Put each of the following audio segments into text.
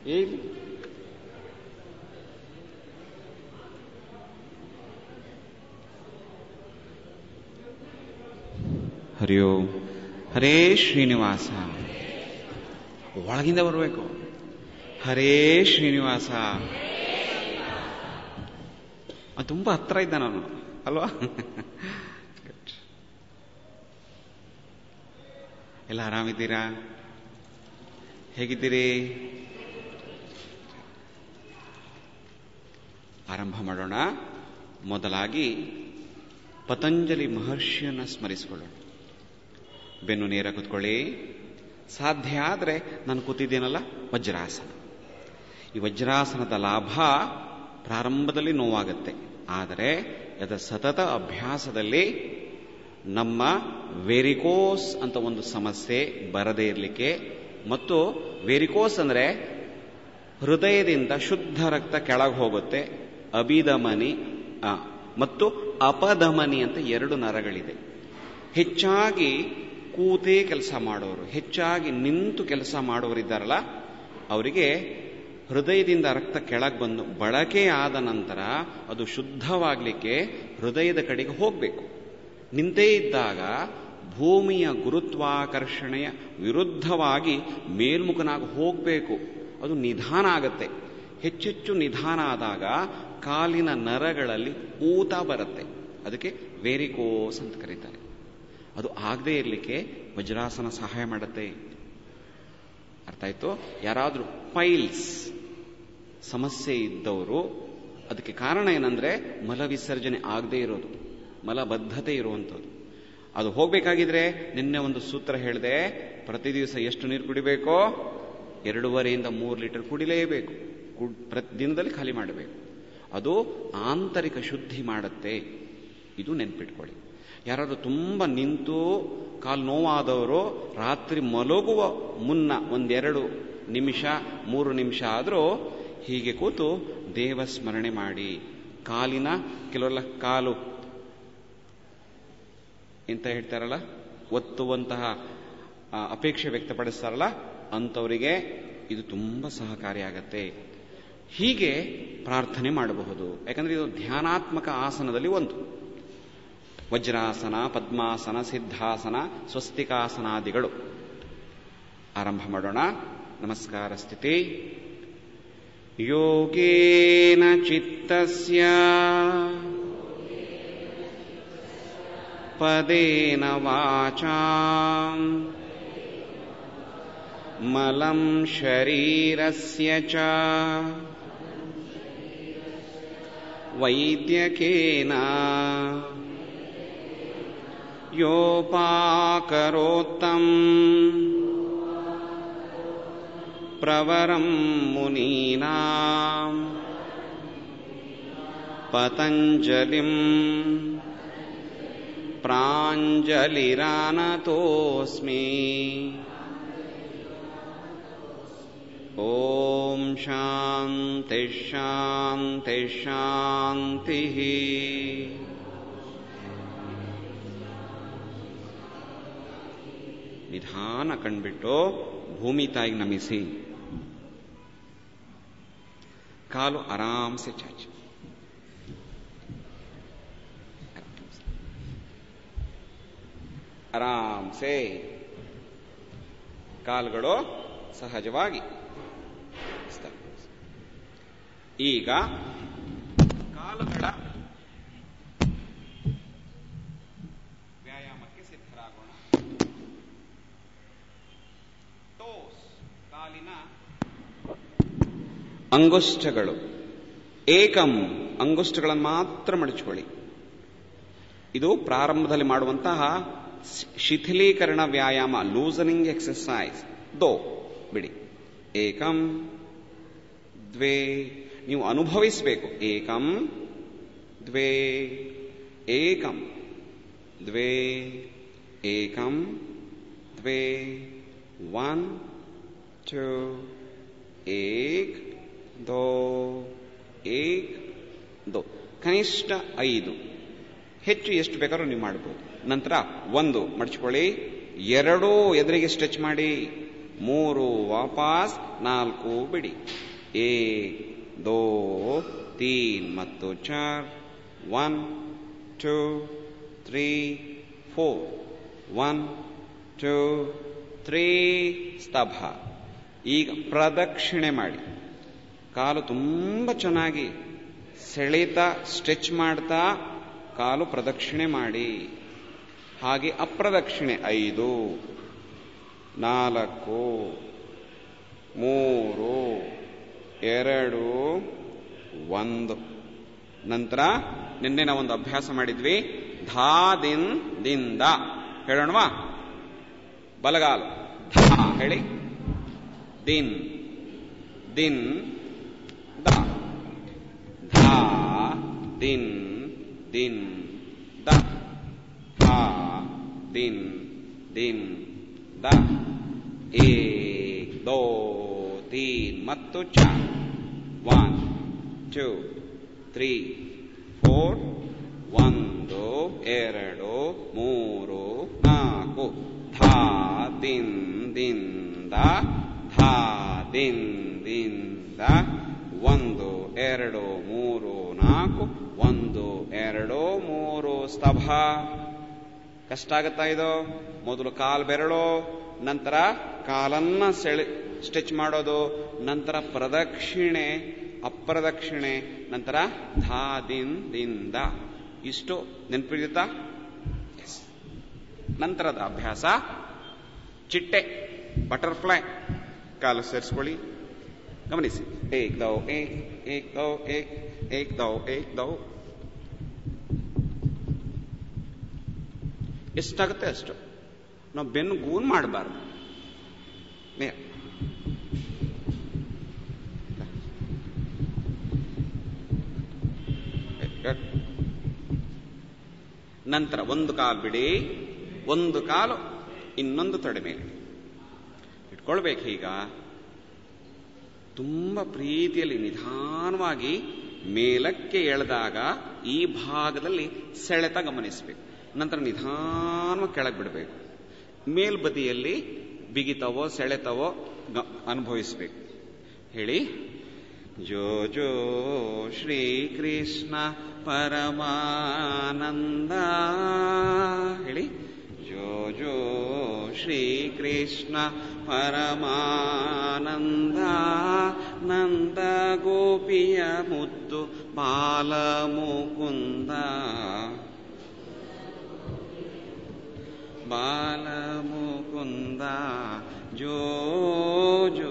ಹೇಳಿ ಹರಿ ಓಂ ಹರೇ ಶ್ರೀನಿವಾಸ ಒಳಗಿಂದ ಬರಬೇಕು ಹರೇ ಶ್ರೀನಿವಾಸ ಅದು ತುಂಬಾ ಹತ್ರ ಇದ್ದ ನಾನು ಅಲ್ವಾ ಎಲ್ಲ ಆರಾಮಿದ್ದೀರಾ ಹೇಗಿದ್ದೀರಿ ಆರಂಭ ಮಾಡೋಣ ಮೊದಲಾಗಿ ಪತಂಜಲಿ ಮಹರ್ಷಿಯನ್ನ ಸ್ಮರಿಸಿಕೊಳ್ಳೋಣ ಬೆನ್ನು ನೇರ ಕೂತ್ಕೊಳ್ಳಿ ಸಾಧ್ಯ ಆದರೆ ನಾನು ಕೂತಿದ್ದೇನಲ್ಲ ವಜ್ರಾಸನ ಈ ವಜ್ರಾಸನದ ಲಾಭ ಪ್ರಾರಂಭದಲ್ಲಿ ನೋವಾಗುತ್ತೆ ಆದರೆ ಅದರ ಸತತ ಅಭ್ಯಾಸದಲ್ಲಿ ನಮ್ಮ ವೆರಿಕೋಸ್ ಅಂತ ಒಂದು ಸಮಸ್ಯೆ ಬರದೇ ಇರಲಿಕ್ಕೆ ಮತ್ತು ವೆರಿಕೋಸ್ ಅಂದ್ರೆ ಹೃದಯದಿಂದ ಶುದ್ಧ ರಕ್ತ ಕೆಳಗೆ ಹೋಗುತ್ತೆ ಅಭಿಧಮನಿ ಆ, ಮತ್ತು ಅಪಧಮನಿ ಅಂತ ಎರಡು ನರಗಳಿದೆ ಹೆಚ್ಚಾಗಿ ಕೂತೇ ಕೆಲಸ ಮಾಡೋರು ಹೆಚ್ಚಾಗಿ ನಿಂತು ಕೆಲಸ ಮಾಡೋರಿದ್ದಾರಲ್ಲ ಅವರಿಗೆ ಹೃದಯದಿಂದ ರಕ್ತ ಕೆಳಗೆ ಬಂದು ಬಳಕೆ ಆದ ನಂತರ ಅದು ಶುದ್ಧವಾಗಲಿಕ್ಕೆ ಹೃದಯದ ಕಡೆಗೆ ಹೋಗಬೇಕು ನಿಂತೇ ಇದ್ದಾಗ ಭೂಮಿಯ ಗುರುತ್ವಾಕರ್ಷಣೆಯ ವಿರುದ್ಧವಾಗಿ ಮೇಲ್ಮುಖನಾಗಿ ಹೋಗಬೇಕು ಅದು ನಿಧಾನ ಆಗತ್ತೆ ಹೆಚ್ಚೆಚ್ಚು ನಿಧಾನ ಆದಾಗ ಕಾಲಿನ ನರಗಳಲ್ಲಿ ಊತ ಬರುತ್ತೆ ಅದಕ್ಕೆ ವೇರಿಕೋಸ್ ಅಂತ ಕರೀತಾರೆ ಅದು ಆಗದೇ ಇರಲಿಕ್ಕೆ ವಜ್ರಾಸನ ಸಹಾಯ ಮಾಡುತ್ತೆ ಅರ್ಥ ಆಯ್ತು ಯಾರಾದ್ರೂ ಪೈಲ್ಸ್ ಸಮಸ್ಯೆ ಇದ್ದವರು ಅದಕ್ಕೆ ಕಾರಣ ಏನಂದ್ರೆ ಮಲ ವಿಸರ್ಜನೆ ಆಗದೇ ಇರೋದು ಮಲಬದ್ಧತೆ ಇರುವಂಥದ್ದು ಅದು ಹೋಗ್ಬೇಕಾಗಿದ್ರೆ ನಿನ್ನೆ ಒಂದು ಸೂತ್ರ ಹೇಳಿದೆ ಪ್ರತಿ ದಿವಸ ಎಷ್ಟು ನೀರು ಕುಡಿಬೇಕೋ ಎರಡೂವರೆಯಿಂದ ಮೂರು ಲೀಟರ್ ಕುಡಿಲೇಬೇಕು ಕುಡ್- ಪ್ರತಿ ದಿನದಲ್ಲಿ ಖಾಲಿ ಮಾಡಬೇಕು ಅದು ಆಂತರಿಕ ಶುದ್ಧಿ ಮಾಡುತ್ತೆ ಇದು ನೆನ್ಪಿಟ್ಕೊಳ್ಳಿ ಯಾರಾದ್ರೂ ತುಂಬ ನಿಂತು ಕಾಲು ನೋವಾದವರು ರಾತ್ರಿ ಮಲಗುವ ಮುನ್ನ ಒಂದೆರಡು ನಿಮಿಷ ಮೂರು ನಿಮಿಷ ಆದರೂ ಹೀಗೆ ಕೂತು ದೇವ ಸ್ಮರಣೆ ಮಾಡಿ ಕಾಲಿನ ಕೆಲವೆಲ್ಲ ಕಾಲು ಎಂತ ಹೇಳ್ತಾರಲ್ಲ ಒತ್ತುವಂತಹ ಆ, ಅಪೇಕ್ಷೆ ವ್ಯಕ್ತಪಡಿಸ್ತಾರಲ್ಲ ಅಂಥವರಿಗೆ ಇದು ತುಂಬ ಸಹಕಾರಿಯಾಗತ್ತೆ ಹೀಗೆ ಪ್ರಾರ್ಥನೆ ಮಾಡಬಹುದು ಯಾಕಂದ್ರೆ ಇದು ಧ್ಯಾನಾತ್ಮಕ ಆಸನದಲ್ಲಿ ಒಂದು ವಜ್ರಾಸನ ಪದ್ಮಾಸನ ಸಿದ್ಧಾಸನ ಸ್ವಸ್ತಿಕಾಸನಾದಿಗಳು ಆರಂಭ ಮಾಡೋಣ ನಮಸ್ಕಾರ ಸ್ಥಿತಿ ಯೋಗೇನ ಚಿತ್ತಸ್ಯ ಪದೇನ ವಾಚಾಂ ಮಲಂ ಶರೀರಸ್ಯ ಚ ವೈದ್ಯಕೇನ ಯೋಪಾಕರೋತ್ತಂ ಪ್ರವರಂ ಮುನೀನಾಂ ಪತಂಜಲಿಂ ಪ್ರಾಂಜಲಿರಾನತೋಸ್ಮಿ ಓಂ ಶಾಂತಿ ಶಾಂತಿ ಶಾಂತಿ ನಿಧಾನ ಕಣ್ಬಿಟ್ಟು ಭೂಮಿ ತಾಯಿಗೆ ನಮಿಸಿ ಕಾಲು ಆರಾಮ್ಸೆ ಚಾಚಿ ಆರಾಮ್ಸೆ ಕಾಲುಗಳು ಸಹಜವಾಗಿ ಈಗ ಕಾಲುಗಳ ವ್ಯಾಯಾಮಕ್ಕೆ ಸಿದ್ಧರಾಗೋಣ ಟೋಸ್ ಕಾಲಿನ ಅಂಗುಷ್ಟಗಳು ಏಕಂ ಅಂಗುಷ್ಟಗಳನ್ನು ಮಾತ್ರ ಮಡಚಿಕೊಳ್ಳಿ ಇದು ಪ್ರಾರಂಭದಲ್ಲಿ ಮಾಡುವಂತಹ ಶಿ- ಶಿಥಿಲೀಕರಣ ವ್ಯಾಯಾಮ ಲೂಸನಿಂಗ್ ಎಕ್ಸರ್ಸೈಸ್ ದೋ ಬಿಡಿ ಏಕಂ ದ್ವೇ ನೀವು ಅನುಭವಿಸಬೇಕು ಏಕಂ ದ್ವೇ ಏಕಂ ದ್ವೇ ಏಕಂ ದ್ವೇ ಒನ್ ಟೂ ಏಕ್ ದೋ ಏಕ್ ದೋ ಕನಿಷ್ಠ ಐದು ಹೆಚ್ಚು ಎಷ್ಟು ಬೇಕಾದ್ರೂ ನೀವು ಮಾಡ್ಬೋದು ನಂತರ ಒಂದು ಮಡಚಿಕೊಳ್ಳಿ ಎರಡೂ ಎದುರಿಗೆ ಸ್ಟ್ರೆಚ್ ಮಾಡಿ ಮೂರು ವಾಪಸ್ ನಾಲ್ಕು ಬಿಡಿ ಏಕ್ ದೋ ತೀನ್ ಮತ್ತು ಚಾರ್ one two three four one two three ಸ್ತಭ ಈಗ ಪ್ರದಕ್ಷಿಣೆ ಮಾಡಿ ಕಾಲು ತುಂಬ ಚೆನ್ನಾಗಿ ಸೆಳೆತಾ ಸ್ಟ್ರೆಚ್ ಮಾಡ್ತಾ ಕಾಲು ಪ್ರದಕ್ಷಿಣೆ ಮಾಡಿ ಹಾಗೆ ಅಪ್ರದಕ್ಷಿಣೆ ಐದು ನಾಲ್ಕು ಮೂರು ಎರಡು ಒಂದು ನಂತರ ನಿನ್ನೆ ನಾವೊಂದು ಅಭ್ಯಾಸ ಮಾಡಿದ್ವಿ ಧಾ ದಿನ್ ದಿಂದ ಹೇಳೋಣವಾ ಬಲಗಾಲು ಧಾ ಹೇಳಿ ದಿನ್ ದಿನ್ ದ ಧಾ ದಿನ್ ದಿನ್ ದ ಧಾ ದಿನ್ ದಿನ್ ದ ಏಕ್ ದೋ ತೀನ್ ಮತ್ತು ಚಾರ್ ಒನ್ ಟೂ ತ್ರೀ ಫೋರ್ ಒಂದು ಎರಡು ಮೂರು ನಾಲ್ಕು ಧಾ ದಿನ್ ದಿಂದ ಧಾ ದಿನ್ ದಿಂದ ಒಂದು ಎರಡು ಮೂರು ನಾಲ್ಕು ಒಂದು ಎರಡು ಮೂರು ಸ್ತಭ ಕಷ್ಟ ಆಗುತ್ತಾ ಇದು ಮೊದಲು ಕಾಲ್ ಬೆರಳು ನಂತರ ಕಾಲನ್ನ ಸೆಳೆ ಸ್ಟಿಚ್ ಮಾಡೋದು ನಂತರ ಪ್ರದಕ್ಷಿಣೆ ಅಪ್ರದಕ್ಷಿಣೆ ನಂತರ ಧಾ ದಿನ್ ದಿಂದ ಇಷ್ಟು ನೆನಪಿರುತ್ತಾ ನಂತರದ ಅಭ್ಯಾಸ ಚಿಟ್ಟೆ ಬಟರ್ಫ್ಲೈ ಕಾಲು ಸೇರಿಸ್ಕೊಳ್ಳಿ ಗಮನಿಸಿ ಏಕ್ ದೌ ಏಕ್ ಏಕ್ ದೌ ಏಕ್ ಏಕ್ ದೌ ಏಕ್ ದೌ ಎಷ್ಟಾಗುತ್ತೆ ಅಷ್ಟು ನಾವು ಬೆನ್ನು ಗೂನ್ ಮಾಡಬಾರ್ದು ಮೇ ನಂತರ ಒಂದು ಕಾಲು ಬಿಡಿ ಒಂದು ಕಾಲು ಇನ್ನೊಂದು ತೊಡೆ ಮೇಲೆ ಇಟ್ಕೊಳ್ಬೇಕು ಈಗ ತುಂಬ ಪ್ರೀತಿಯಲ್ಲಿ ನಿಧಾನವಾಗಿ ಮೇಲಕ್ಕೆ ಎಳೆದಾಗ ಈ ಭಾಗದಲ್ಲಿ ಸೆಳೆತ ಗಮನಿಸಬೇಕು ನಂತರ ನಿಧಾನವಾಗಿ ಕೆಳಗೆ ಬಿಡಬೇಕು ಮೇಲ್ಬದಿಯಲ್ಲಿ ಬಿಗಿತವೋ ಸೆಳೆತವೋ ಅನುಭವಿಸಬೇಕು ಹೇಳಿ ಜೋ ಜೋ ಶ್ರೀ ಕೃಷ್ಣ ಪರಮಾನಂದ ಹೇಳಿ ಜೋ ಜೋ ಶ್ರೀ ಕೃಷ್ಣ ಪರಮಾನಂದ ನಂದ ಗೋಪಿಯ ಮುದ್ದು ಬಾಲ ಮುಕುಂದ ಬಾಲ ಮುಕುಂದ ಜೋ ಜೋ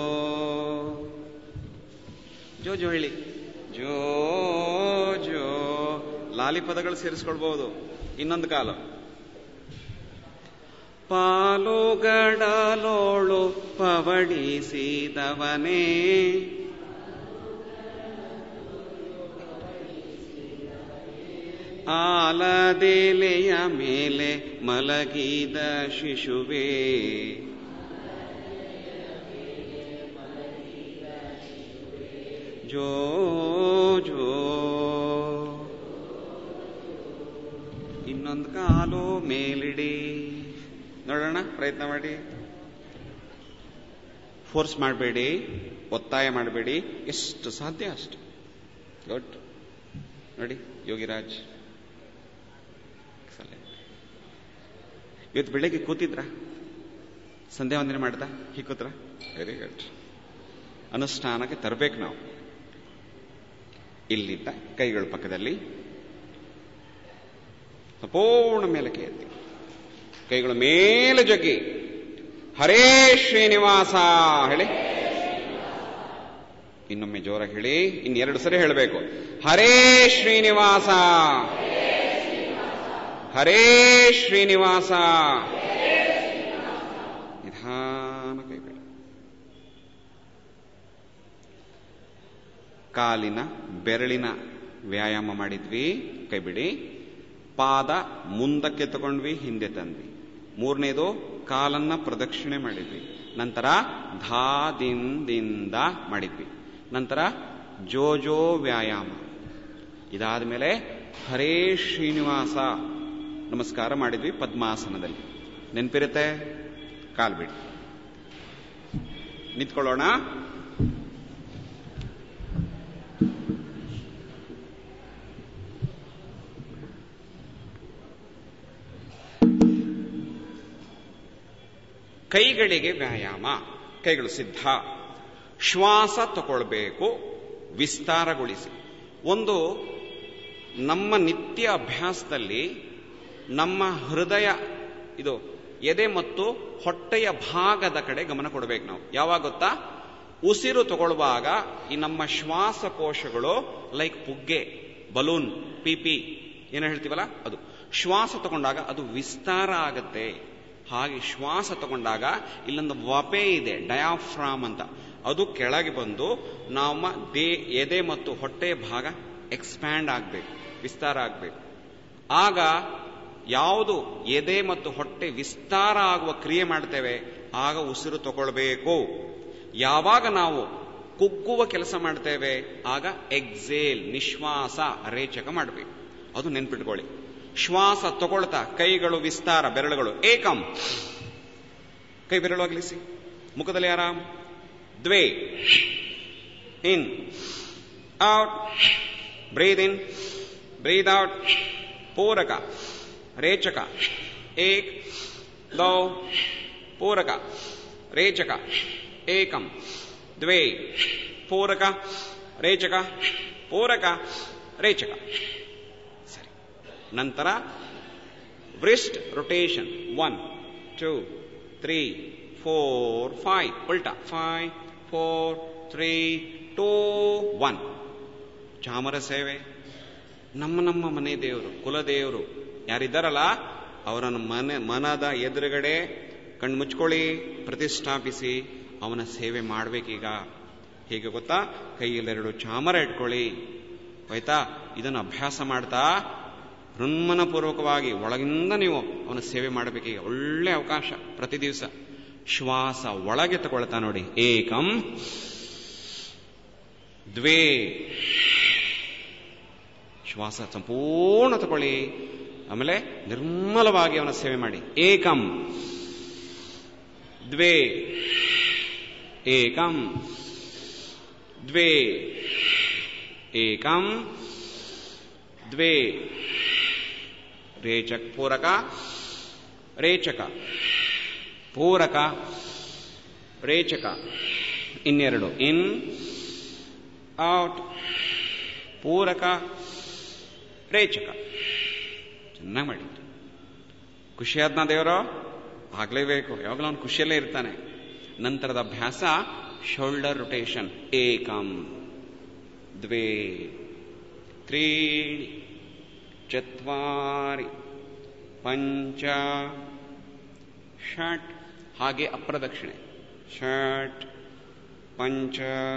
ಜೋ ಜೋ ಹೇಳಿ ಜೋ ಜೋ ಲಾಲಿ ಪದಗಳು ಸೇರಿಸ್ಕೊಳ್ಬಹುದು ಇನ್ನೊಂದು ಕಾಲು ಪಾಲುಗಡಲೋಳು ಪವಡಿಸಿದವನೇ ಆಲದೆಲೆಯ ಮೇಲೆ ಮಲಗಿದ ಶಿಶುವೇ ಜೋ ಜೋ ಇನ್ನೊಂದು ಕಾಲು ಮೇಲಿಡಿ ನೋಡೋಣ ಪ್ರಯತ್ನ ಮಾಡಿ ಫೋರ್ಸ್ ಮಾಡಬೇಡಿ ಒತ್ತಾಯ ಮಾಡಬೇಡಿ ಎಷ್ಟು ಸಾಧ್ಯ ಅಷ್ಟು ಗುಡ್ ನೋಡಿ ಯೋಗಿರಾಜ್ ಇವತ್ತು ಬೆಳಿಗ್ಗೆ ಕೂತಿದ್ರ ಸಂಧ್ಯಾ ವಂದನೆ ಮಾಡ್ದ ಹೀಗೆ ಕೂತ್ರ ವೆರಿ ಗುಡ್ ಅನುಷ್ಠಾನಕ್ಕೆ ತರಬೇಕು ನಾವು ಇಲ್ಲಿದ್ದ ಕೈಗಳ ಪಕ್ಕದಲ್ಲಿ ಸಂಪೂರ್ಣ ಮೇಲಕ್ಕೆ ಎತ್ತಿ ಕೈಗಳ ಮೇಲೆ ಜಗ್ಗಿ ಹರೇ ಶ್ರೀನಿವಾಸ ಹೇಳಿ ಇನ್ನೊಮ್ಮೆ ಜೋರ ಹೇಳಿ ಇನ್ನೆರಡು ಸರಿ ಹೇಳಬೇಕು ಹರೇ ಶ್ರೀನಿವಾಸ ಹರೇ ಶ್ರೀನಿವಾಸ ನಿಧಾನ ಕೈಗಳು ಕಾಲಿನ ಬೆರಳಿನ ವ್ಯಾಯಾಮ ಮಾಡಿದ್ವಿ ಕೈ ಬಿಡಿ ಪಾದ ಮುಂದಕ್ಕೆ ತಗೊಂಡ್ವಿ ಹಿಂದೆ ತಂದ್ವಿ ಮೂರನೇದು ಕಾಲನ್ನ ಪ್ರದಕ್ಷಿಣೆ ಮಾಡಿದ್ವಿ ನಂತರ ಧಾದಿಂದ ಮಾಡಿದ್ವಿ ನಂತರ ಜೋಜೋ ವ್ಯಾಯಾಮ ಇದಾದ ಮೇಲೆ ಹರೇ ಶ್ರೀನಿವಾಸ ನಮಸ್ಕಾರ ಮಾಡಿದ್ವಿ ಪದ್ಮಾಸನದಲ್ಲಿ ನೆನಪಿರುತ್ತೆ ಕಾಲ್ ಬಿಡಿ ನಿಂತ್ಕೊಳ್ಳೋಣ ಕೈಗಳಿಗೆ ವ್ಯಾಯಾಮ ಕೈಗಳು ಸಿದ್ಧ ಶ್ವಾಸ ತಗೊಳ್ಬೇಕು ವಿಸ್ತಾರಗೊಳಿಸಿ ಒಂದು ನಮ್ಮ ನಿತ್ಯ ಅಭ್ಯಾಸದಲ್ಲಿ ನಮ್ಮ ಹೃದಯ ಇದು ಎದೆ ಮತ್ತು ಹೊಟ್ಟೆಯ ಭಾಗದ ಕಡೆ ಗಮನ ಕೊಡಬೇಕು ನಾವು ಯಾವಾಗ ಗೊತ್ತಾ ಉಸಿರು ತಗೊಳ್ಳುವಾಗ ಈ ನಮ್ಮ ಶ್ವಾಸಕೋಶಗಳು ಲೈಕ್ ಪುಗ್ಗೆ ಬಲೂನ್ ಪಿಪಿ ಏನೋ ಹೇಳ್ತೀವಲ್ಲ ಅದು ಶ್ವಾಸ ತಗೊಂಡಾಗ ಅದು ವಿಸ್ತಾರ ಆಗತ್ತೆ ಹಾಗೆ ಶ್ವಾಸ ತಗೊಂಡಾಗ ಇಲ್ಲೊಂದು ವಪೆ ಇದೆ ಡಯಾಫ್ರಾಮ್ ಅಂತ ಅದು ಕೆಳಗೆ ಬಂದು ನಮ್ಮ ದೇ ಎದೆ ಮತ್ತು ಹೊಟ್ಟೆಯ ಭಾಗ ಎಕ್ಸ್ಪ್ಯಾಂಡ್ ಆಗಬೇಕು ವಿಸ್ತಾರ ಆಗಬೇಕು ಆಗ ಯಾವುದು ಎದೆ ಮತ್ತು ಹೊಟ್ಟೆ ವಿಸ್ತಾರ ಆಗುವ ಕ್ರಿಯೆ ಮಾಡ್ತೇವೆ ಆಗ ಉಸಿರು ತಗೊಳ್ಬೇಕು ಯಾವಾಗ ನಾವು ಕುಗ್ಗುವ ಕೆಲಸ ಮಾಡ್ತೇವೆ ಆಗ ಎಕ್ಸೇಲ್ ನಿಶ್ವಾಸ ರೇಚಕ ಮಾಡಬೇಕು ಅದು ನೆನ್ಪಿಟ್ಕೊಳ್ಳಿ ಶ್ವಾಸ ತಗೊಳ್ತಾ ಕೈಗಳು ವಿಸ್ತಾರ ಬೆರಳುಗಳು ಏಕಂ ಕೈ ಬೆರಳು ಅಗಲಿಸಿ ಮುಖದಲ್ಲಿ ಆರಾಮ್ ದ್ವೇ ಇನ್ ಔಟ್ ಬ್ರೀದ್ ಇನ್ ಬ್ರೀದ್ ಔಟ್ ಪೂರಕ ರೇಚಕ ಏಕ್ ದೌ ಪೂರಕ ರೇಚಕ ಏಕಂ ದ್ವೇ ಪೂರಕ ರೇಚಕ ಪೂರಕ ರೇಚಕ ಸರಿ ನಂತರ wrist rotation one two three four five ಉಲ್ಟಾ five four three two one ಚಾಮರ ಸೇವೆ ನಮ್ಮ ನಮ್ಮ ಮನೆ ದೇವರು ಕುಲದೇವರು ಯಾರಿದ್ದಾರಲ್ಲ ಅವರನ್ನು ಮನೆ ಮನದ ಎದುರುಗಡೆ ಕಣ್ಣು ಮುಚ್ಕೊಳ್ಳಿ ಪ್ರತಿಷ್ಠಾಪಿಸಿ ಅವನ ಸೇವೆ ಮಾಡ್ಬೇಕೀಗ ಹೇಗೆ ಗೊತ್ತಾ ಕೈಯಲ್ಲೆರಡು ಚಾಮರ ಇಟ್ಕೊಳ್ಳಿ ಆಯ್ತಾ ಇದನ್ನು ಅಭ್ಯಾಸ ಮಾಡ್ತಾ ಹೃನ್ಮನಪೂರ್ವಕವಾಗಿ ಒಳಗಿಂದ ನೀವು ಅವನ ಸೇವೆ ಮಾಡಬೇಕೀಗ ಒಳ್ಳೆ ಅವಕಾಶ ಪ್ರತಿ ದಿವಸ ಶ್ವಾಸ ಒಳಗೆ ತಗೊಳ್ತಾ ನೋಡಿ ಏಕಂ ದ್ವೇ ಶ್ವಾಸ ಸಂಪೂರ್ಣ ತಗೊಳ್ಳಿ ಆಮೇಲೆ ನಿರ್ಮಲವಾಗಿ ಅವನ ಸೇವೆ ಮಾಡಿ ಏಕಂ ದ್ವೇ ಏಕಂ ದ್ವೇ ಏಕಂ ದ್ವೇ ರೇಚಕ್ ಪೂರಕ ರೇಚಕ ಪೂರಕ ರೇಚಕ ಇನ್ನೆರಡು ಇನ್ ಔಟ್ ಪೂರಕ ರೇಚಕ ಚೆನ್ನಾಗಿ ಮಾಡಿದ್ದು ಖುಷಿಯಾದ್ನ ದೇವರು ಆಗ್ಲೇಬೇಕು ಯಾವಾಗಲೂ ಅವನು ಖುಷಿಯಲ್ಲೇ ಇರ್ತಾನೆ ನಂತರದ ಅಭ್ಯಾಸ ಶೋಲ್ಡರ್ ರೊಟೇಷನ್ ಏಕಂ ದ್ವೇ ತ್ರೀಣಿ ಚತ್ವಾರಿ ಪಂಚ ಷಟ್ ಹಾಗೆ ಅಪ್ರದಕ್ಷಿಣೆ ಷಟ್ ಪಂಚ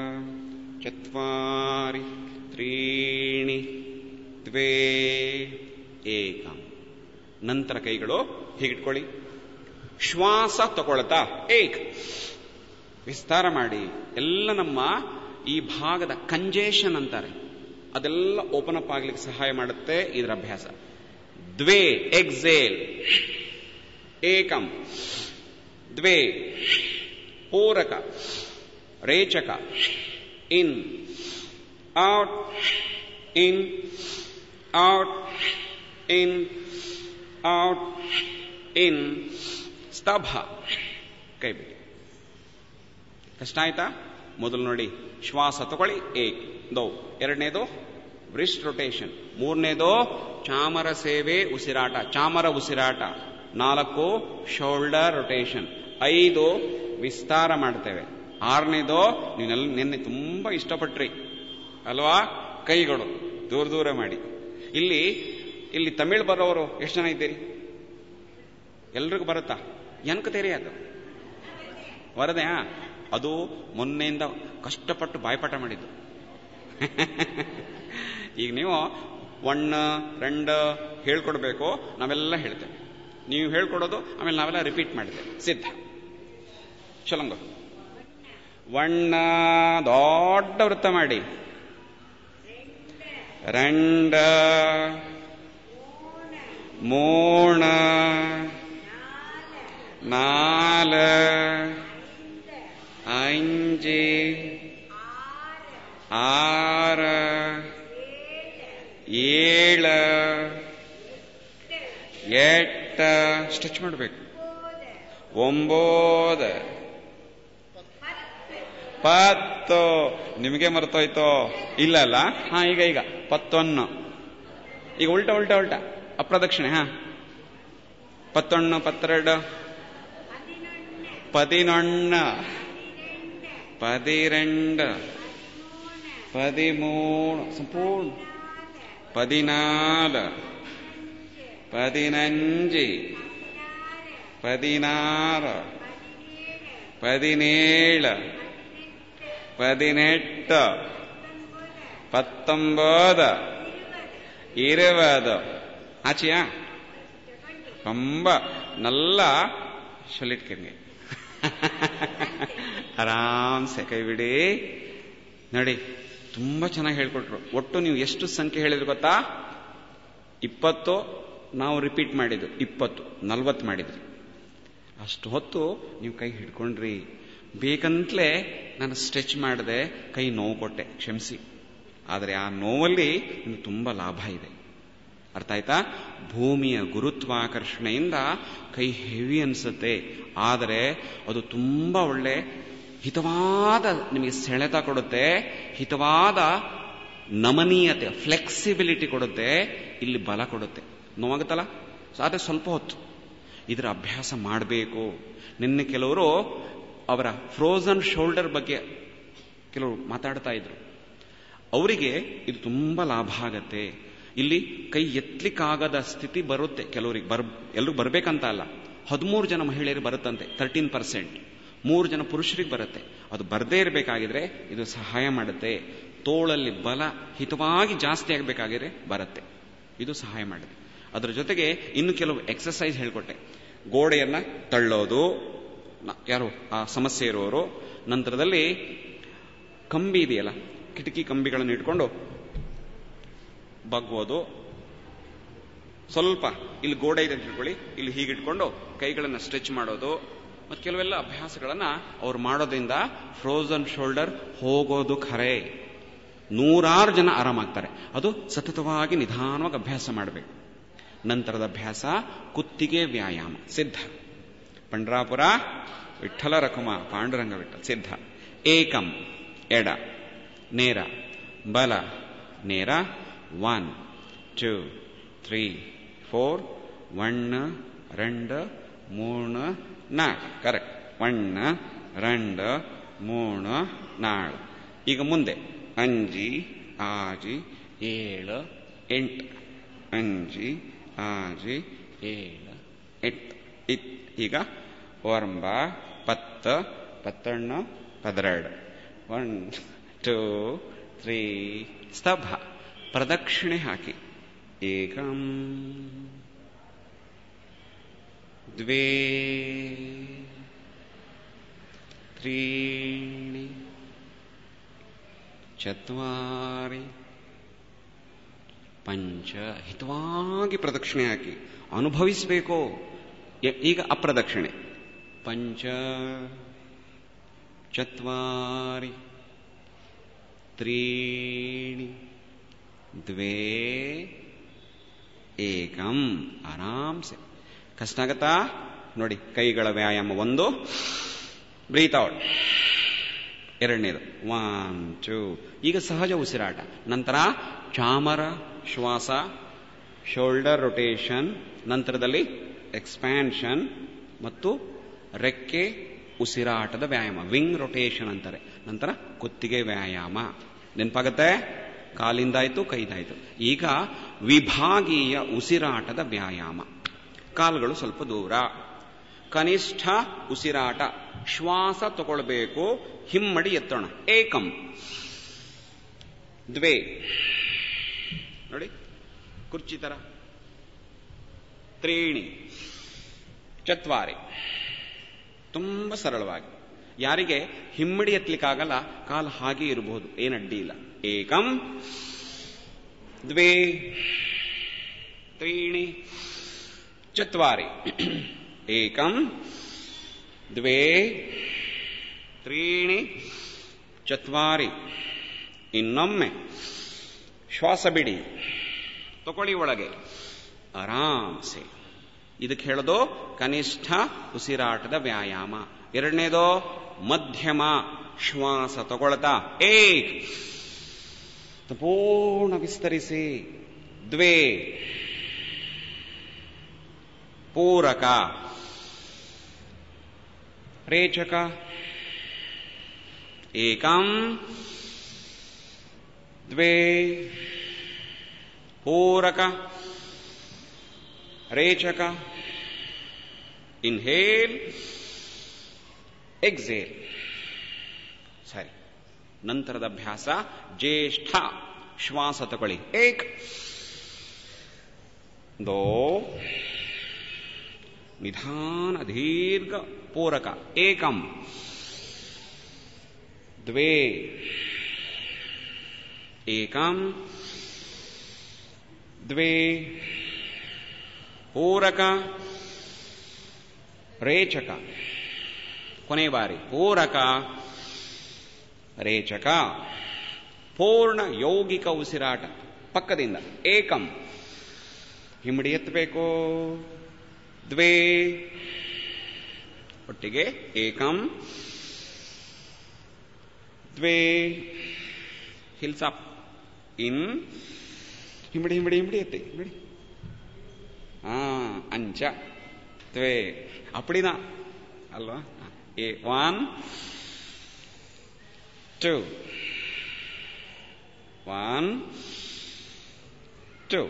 ಚತ್ವಾರಿ ತ್ರೀಣಿ ದ್ವೇ ಏಕಂ ನಂತರ ಕೈಗಳು ಹೀಗಿಟ್ಕೊಳ್ಳಿ ಶ್ವಾಸ ತಗೊಳ್ತಾ ಏಕ್ ವಿಸ್ತಾರ ಮಾಡಿ ಎಲ್ಲ ನಮ್ಮ ಈ ಭಾಗದ ಕಂಜೇಷನ್ ಅಂತಾರೆ ಅದೆಲ್ಲ ಓಪನ್ ಅಪ್ ಆಗ್ಲಿಕ್ಕೆ ಸಹಾಯ ಮಾಡುತ್ತೆ ಇದರ ಅಭ್ಯಾಸ ದ್ವೇ ಎಕ್ಸೇಲ್ ಏಕಂ ದ್ವೇ ಪೂರಕ ರೇಚಕ in out in out in out in ಸ್ತಭ ಕೈ ಬಿಡಿ ಕಷ್ಟ ಆಯ್ತಾ ಮೊದಲು ನೋಡಿ ಶ್ವಾಸ ತಗೊಳ್ಳಿ ಏಕ್ ದೋ ಎರಡನೇದು ಬ್ರಿಸ್ಟ್ ರೊಟೇಷನ್ ಮೂರನೇದು ಚಾಮರ ಸೇವೆ ಉಸಿರಾಟ ಚಾಮರ ಉಸಿರಾಟ ನಾಲ್ಕು ಶೋಲ್ಡರ್ ರೊಟೇಷನ್ ಐದು ವಿಸ್ತಾರ ಮಾಡ್ತೇವೆ ಆರನೇದು ನೀವೆಲ್ಲ ನಿನ್ನೆ ತುಂಬಾ ಇಷ್ಟಪಟ್ರಿ ಅಲ್ವಾ ಕೈಗಳು ದೂರ ದೂರ ಮಾಡಿ ಇಲ್ಲಿ ಇಲ್ಲಿ ತಮಿಳ್ ಬರೋರು ಎಷ್ಟು ಜನ ಇದ್ದೀರಿ ಎಲ್ರಿಗೂ ಬರುತ್ತಾ ಎನ್ಕತೇರಿ ಅದು ವರದೆ ಅದು ಮೊನ್ನೆಯಿಂದ ಕಷ್ಟಪಟ್ಟು ಬಾಯ್ಪಾಠ ಮಾಡಿದ್ದು ಈಗ ನೀವು ಒಣ್ಣ ರೆಂಡ ಹೇಳ್ಕೊಡ್ಬೇಕು ನಾವೆಲ್ಲ ಹೇಳ್ತೇವೆ ನೀವು ಹೇಳ್ಕೊಡೋದು ಆಮೇಲೆ ನಾವೆಲ್ಲ ರಿಪೀಟ್ ಮಾಡಿದ್ದೇವೆ ಸಿದ್ಧ ಚಲಂಗ ವಣ್ಣ ದೊಡ್ಡ ವೃತ್ತ ಮಾಡಿ ರಂಡ ಮೂಣ ನಾಲ ಐಂಜಿ ಆರ ಏಳ ಎಟ್ಟ ಸ್ಟಿಚ್ ಮಾಡಬೇಕು ಒಂಬೋದ ಪತ್ತು ನಿಮಗೆ ಮರ್ತೋಯ್ತೋ ಇಲ್ಲ ಅಲ್ಲ ಹಾ ಈಗ ಈಗ ಪತ್ತೊನ್ನು ಈಗ ಉಲ್ಟ ಉಲ್ಟ ಉಲ್ಟ ಅಪ್ರದಕ್ಷಿಣೆ ಹಾ പത്തൊന്ന് പന്ത്രണ്ട് പതിനൊന്ന് പതിരണ്ട് പതിമൂന്ന് സമ്പൂർണ്ണ പതിനാല് പതിനഞ്ച് പതിനാറ് പതിനേഴ് പതിനെട്ട് പത്തൊമ്പത് ഇരുപത് ആച്ചിയാ ரொம்ப நல்லா சொல்லிருக்கீங்க ಆರಾಮ್ಸೆ ಕೈ ಬಿಡಿ ನೋಡಿ ತುಂಬಾ ಚೆನ್ನಾಗಿ ಹೇಳ್ಕೊಟ್ರು ಒಟ್ಟು ನೀವು ಎಷ್ಟು ಸಂಖ್ಯೆ ಹೇಳಿದ್ರು ಗೊತ್ತಾ ಇಪ್ಪತ್ತು ನಾವು ರಿಪೀಟ್ ಮಾಡಿದ್ದು ಇಪ್ಪತ್ತು ನಲ್ವತ್ತು ಮಾಡಿದ್ರಿ ಅಷ್ಟು ಹೊತ್ತು ನೀವು ಕೈ ಹಿಡ್ಕೊಂಡ್ರಿ ಬೇಕಂತಲೇ ನಾನು ಸ್ಟ್ರೆಚ್ ಮಾಡಿದೆ ಕೈ ನೋವು ಕೊಟ್ಟೆ ಕ್ಷಮಿಸಿ ಆದರೆ ಆ ನೋವಲ್ಲಿ ನಿಮ್ಗೆ ತುಂಬಾ ಲಾಭ ಇದೆ ಅರ್ಥ ಆಯ್ತಾ ಭೂಮಿಯ ಗುರುತ್ವಾಕರ್ಷಣೆಯಿಂದ ಕೈ ಹೆವಿ ಅನ್ಸುತ್ತೆ ಆದರೆ ಅದು ತುಂಬಾ ಒಳ್ಳೆ ಹಿತವಾದ ನಿಮಗೆ ಸೆಳೆತ ಕೊಡುತ್ತೆ ಹಿತವಾದ ನಮನೀಯತೆ ಫ್ಲೆಕ್ಸಿಬಿಲಿಟಿ ಕೊಡುತ್ತೆ ಇಲ್ಲಿ ಬಲ ಕೊಡುತ್ತೆ ನೋವಾಗುತ್ತಲ್ಲ ಆದರೆ ಸ್ವಲ್ಪ ಹೊತ್ತು ಇದರ ಅಭ್ಯಾಸ ಮಾಡಬೇಕು ನಿನ್ನೆ ಕೆಲವರು ಅವರ ಫ್ರೋಸನ್ ಶೋಲ್ಡರ್ ಬಗ್ಗೆ ಕೆಲವರು ಮಾತಾಡ್ತಾ ಇದ್ರು ಅವರಿಗೆ ಇದು ತುಂಬಾ ಲಾಭ ಆಗತ್ತೆ ಇಲ್ಲಿ ಕೈ ಎತ್ತಲಿಕ್ಕಾಗದ ಸ್ಥಿತಿ ಬರುತ್ತೆ ಕೆಲವರಿಗೆ ಬರ್ ಎಲ್ಲರೂ ಬರ್ಬೇಕಂತ ಅಲ್ಲ ಹದಿಮೂರು ಜನ ಮಹಿಳೆಯರು ಬರುತ್ತಂತೆ ತರ್ಟೀನ್ ಪರ್ಸೆಂಟ್ ಮೂರು ಜನ ಪುರುಷರಿಗೆ ಬರುತ್ತೆ ಅದು ಬರದೇ ಇರಬೇಕಾಗಿದ್ರೆ ಇದು ಸಹಾಯ ಮಾಡುತ್ತೆ ತೋಳಲ್ಲಿ ಬಲ ಹಿತವಾಗಿ ಜಾಸ್ತಿ ಆಗಬೇಕಾಗಿದ್ರೆ ಬರುತ್ತೆ ಇದು ಸಹಾಯ ಮಾಡುತ್ತೆ ಅದರ ಜೊತೆಗೆ ಇನ್ನು ಕೆಲವು ಎಕ್ಸಸೈಸ್ ಹೇಳ್ಕೊಟ್ಟೆ ಗೋಡೆಯನ್ನ ತಳ್ಳೋದು ಯಾರು ಆ ಸಮಸ್ಯೆ ಇರುವವರು ನಂತರದಲ್ಲಿ ಕಂಬಿ ಇದೆಯಲ್ಲ ಕಿಟಕಿ ಕಂಬಿಗಳನ್ನು ಇಟ್ಕೊಂಡು ಬಗ್ಗೋದು ಸ್ವಲ್ಪ ಇಲ್ಲಿ ಗೋಡೆ ಇದೆ ಅಂತ ತಿಳ್ಕೊಳ್ಳಿ ಇಲ್ಲಿ ಹೀಗಿಟ್ಕೊಂಡು ಕೈಗಳನ್ನು ಸ್ಟ್ರೆಚ್ ಮಾಡೋದು ಮತ್ತು ಕೆಲವೆಲ್ಲ ಅಭ್ಯಾಸಗಳನ್ನ ಅವ್ರು ಮಾಡೋದ್ರಿಂದ ಫ್ರೋಸನ್ ಶೋಲ್ಡರ್ ಹೋಗೋದು ಖರೆ ನೂರಾರು ಜನ ಆರಾಮಾಗ್ತಾರೆ ಅದು ಸತತವಾಗಿ ನಿಧಾನವಾಗಿ ಅಭ್ಯಾಸ ಮಾಡಬೇಕು ನಂತರದ ಅಭ್ಯಾಸ ಕುತ್ತಿಗೆ ವ್ಯಾಯಾಮ ಸಿದ್ಧ ಪಂಡ್ರಾಪುರ ವಿಠಲ ರಕುಮ ಪಾಂಡುರಂಗ ವಿಠಲ ಸಿದ್ಧ ಏಕಂ ಎಡ ನೇರ ಬಲ ನೇರ ಒನ್ ಟೂ ತ್ರೀ ಫೋರ್ ஒன்று ரெண்டு மூணு நாலு ಕರೆಕ್ಟ್ ಒಣ್ಣು ರೆಂಡು ಮೂಣು ನಾಳು ಈಗ ಮುಂದೆ ಅಂಜಿ ಆಜಿ ಏಳು ಎಂಟು ಅಂಜಿ ಆಜಿ ಏಳು ಎಂಟು ಇತ್ ಈಗ ಒಂಬ ಪತ್ತು ಪತ್ತೊಣ್ಣು ಪದೆರಡು ಒನ್ ಟೂ ತ್ರೀ ಸ್ತಭ ಪ್ರದಕ್ಷಿಣೆ ಹಾಕಿ ಏಕಂ द्वे त्रीणि ಚತ್ವಾರಿ ಪಂಚ ಹಿತವಾಗಿ ಪ್ರದಕ್ಷಿಣೆ ಹಾಕಿ ಅನುಭವಿಸಬೇಕು ಈಗ ಅಪ್ರದಕ್ಷಿಣೆ ಪಂಚ ಚತ್ವಾರಿ ತ್ರೀಣಿ ದ್ವೇ ಏಕಂ ಆರಾಮ್ಸೆ ಕಷ್ಟ ಆಗತ್ತಾ ನೋಡಿ ಕೈಗಳ ವ್ಯಾಯಾಮ ಒಂದು ಬ್ರೀತ್ ಔಟ್ ಎರಡನೇದು ಒನ್ ಟೂ ಈಗ ಸಹಜ ಉಸಿರಾಟ ನಂತರ ಚಾಮರ ಶ್ವಾಸ ಶೋಲ್ಡರ್ ರೊಟೇಷನ್ ನಂತರದಲ್ಲಿ ಎಕ್ಸ್ಪ್ಯಾನ್ಷನ್ ಮತ್ತು ರೆಕ್ಕೆ ಉಸಿರಾಟದ ವ್ಯಾಯಾಮ ವಿಂಗ್ ರೊಟೇಷನ್ ಅಂತಾರೆ ನಂತರ ಕುತ್ತಿಗೆ ವ್ಯಾಯಾಮ ನೆನಪಾಗತ್ತೆ ಕಾಲಿಂದಾಯ್ತು ಕೈದಾಯ್ತು ಈಗ ವಿಭಾಗೀಯ ಉಸಿರಾಟದ ವ್ಯಾಯಾಮ ಕಾಲುಗಳು ಸ್ವಲ್ಪ ದೂರ ಕನಿಷ್ಠ ಉಸಿರಾಟ ಶ್ವಾಸ ತಗೊಳ್ಬೇಕು ಹಿಮ್ಮಡಿ ಎತ್ತೋಣ ಏಕಂ ದ್ವೇ ನೋಡಿ ಕುರ್ಚಿ ತರ ತ್ರೀಣಿ ಚತ್ವಾರಿ ತುಂಬಾ ಸರಳವಾಗಿ ಯಾರಿಗೆ ಹಿಮ್ಮಡಿ ಎತ್ತಲಿಕ್ಕಾಗಲ್ಲ ಕಾಲು ಹಾಗೆ ಇರಬಹುದು ಏನಡ್ಡಿ ಇಲ್ಲ ಏಕಂ ದ್ವೇ ತ್ರೀಣಿ ಚತ್ವಾರಿ ಏಕಂ ದ್ವೇ ತ್ರೀಣಿ ಚತ್ವಾರಿ ಇನ್ನೊಮ್ಮೆ ಶ್ವಾಸ ಬಿಡಿ ತಗೊಳ್ಳಿ ಒಳಗೆ ಆರಾಮ್ಸೆ ಇದಕ್ಕೆ ಹೇಳೋದು ಕನಿಷ್ಠ ಉಸಿರಾಟದ ವ್ಯಾಯಾಮ ಎರಡನೇದು ಮಧ್ಯಮ ಶ್ವಾಸ ತಗೊಳ್ತಾ ಏಕ್ ಪೂರ್ಣ ವಿಸ್ತರಿಸಿ ದ್ವೇ ಪೂರಕ ರೇಚಕ ಏಕಂ ದ್ವೇ ಪೂರಕ ರೇಚಕ ಇನ್ಹೇಲ್ ಎಕ್ಸೇಲ್ ಸರಿ ನಂತರದ ಅಭ್ಯಾಸ ಜ್ಯೇಷ್ಠ ಶ್ವಾಸ ತಗೊಳ್ಳಿ ಏಕ್ ದೋ ನಿಧಾನ ದೀರ್ಘ ಪೂರಕ ಏಕಂ ದ್ವೇ ಏಕಂ ದ್ವೇ ಪೂರಕ ರೇಚಕ ಕೊನೆ ಬಾರಿ ಪೂರಕ ರೇಚಕ ಪೂರ್ಣ ಯೌಗಿಕ ಉಸಿರಾಟ ಪಕ್ಕದಿಂದ ಏಕಂ ಹಿಮ್ಮಡಿ ಎತ್ತಬೇಕು ದ್ವೇ ಒಟ್ಟಿಗೆ ಏಕಂ ದ್ವೇ ಹಿಲ್ಸ್ ಅಪ್ ಇನ್ ಹಿಮ್ಮಡಿ ಹಿಮ್ಮಡಿ ಹಿಮ್ಮಡಿ ಎತ್ತಿ ಹಿಮ್ಮಡಿ ಆ ಅಂಚ ದ್ವೇ ಅಪ್ಪಡಿನ ಅಲ್ವಾ ಎ ಒನ್ ಟೂ ಒನ್ ಟೂ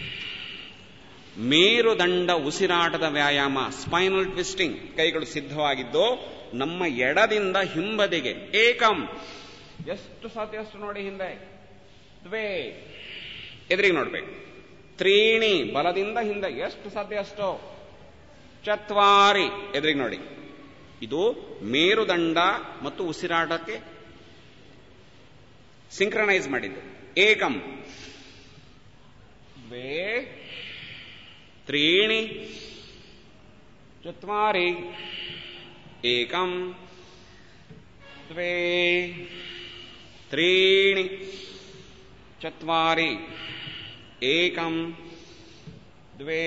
ಮೇರುದಂಡ ಉಸಿರಾಟದ ವ್ಯಾಯಾಮ ಸ್ಪೈನಲ್ ಟ್ವಿಸ್ಟಿಂಗ್ ಕೈಗಳು ಸಿದ್ಧವಾಗಿದ್ದು ನಮ್ಮ ಎಡದಿಂದ ಹಿಂಬದಿಗೆ ಏಕಂ ಎಷ್ಟು ಸಾಧ್ಯ ಅಷ್ಟು ನೋಡಿ ಹಿಂದೆ ದ್ವೇ ಎದುರಿಗೆ ನೋಡ್ಬೇಕು ತ್ರೀಣಿ ಬಲದಿಂದ ಹಿಂದೆ ಎಷ್ಟು ಸಾಧ್ಯ ಅಷ್ಟು ಚತ್ವಾರಿ ಎದುರಿಗೆ ನೋಡಿ ಇದು ಮೇರುದಂಡ ಮತ್ತು ಉಸಿರಾಟಕ್ಕೆ ಸಿಂಕ್ರನೈಸ್ ಮಾಡಿದ್ದು ಏಕಂ ದ್ವೇ ತ್ರೀಣಿ ಚತ್ವಾರಿ ಏಕಂ ದ್ವೇ ತ್ರೀಣಿ ಚತ್ವಾರಿ ಏಕಂ ದ್ವೇ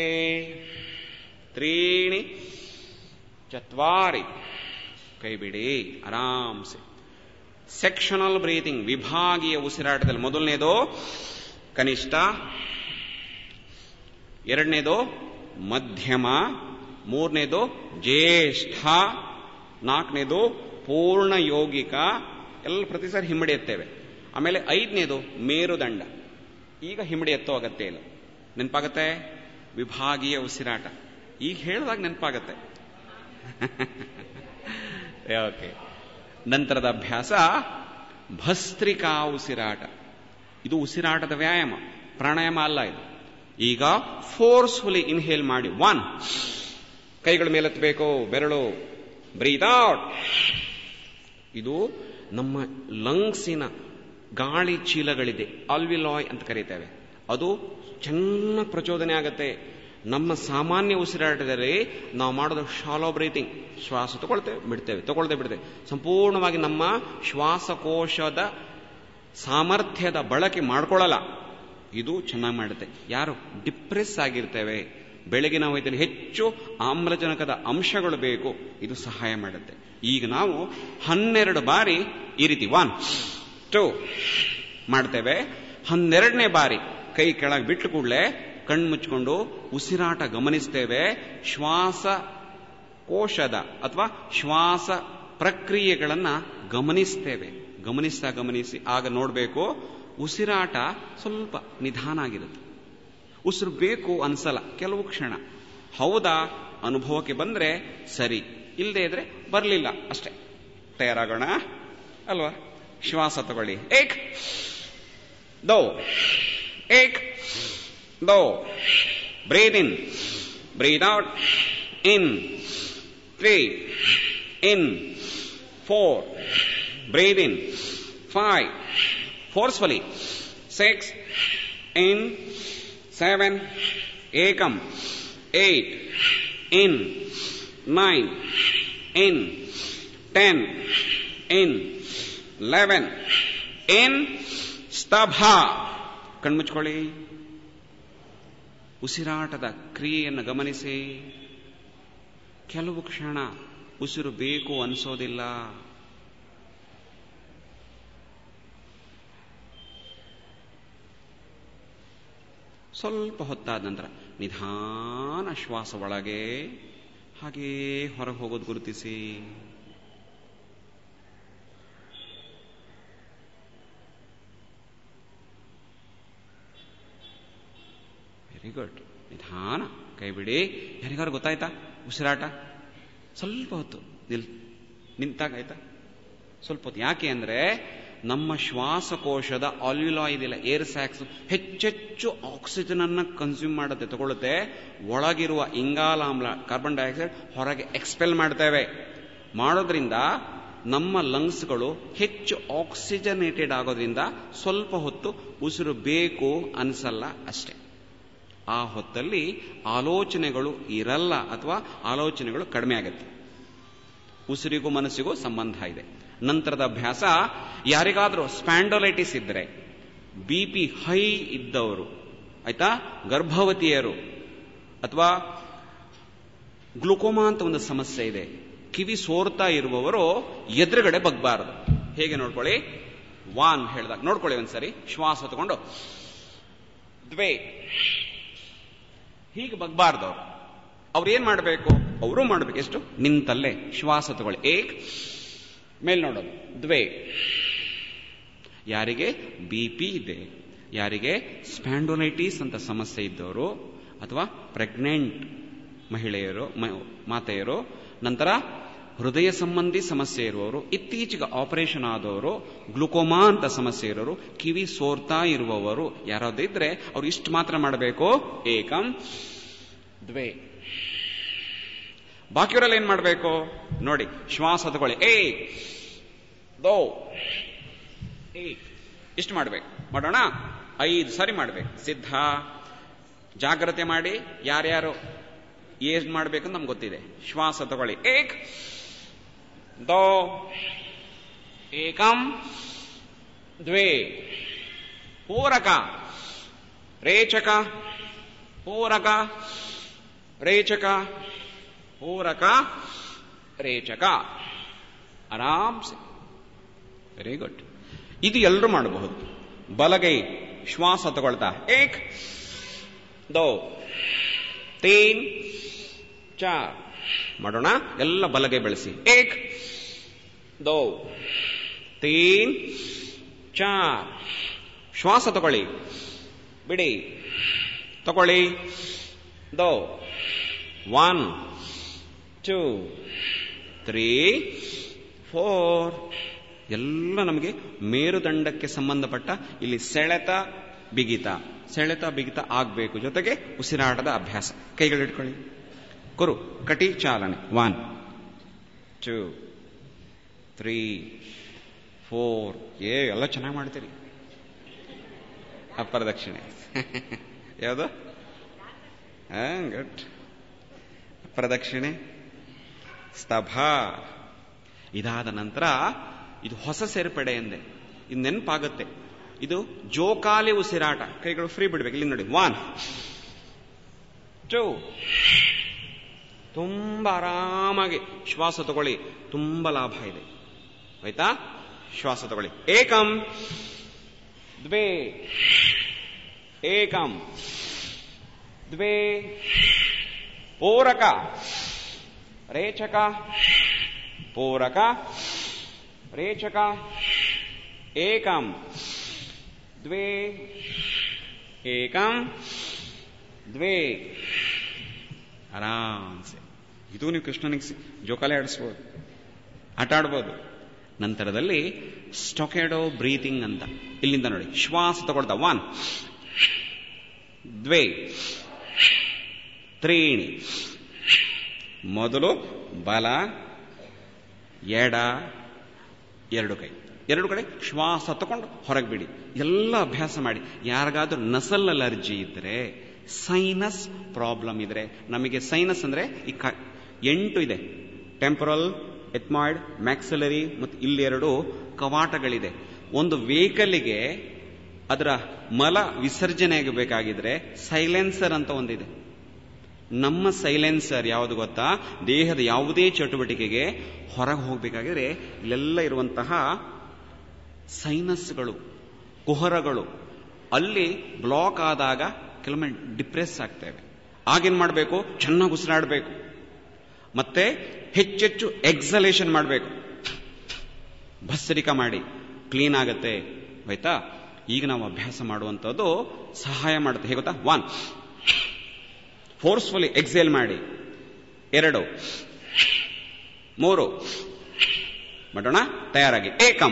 ತ್ರೀಣಿ ಚತ್ವಾರಿ ಕೈ ಬಿಡಿ ಆರಾಮ್ಸೆ ಸೆಕ್ಷನಲ್ ಬ್ರೀತಿಂಗ್ ವಿಭಾಗೀಯ ಉಸಿರಾಟದಲ್ಲಿ ಮೊದಲನೇದು ಕನಿಷ್ಠ ಎರಡನೇದು ಮಧ್ಯಮ ಮೂರನೇದು ಜ್ಯೇಷ್ಠ ನಾಲ್ಕನೇದು ಪೂರ್ಣ ಯೋಗಿಕ ಎಲ್ಲ ಪ್ರತಿ ಸಾರಿ ಹಿಮ್ಮಡಿ ಎತ್ತೇವೆ ಆಮೇಲೆ ಐದನೇದು ಮೇರುದಂಡ ಈಗ ಹಿಮ್ಮಡಿ ಎತ್ತೋ ಅಗತ್ಯ ಇಲ್ಲ ನೆನಪಾಗತ್ತೆ ವಿಭಾಗೀಯ ಉಸಿರಾಟ ಈಗ ಹೇಳಿದಾಗ ನೆನಪಾಗತ್ತೆ ಓಕೆ ನಂತರದ ಅಭ್ಯಾಸ ಭಸ್ತ್ರಿಕಾ ಉಸಿರಾಟ ಇದು ಉಸಿರಾಟದ ವ್ಯಾಯಾಮ ಪ್ರಾಣಾಯಾಮ ಅಲ್ಲ ಇದು ಈಗ ಫೋರ್ಸ್ಫುಲಿ ಇನ್ಹೇಲ್ ಮಾಡಿ ಒನ್ ಕೈಗಳ ಮೇಲೆತ್ತಬೇಕು ಬೆರಳು ಬ್ರೀತ್ ಔಟ್ ಇದು ನಮ್ಮ ಲಂಗ್ಸಿನ ಗಾಳಿ ಚೀಲಗಳಿದೆ ಆಲ್ವಿಲಾಯ್ ಅಂತ ಕರೀತೇವೆ ಅದು ಚೆನ್ನಾಗಿ ಪ್ರಚೋದನೆ ಆಗತ್ತೆ ನಮ್ಮ ಸಾಮಾನ್ಯ ಉಸಿರಾಟದಲ್ಲಿ ನಾವು ಮಾಡೋದು ಶಾಲೋ ಬ್ರೀತಿಂಗ್ ಶ್ವಾಸ ತಗೊಳ್ತೇವೆ ಬಿಡ್ತೇವೆ ತಗೊಳ್ತೇ ಬಿಡ್ತೇವೆ ಸಂಪೂರ್ಣವಾಗಿ ನಮ್ಮ ಶ್ವಾಸಕೋಶದ ಸಾಮರ್ಥ್ಯದ ಬಳಕೆ ಮಾಡ್ಕೊಳ್ಳಲ್ಲ ಇದು ಚೆನ್ನಾಗಿ ಮಾಡುತ್ತೆ ಯಾರು ಡಿಪ್ರೆಸ್ ಆಗಿರ್ತೇವೆ ಬೆಳಗಿನ ವಯದಲ್ಲಿ ಹೆಚ್ಚು ಆಮ್ಲಜನಕದ ಅಂಶಗಳು ಬೇಕು ಇದು ಸಹಾಯ ಮಾಡುತ್ತೆ ಈಗ ನಾವು ಹನ್ನೆರಡು ಬಾರಿ ಈ ರೀತಿ ಒನ್ ಟೂ ಮಾಡ್ತೇವೆ ಹನ್ನೆರಡನೇ ಬಾರಿ ಕೈ ಕೆಳಗೆ ಬಿಟ್ಟು ಕೂಡಲೇ ಕಣ್ಣು ಮುಚ್ಕೊಂಡು ಉಸಿರಾಟ ಗಮನಿಸ್ತೇವೆ ಶ್ವಾಸ ಕೋಶದ ಅಥವಾ ಶ್ವಾಸ ಪ್ರಕ್ರಿಯೆಗಳನ್ನ ಗಮನಿಸ್ತೇವೆ ಗಮನಿಸ್ತಾ ಗಮನಿಸಿ ಆಗ ನೋಡಬೇಕು ಉಸಿರಾಟ ಸ್ವಲ್ಪ ನಿಧಾನ ಆಗಿರುತ್ತೆ ಉಸಿರು ಬೇಕು ಅನ್ಸಲ್ಲ ಕೆಲವು ಕ್ಷಣ ಹೌದಾ ಅನುಭವಕ್ಕೆ ಬಂದ್ರೆ ಸರಿ ಇಲ್ಲದೆ ಇದ್ರೆ ಬರಲಿಲ್ಲ ಅಷ್ಟೇ ತಯಾರಾಗೋಣ ಅಲ್ವಾ ಶ್ವಾಸ ತಗೊಳ್ಳಿ ಏಕ್ ದೋ ಏಕ್ ದೋ breathe in breathe out in three in four breathe in five forcefully six in seven, ekam, eight, in, nine, in, ten, in eleven in ಸ್ತಭ ಕಣ್ಮುಚ್ಕೊಳ್ಳಿ ಉಸಿರಾಟದ ಕ್ರಿಯೆಯನ್ನು ಗಮನಿಸಿ ಕೆಲವು ಕ್ಷಣ ಉಸಿರು ಬೇಕು ಅನಿಸೋದಿಲ್ಲ ಸ್ವಲ್ಪ ಹೊತ್ತಾದ ನಂತರ ನಿಧಾನ ಶ್ವಾಸ ಒಳಗೆ ಹಾಗೇ ಹೊರಗೆ ಹೋಗೋದು ಗುರುತಿಸಿ ವೆರಿ ಗುಡ್ ನಿಧಾನ ಕೈ ಬಿಡಿ ಯಾರಿಗಾರು ಗೊತ್ತಾಯ್ತಾ ಉಸಿರಾಟ ಸ್ವಲ್ಪ ಹೊತ್ತು ನಿಲ್ ನಿಂತಾಗ ಆಯ್ತಾ ಸ್ವಲ್ಪ ಹೊತ್ತು ಯಾಕೆ ಅಂದ್ರೆ ನಮ್ಮ ಶ್ವಾಸಕೋಶದ ಆಲ್ಯುಲಾ ಇದೆಯಲ್ಲ ಏರ್ ಸ್ಯಾಕ್ಸ್ ಹೆಚ್ಚೆಚ್ಚು ಆಕ್ಸಿಜನ್ ಅನ್ನ ಕನ್ಸ್ಯೂಮ್ ಮಾಡುತ್ತೆ ತಗೊಳುತ್ತೆ ಒಳಗಿರುವ ಇಂಗಾಲಾಮ್ಲ ಕಾರ್ಬನ್ ಡೈಆಕ್ಸೈಡ್ ಹೊರಗೆ ಎಕ್ಸ್ಪೆಲ್ ಮಾಡ್ತೇವೆ ಮಾಡೋದ್ರಿಂದ ನಮ್ಮ ಲಂಗ್ಸ್ಗಳು ಹೆಚ್ಚು ಆಕ್ಸಿಜನೇಟೆಡ್ ಆಗೋದ್ರಿಂದ ಸ್ವಲ್ಪ ಹೊತ್ತು ಉಸಿರು ಬೇಕು ಅನ್ಸಲ್ಲ ಅಷ್ಟೇ ಆ ಹೊತ್ತಲ್ಲಿ ಆಲೋಚನೆಗಳು ಇರಲ್ಲ ಅಥವಾ ಆಲೋಚನೆಗಳು ಕಡಿಮೆ ಆಗುತ್ತೆ ಉಸಿರಿಗೂ ಮನಸ್ಸಿಗೂ ಸಂಬಂಧ ಇದೆ ನಂತರದ ಅಭ್ಯಾಸ ಯಾರಿಗಾದ್ರೂ ಸ್ಪ್ಯಾಂಡೋಲೈಟಿಸ್ ಇದ್ರೆ ಬಿ ಪಿ ಹೈ ಇದ್ದವರು ಆಯ್ತಾ ಗರ್ಭವತಿಯರು ಅಥವಾ ಗ್ಲುಕೋಮಾ ಅಂತ ಒಂದು ಸಮಸ್ಯೆ ಇದೆ ಕಿವಿ ಸೋರ್ತಾ ಇರುವವರು ಎದುರುಗಡೆ ಬಗ್ಬಾರದು ಹೇಗೆ ನೋಡ್ಕೊಳ್ಳಿ ವಾನ್ ಹೇಳಿದಾಗ ನೋಡ್ಕೊಳ್ಳಿ ಒಂದ್ಸರಿ ಶ್ವಾಸ ತಗೊಂಡು ದ್ವೇ ಹೀಗೆ ಬಗ್ಬಾರ್ದು ಅವ್ರು ಅವ್ರು ಏನ್ ಮಾಡಬೇಕು ಅವರು ಮಾಡ್ಬೇಕು ಎಷ್ಟು ನಿಂತಲ್ಲೇ ಶ್ವಾಸ ತಗೊಳ್ಳಿ ಏಕ್ ಮೇಲ್ ನೋಡೋದು ದ್ವೇ ಯಾರಿಗೆ ಬಿ ಪಿ ಇದೆ ಯಾರಿಗೆ ಸ್ಪ್ಯಾಂಡೋಲೈಟಿಸ್ ಅಂತ ಸಮಸ್ಯೆ ಇದ್ದವರು ಅಥವಾ ಪ್ರೆಗ್ನೆಂಟ್ ಮಹಿಳೆಯರು ಮಾತೆಯರು ನಂತರ ಹೃದಯ ಸಂಬಂಧಿ ಸಮಸ್ಯೆ ಇರುವವರು ಇತ್ತೀಚೆಗೆ ಆಪರೇಷನ್ ಆದವರು ಗ್ಲುಕೋಮಾ ಅಂತ ಸಮಸ್ಯೆ ಇರೋರು ಕಿವಿ ಸೋರ್ತಾ ಇರುವವರು ಯಾರಾದ್ರೂ ಇದ್ರೆ ಅವ್ರು ಇಷ್ಟು ಮಾತ್ರ ಮಾಡಬೇಕು ಏಕಂ ದ್ವೇ ಬಾಕಿಯವರೆಲ್ಲ ಏನ್ ಮಾಡಬೇಕು ನೋಡಿ ಶ್ವಾಸ ತಗೊಳ್ಳಿ ಏ ದೋ ಏ ಇಷ್ಟು ಮಾಡ್ಬೇಕು ಮಾಡೋಣ ಐದು ಸಾರಿ ಮಾಡ್ಬೇಕು ಸಿದ್ಧ ಜಾಗ್ರತೆ ಮಾಡಿ ಯಾರ್ಯಾರು ಏನ್ ಮಾಡ್ಬೇಕು ನಮ್ಗೆ ಗೊತ್ತಿದೆ ಶ್ವಾಸ ತಗೊಳ್ಳಿ ಏಕ್ ದೋ ಏಕಂ ದ್ವೇ ಪೂರಕ ರೇಚಕ ಪೂರಕ ರೇಚಕ ಪೂರಕ ರೇಚಕ ಆರಾಮ್ಸೆ ವೆರಿ ಗುಡ್ ಇದು ಎಲ್ಲರೂ ಮಾಡಬಹುದು ಬಲಗೈ ಶ್ವಾಸ ತಗೊಳ್ತಾ ಏಕ್ ದೋ ತೀನ್ ಚಾರ್ ಮಾಡೋಣ ಎಲ್ಲ ಬಲಗೈ ಬೆಳೆಸಿ ಏಕ್ ದೋ ತೀನ್ ಚಾರ್ ಶ್ವಾಸ ತಗೊಳ್ಳಿ ಬಿಡಿ ತಗೊಳ್ಳಿ ದೋ ಒನ್ ಟೂ ತ್ರೀ ಫೋರ್ ಎಲ್ಲ ನಮಗೆ ಮೇರುದಂಡಕ್ಕೆ ಸಂಬಂಧಪಟ್ಟ ಇಲ್ಲಿ ಸೆಳೆತ ಬಿಗಿತ ಸೆಳೆತ ಬಿಗಿತ ಆಗಬೇಕು ಜೊತೆಗೆ ಉಸಿರಾಟದ ಅಭ್ಯಾಸ ಕೈಗಳಿಟ್ಕೊಳ್ಳಿ ಕುರು ಕಟಿ ಚಾಲನೆ ಒನ್ ಟೂ ತ್ರೀ ಫೋರ್ ಏ ಎಲ್ಲ ಚೆನ್ನಾಗಿ ಮಾಡ್ತೀರಿ ಅಪ್ರದಕ್ಷಿಣೆ ಯಾವುದು ಗುಡ್ ಪ್ರದಕ್ಷಿಣೆ ಸ್ತಭ ಇದಾದ ನಂತರ ಇದು ಹೊಸ ಸೇರ್ಪಡೆ ಎಂದೆ ಇದು ನೆನಪಾಗುತ್ತೆ ಇದು ಜೋಕಾಲಿ ಉಸಿರಾಟ ಕೈಗಳು ಫ್ರೀ ಬಿಡ್ಬೇಕು ಇಲ್ಲಿ ನೋಡಿ ಒನ್ ಟೂ ತುಂಬಾ ಆರಾಮಾಗಿ ಶ್ವಾಸ ತಗೊಳ್ಳಿ ತುಂಬಾ ಲಾಭ ಇದೆ ಆಯ್ತಾ ಶ್ವಾಸ ತಗೊಳ್ಳಿ ಏಕಂ ದ್ವೇ ಏಕಂ ದ್ವೇ ಪೂರಕ ರೇಚಕ ಪೂರಕ ರೇಚಕ ಏಕಂ ದ್ವೇ ಏಕಂ ದ್ವೇ ಆರಾಮ್ಸೆ ಇದು ನೀವು ಕೃಷ್ಣನಿಗೆ ಜೋಕಾಲಿ ಆಡಿಸ್ಬೋದು ಆಟ ಆಡ್ಬೋದು ನಂತರದಲ್ಲಿ ಸ್ಟೊಕೆಡೋ ಬ್ರೀತಿಂಗ್ ಅಂತ ಇಲ್ಲಿಂದ ನೋಡಿ ಶ್ವಾಸ ತಗೊಳ್ತಾ ಒನ್ ದ್ವೇ ತ್ರೀಣಿ ಮೊದಲು ಬಲ ಎಡ ಎರಡು ಕೈ ಎರಡು ಕಡೆ ಶ್ವಾಸ ತಗೊಂಡು ಹೊರಗೆ ಬಿಡಿ ಎಲ್ಲ ಅಭ್ಯಾಸ ಮಾಡಿ ಯಾರಿಗಾದ್ರೂ ನಸಲ್ ಅಲರ್ಜಿ ಇದ್ರೆ ಸೈನಸ್ ಪ್ರಾಬ್ಲಮ್ ಇದ್ರೆ ನಮಗೆ ಸೈನಸ್ ಅಂದ್ರೆ ಈ ಕ ಎಂಟು ಇದೆ ಟೆಂಪರಲ್ ಎತ್ಮಾಯ್ಡ್ ಮ್ಯಾಕ್ಸಲರಿ ಮತ್ತು ಇಲ್ಲೆರಡು ಕವಾಟಗಳಿದೆ ಒಂದು ವೆಹಿಕಲ್ಗೆ ಅದರ ಮಲ ವಿಸರ್ಜನೆ ಆಗಬೇಕಾಗಿದ್ರೆ ಸೈಲೆನ್ಸರ್ ಅಂತ ಒಂದಿದೆ ನಮ್ಮ ಸೈಲೆನ್ಸರ್ ಯಾವುದು ಗೊತ್ತಾ ದೇಹದ ಯಾವುದೇ ಚಟುವಟಿಕೆಗೆ ಹೊರಗೆ ಹೋಗಬೇಕಾಗಿದ್ರೆ ಇಲ್ಲೆಲ್ಲ ಇರುವಂತಹ ಸೈನಸ್ಗಳು ಕುಹರಗಳು ಅಲ್ಲಿ ಬ್ಲಾಕ್ ಆದಾಗ ಕೆಲವೊಮ್ಮೆ ಡಿಪ್ರೆಸ್ ಆಗ್ತೇವೆ ಆಗೇನ್ ಮಾಡಬೇಕು ಚೆನ್ನಾಗಿ ಉಸಿರಾಡಬೇಕು ಮತ್ತೆ ಹೆಚ್ಚೆಚ್ಚು ಎಕ್ಸಲೇಷನ್ ಮಾಡಬೇಕು ಭಸ್ಸರಿಕ ಮಾಡಿ ಕ್ಲೀನ್ ಆಗತ್ತೆ ಆಯ್ತಾ ಈಗ ನಾವು ಅಭ್ಯಾಸ ಮಾಡುವಂಥದ್ದು ಸಹಾಯ ಮಾಡುತ್ತೆ ಹೇಗೆ ಗೊತ್ತಾ ಒನ್ ಫೋರ್ಸ್ಫುಲಿ ಎಕ್ಸೇಲ್ ಮಾಡಿ ಎರಡು ಮೂರು ಮಾಡೋಣ ತಯಾರಾಗಿ ಏಕಂ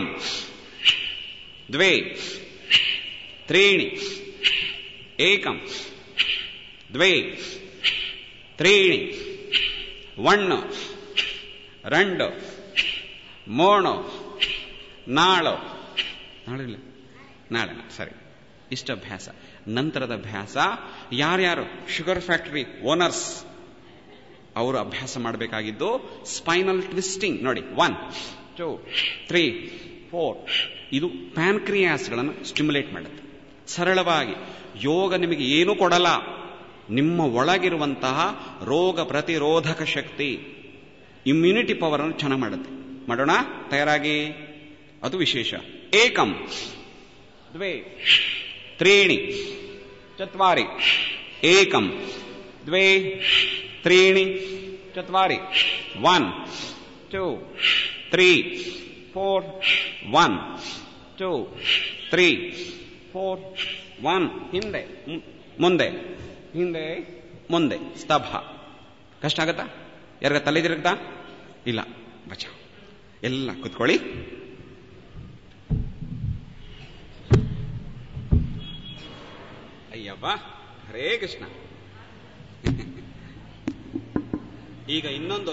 ದ್ವೇ ತ್ರೀಣಿ ಏಕಂ ದ್ವೇ ತ್ರೀಣಿ ಒಣ್ಣು ರಂಡು ಮೂಣು ನಾಳು ನಾಳೆ ಇಲ್ಲ ನಾಳೆ ಸರಿ ಇಷ್ಟ ಅಭ್ಯಾಸ ನಂತರದ ಅಭ್ಯಾಸ ಯಾರ್ಯಾರು ಶುಗರ್ ಫ್ಯಾಕ್ಟರಿ ಓನರ್ಸ್ ಅವರು ಅಭ್ಯಾಸ ಮಾಡಬೇಕಾಗಿದ್ದು ಸ್ಪೈನಲ್ ಟ್ವಿಸ್ಟಿಂಗ್ ನೋಡಿ ಒನ್ ಟೂ ತ್ರೀ ಫೋರ್ ಇದು ಪ್ಯಾನ್ಕ್ರಿಯಾಸ್ಗಳನ್ನು ಸ್ಟಿಮ್ಯುಲೇಟ್ ಮಾಡುತ್ತೆ ಸರಳವಾಗಿ ಯೋಗ ನಿಮಗೆ ಏನೂ ಕೊಡಲ್ಲ ನಿಮ್ಮ ಒಳಗಿರುವಂತಹ ರೋಗ ಪ್ರತಿರೋಧಕ ಶಕ್ತಿ ಇಮ್ಯುನಿಟಿ ಪವರ್ ಅನ್ನು ಚೆನ್ನಾಗಿ ಮಾಡುತ್ತೆ ಮಾಡೋಣ ತಯಾರಾಗಿ ಅದು ವಿಶೇಷ ಏಕಂ ದ್ವೇ ತ್ರೀಣಿ ಚತ್ವಾರಿ ಏಕಂ ದ್ವೇ ತ್ರೀಣಿ ಚತ್ವಾರಿ one two three four one two three four one ಹಿಂದೆ ಮು- ಮುಂದೆ ಹಿಂದೆ ಮುಂದೆ ಸ್ತಭ ಕಷ್ಟ ಆಗತ್ತಾ ಯಾರಿಗ ತಲೆ ತಿರುಗ್ತಾ ಇಲ್ಲ ಬಚ ಎಲ್ಲ ಕುತ್ಕೊಳ್ಳಿ ಅಯ್ಯವ್ವ ಹರೇ ಕೃಷ್ಣ ಈಗ ಇನ್ನೊಂದು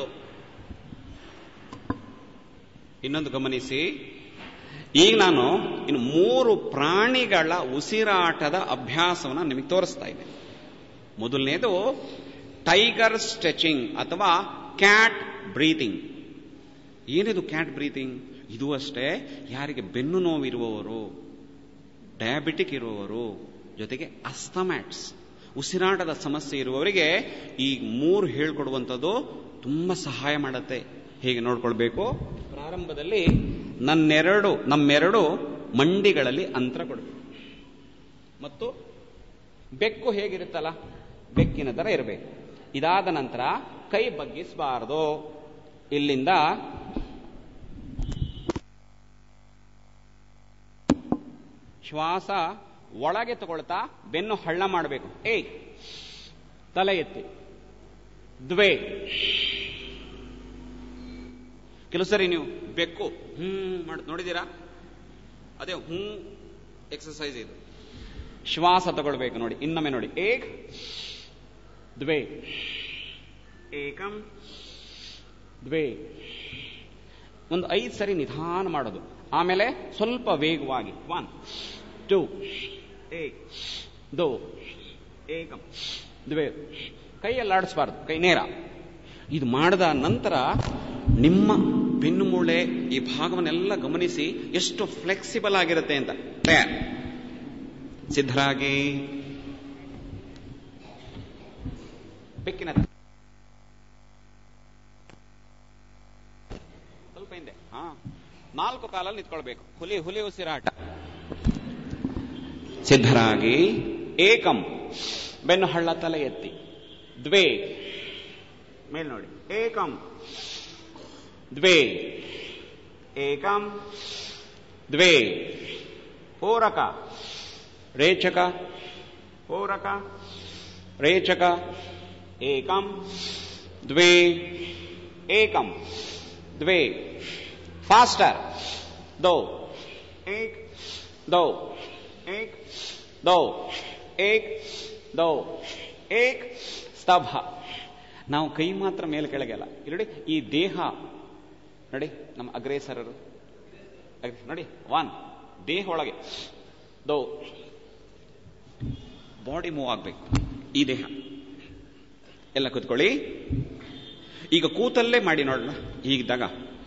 ಇನ್ನೊಂದು ಗಮನಿಸಿ ಈಗ ನಾನು ಇನ್ನು ಮೂರು ಪ್ರಾಣಿಗಳ ಉಸಿರಾಟದ ಅಭ್ಯಾಸವನ್ನು ನಿಮಗೆ ತೋರಿಸ್ತಾ ಇದ್ದೇನೆ ಮೊದಲನೇದು ಟೈಗರ್ ಸ್ಟ್ರೆಚಿಂಗ್ ಅಥವಾ ಕ್ಯಾಟ್ ಬ್ರೀತಿಂಗ್ ಏನಿದು ಕ್ಯಾಟ್ ಬ್ರೀತಿಂಗ್ ಇದು ಅಷ್ಟೇ ಯಾರಿಗೆ ಬೆನ್ನು ನೋವಿರುವವರು ಡಯಾಬಿಟಿಕ್ ಇರುವವರು ಜೊತೆಗೆ ಅಸ್ತಮ್ಯಾಟ್ಸ್ ಉಸಿರಾಟದ ಸಮಸ್ಯೆ ಇರುವವರಿಗೆ ಈ ಮೂರು ಹೇಳ್ಕೊಡುವಂಥದ್ದು ತುಂಬಾ ಸಹಾಯ ಮಾಡುತ್ತೆ ಹೇಗೆ ನೋಡ್ಕೊಳ್ಬೇಕು ಪ್ರಾರಂಭದಲ್ಲಿ ನನ್ನೆರಡು ನಮ್ಮೆರಡು ಮಂಡಿಗಳಲ್ಲಿ ಅಂತರ ಕೊಡಬೇಕು ಮತ್ತು ಬೆಕ್ಕು ಹೇಗಿರುತ್ತಲ್ಲ ಬೆಕ್ಕಿನ ತರ ಇರಬೇಕು ಇದಾದ ನಂತರ ಕೈ ಬಗ್ಗಿಸಬಾರದು ಇಲ್ಲಿಂದ ಶ್ವಾಸ ಒಳಗೆ ತಗೊಳ್ತಾ ಬೆನ್ನು ಹಳ್ಳ ಮಾಡಬೇಕು ಏ ತಲೆ ಎತ್ತಿ ದ್ವೇ ಕೆಲವು ಸರಿ ನೀವು ಬೆಕ್ಕು ಹ್ಮ್ ಮಾಡ್ ನೋಡಿದ್ದೀರಾ ಅದೇ ಹ್ಞೂ ಎಕ್ಸಸೈಸ್ ಇದು ಶ್ವಾಸ ತಗೊಳ್ಬೇಕು ನೋಡಿ ಇನ್ನೊಮ್ಮೆ ನೋಡಿ ಏಕ್ ದ್ವೇ ಏಕಂ ದ್ವೇ ಒಂದು ಐದು ಸರಿ ನಿಧಾನ ಮಾಡೋದು ಆಮೇಲೆ ಸ್ವಲ್ಪ ವೇಗವಾಗಿ ಒನ್ ಟೂ ಏಕ್ ದೋ ಏಕಂ ದ್ವೇ ಕೈಯಲ್ಲಿ ಆಡಿಸ್ಬಾರ್ದು ಕೈ ನೇರ ಇದು ಮಾಡಿದ ನಂತರ ನಿಮ್ಮ ಬೆನ್ನು ಮೂಳೆ ಈ ಭಾಗವನ್ನೆಲ್ಲ ಗಮನಿಸಿ ಎಷ್ಟು ಫ್ಲೆಕ್ಸಿಬಲ್ ಆಗಿರುತ್ತೆ ಅಂತ ತಯಾರ್ ಸಿದ್ಧರಾಗಿ ಬೆಕ್ಕಿನ ತರ. ಸ್ವಲ್ಪ ಹಿಂದೆ ಹಾ ನಾಲ್ಕು ಕಾಲಲ್ಲಿ ನಿಂತ್ಕೊಳ್ಬೇಕು ಹುಲಿ ಹುಲಿ ಉಸಿರಾಟ ಸಿದ್ಧರಾಗಿ ಏಕಂ ಬೆನ್ನು ಹಳ್ಳ ತಲೆ ಎತ್ತಿ ದ್ವೇ ಮೇಲ್ ನೋಡಿ ಏಕಂ ದ್ವೇ ಏಕಂ ದ್ವೇ ಪೂರಕ ರೇಚಕ ಪೂರಕ ರೇಚಕ ಏಕಂ ದ್ವೇ ಏಕಂ ದ್ವೇ ಫಾಸ್ಟರ್ ದೋ ಏಕ್ ದೋ ಏಕ್ ದೋ ಏಕ್ ದೋ ಏಕ್ ಸ್ತಭ ನಾವು ಕೈ ಮಾತ್ರ ಮೇಲೆ ಕೆಳಗೆಲ್ಲ ಇಲ್ಲಿ ನೋಡಿ ಈ ದೇಹ ನೋಡಿ ನಮ್ಮ ಅಗ್ರೇಸರರು ಅಗ್- ನೋಡಿ ಒನ್ ದೇಹ ಒಳಗೆ ದೋ ಬಾಡಿ ಮೂವ್ ಆಗ್ಬೇಕು ಈ ದೇಹ ಎಲ್ಲ ಕೂತ್ಕೊಳ್ಳಿ ಈಗ ಕೂತಲ್ಲೇ ಮಾಡಿ ನೋಡೋಣ ಈಗಿದ್ದಾಗ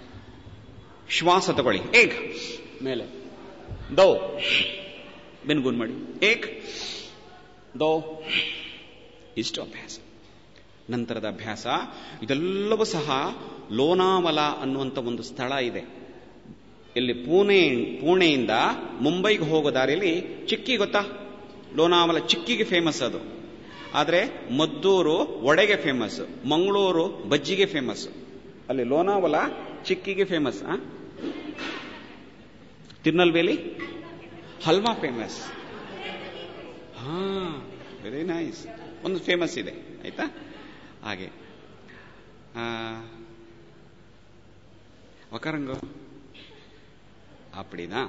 ಶ್ವಾಸ ತಗೊಳ್ಳಿ ಏಕ್ ಮೇಲೆ ದೋ ಬೆನ್ಗೂನ್ ಮಾಡಿ ಏಕ್ ದೋ ಇಷ್ಟು ಅಭ್ಯಾಸ ನಂತರದ ಅಭ್ಯಾಸ ಇದೆಲ್ಲವೂ ಸಹ ಲೋನಾವಲ ಅನ್ನುವಂಥ ಒಂದು ಸ್ಥಳ ಇದೆ ಇಲ್ಲಿ ಪುಣೆ ಪುಣೆಯಿಂದ ಮುಂಬೈಗೆ ಹೋಗೋ ದಾರಿಯಲ್ಲಿ ಚಿಕ್ಕಿ ಗೊತ್ತಾ ಲೋನಾವಲ ಚಿಕ್ಕಿಗೆ ಫೇಮಸ್ ಅದು ಆದರೆ ಮದ್ದೂರು ಒಡೆಗೆ ಫೇಮಸ್ ಮಂಗಳೂರು ಬಜ್ಜಿಗೆ ಫೇಮಸ್ ಅಲ್ಲಿ ಲೋನಾವಲ ಚಿಕ್ಕಿಗೆ ಫೇಮಸ್ ತಿರುನಲ್ವೇಲಿ ಹಲ್ವಾ ಫೇಮಸ್ ಹಾ ವೆರಿ ನೈಸ್ ಒಂದು ಫೇಮಸ್ ಇದೆ ಆಯ್ತಾ ಹಾಗೆ ಒಕರಂಗು ಅಪ್ಪಡಿನಾ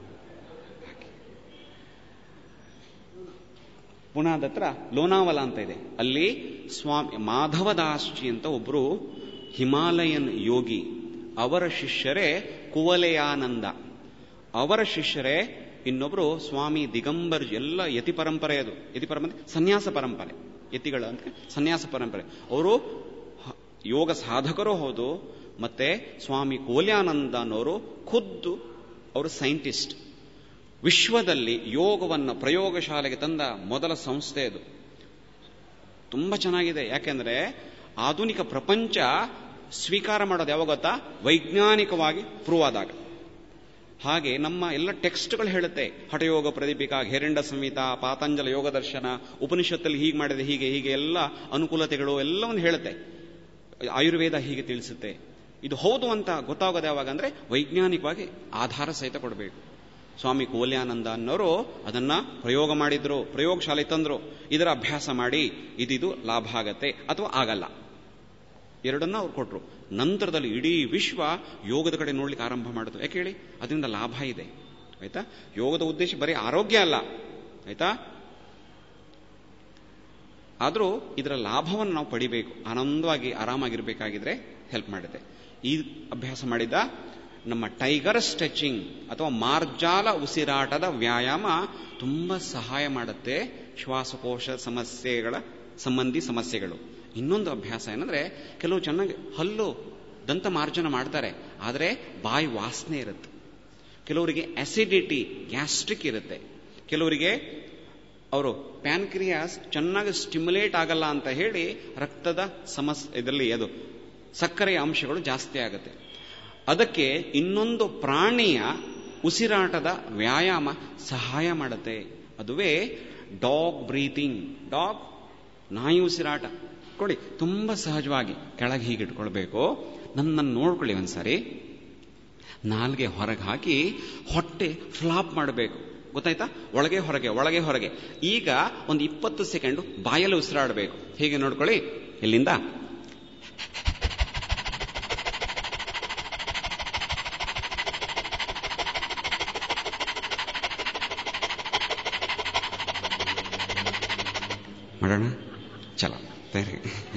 ಪುಣಾದ ಹತ್ರ ಲೋನಾವಲ ಅಂತ ಇದೆ ಅಲ್ಲಿ ಸ್ವಾಮಿ ಮಾಧವದಾಸ್ಜಿ ಅಂತ ಒಬ್ರು ಹಿಮಾಲಯನ್ ಯೋಗಿ ಅವರ ಶಿಷ್ಯರೇ ಕುವಲಯಾನಂದ ಅವರ ಶಿಷ್ಯರೇ ಇನ್ನೊಬ್ರು ಸ್ವಾಮಿ ದಿಗಂಬರ್ ಎಲ್ಲ ಯತಿ ಪರಂಪರೆ ಅದು ಯತಿ ಪರಂಪರೆ ಸನ್ಯಾಸ ಪರಂಪರೆ ಯತಿಗಳ ಅಂತ ಸನ್ಯಾಸ ಪರಂಪರೆ ಅವರು ಯೋಗ ಸಾಧಕರೂ ಹೌದು ಮತ್ತೆ ಸ್ವಾಮಿ ಕೋಲ್ಯಾನಂದ ಅನ್ನೋರು ಖುದ್ದು ಅವರು ಸೈಂಟಿಸ್ಟ್ ವಿಶ್ವದಲ್ಲಿ ಯೋಗವನ್ನು ಪ್ರಯೋಗಶಾಲೆಗೆ ತಂದ ಮೊದಲ ಸಂಸ್ಥೆ ಅದು ತುಂಬಾ ಚೆನ್ನಾಗಿದೆ ಯಾಕೆಂದ್ರೆ ಆಧುನಿಕ ಪ್ರಪಂಚ ಸ್ವೀಕಾರ ಮಾಡೋದು ಯಾವಾಗ ಗೊತ್ತಾ ವೈಜ್ಞಾನಿಕವಾಗಿ ಪ್ರೂವ್ ಆದಾಗ ಹಾಗೆ ನಮ್ಮ ಎಲ್ಲ ಟೆಕ್ಸ್ಟ್ಗಳು ಹೇಳುತ್ತೆ ಹಠಯೋಗ ಪ್ರದೀಪಿಕಾ ಘೇರಂಡ ಸಂಹಿತ ಪಾತಂಜಲ ಯೋಗ ದರ್ಶನ ಉಪನಿಷತ್ತಲ್ಲಿ ಹೀಗೆ ಮಾಡಿದೆ ಹೀಗೆ ಹೀಗೆ ಎಲ್ಲ ಅನುಕೂಲತೆಗಳು ಎಲ್ಲವನ್ನು ಹೇಳುತ್ತೆ ಆಯುರ್ವೇದ ಹೀಗೆ ತಿಳಿಸುತ್ತೆ ಇದು ಹೌದು ಅಂತ ಗೊತ್ತಾಗೋದು ಯಾವಾಗ ಅಂದ್ರೆ ವೈಜ್ಞಾನಿಕವಾಗಿ ಆಧಾರ ಸಹಿತ ಕೊಡಬೇಕು ಸ್ವಾಮಿ ಕೋಲ್ಯಾನಂದ ಅನ್ನೋರು ಅದನ್ನ ಪ್ರಯೋಗ ಮಾಡಿದ್ರು ಪ್ರಯೋಗಶಾಲೆ ತಂದ್ರು ಇದರ ಅಭ್ಯಾಸ ಮಾಡಿ ಇದಿದು ಲಾಭ ಆಗತ್ತೆ ಅಥವಾ ಆಗಲ್ಲ ಎರಡನ್ನ ಅವ್ರು ಕೊಟ್ರು ನಂತರದಲ್ಲಿ ಇಡೀ ವಿಶ್ವ ಯೋಗದ ಕಡೆ ನೋಡ್ಲಿಕ್ಕೆ ಆರಂಭ ಮಾಡಿದ್ರು ಯಾಕೆ ಹೇಳಿ ಅದರಿಂದ ಲಾಭ ಇದೆ ಆಯ್ತಾ ಯೋಗದ ಉದ್ದೇಶ ಬರೀ ಆರೋಗ್ಯ ಅಲ್ಲ ಆಯ್ತಾ ಆದರೂ ಇದರ ಲಾಭವನ್ನು ನಾವು ಪಡಿಬೇಕು ಆನಂದವಾಗಿ ಆರಾಮಾಗಿರ್ಬೇಕಾಗಿದ್ರೆ ಹೆಲ್ಪ್ ಮಾಡುತ್ತೆ ಈ ಅಭ್ಯಾಸ ಮಾಡಿದ ನಮ್ಮ ಟೈಗರ್ ಸ್ಟ್ರೆಚಿಂಗ್ ಅಥವಾ ಮಾರ್ಜಾಲ ಉಸಿರಾಟದ ವ್ಯಾಯಾಮ ತುಂಬಾ ಸಹಾಯ ಮಾಡುತ್ತೆ ಶ್ವಾಸಕೋಶ ಸಮಸ್ಯೆಗಳ ಸಂಬಂಧಿ ಸಮಸ್ಯೆಗಳು ಇನ್ನೊಂದು ಅಭ್ಯಾಸ ಏನಂದ್ರೆ ಕೆಲವು ಚೆನ್ನಾಗಿ ಹಲ್ಲು ದಂತ ಮಾರ್ಜನ ಮಾಡ್ತಾರೆ ಆದರೆ ಬಾಯಿ ವಾಸನೆ ಇರುತ್ತೆ ಕೆಲವರಿಗೆ ಅಸಿಡಿಟಿ ಗ್ಯಾಸ್ಟ್ರಿಕ್ ಇರುತ್ತೆ ಕೆಲವರಿಗೆ ಅವರು ಪ್ಯಾನ್ಕ್ರಿಯಾಸ್ ಚೆನ್ನಾಗಿ ಸ್ಟಿಮ್ಯುಲೇಟ್ ಆಗಲ್ಲ ಅಂತ ಹೇಳಿ ರಕ್ತದ ಸಮಸ್ಯೆ ಇದರಲ್ಲಿ ಅದು ಸಕ್ಕರೆಯ ಅಂಶಗಳು ಜಾಸ್ತಿ ಆಗುತ್ತೆ ಅದಕ್ಕೆ ಇನ್ನೊಂದು ಪ್ರಾಣಿಯ ಉಸಿರಾಟದ ವ್ಯಾಯಾಮ ಸಹಾಯ ಮಾಡುತ್ತೆ ಅದುವೇ ಡಾಗ್ ಬ್ರೀತಿಂಗ್ ಡಾಗ್ ನಾಯಿ ಉಸಿರಾಟ ಕೊಡಿ ತುಂಬಾ ಸಹಜವಾಗಿ ಕೆಳಗೆ ಹೀಗೆ ಇಟ್ಕೊಳ್ಬೇಕು ನನ್ನನ್ನು ನೋಡ್ಕೊಳ್ಳಿ ಒಂದ್ಸರಿ ನಾಲ್ಗೆ ಹೊರಗೆ ಹಾಕಿ ಹೊಟ್ಟೆ ಫ್ಲಾಪ್ ಮಾಡಬೇಕು ಗೊತ್ತಾಯ್ತಾ ಒಳಗೆ ಹೊರಗೆ ಒಳಗೆ ಹೊರಗೆ ಈಗ ಒಂದು ಇಪ್ಪತ್ತು ಸೆಕೆಂಡ್ ಬಾಯಲ್ಲಿ ಉಸಿರಾಡಬೇಕು ಹೀಗೆ ನೋಡ್ಕೊಳ್ಳಿ ಇಲ್ಲಿಂದ ಮಾಡೋಣ ಚಲ ತಯಾರಿ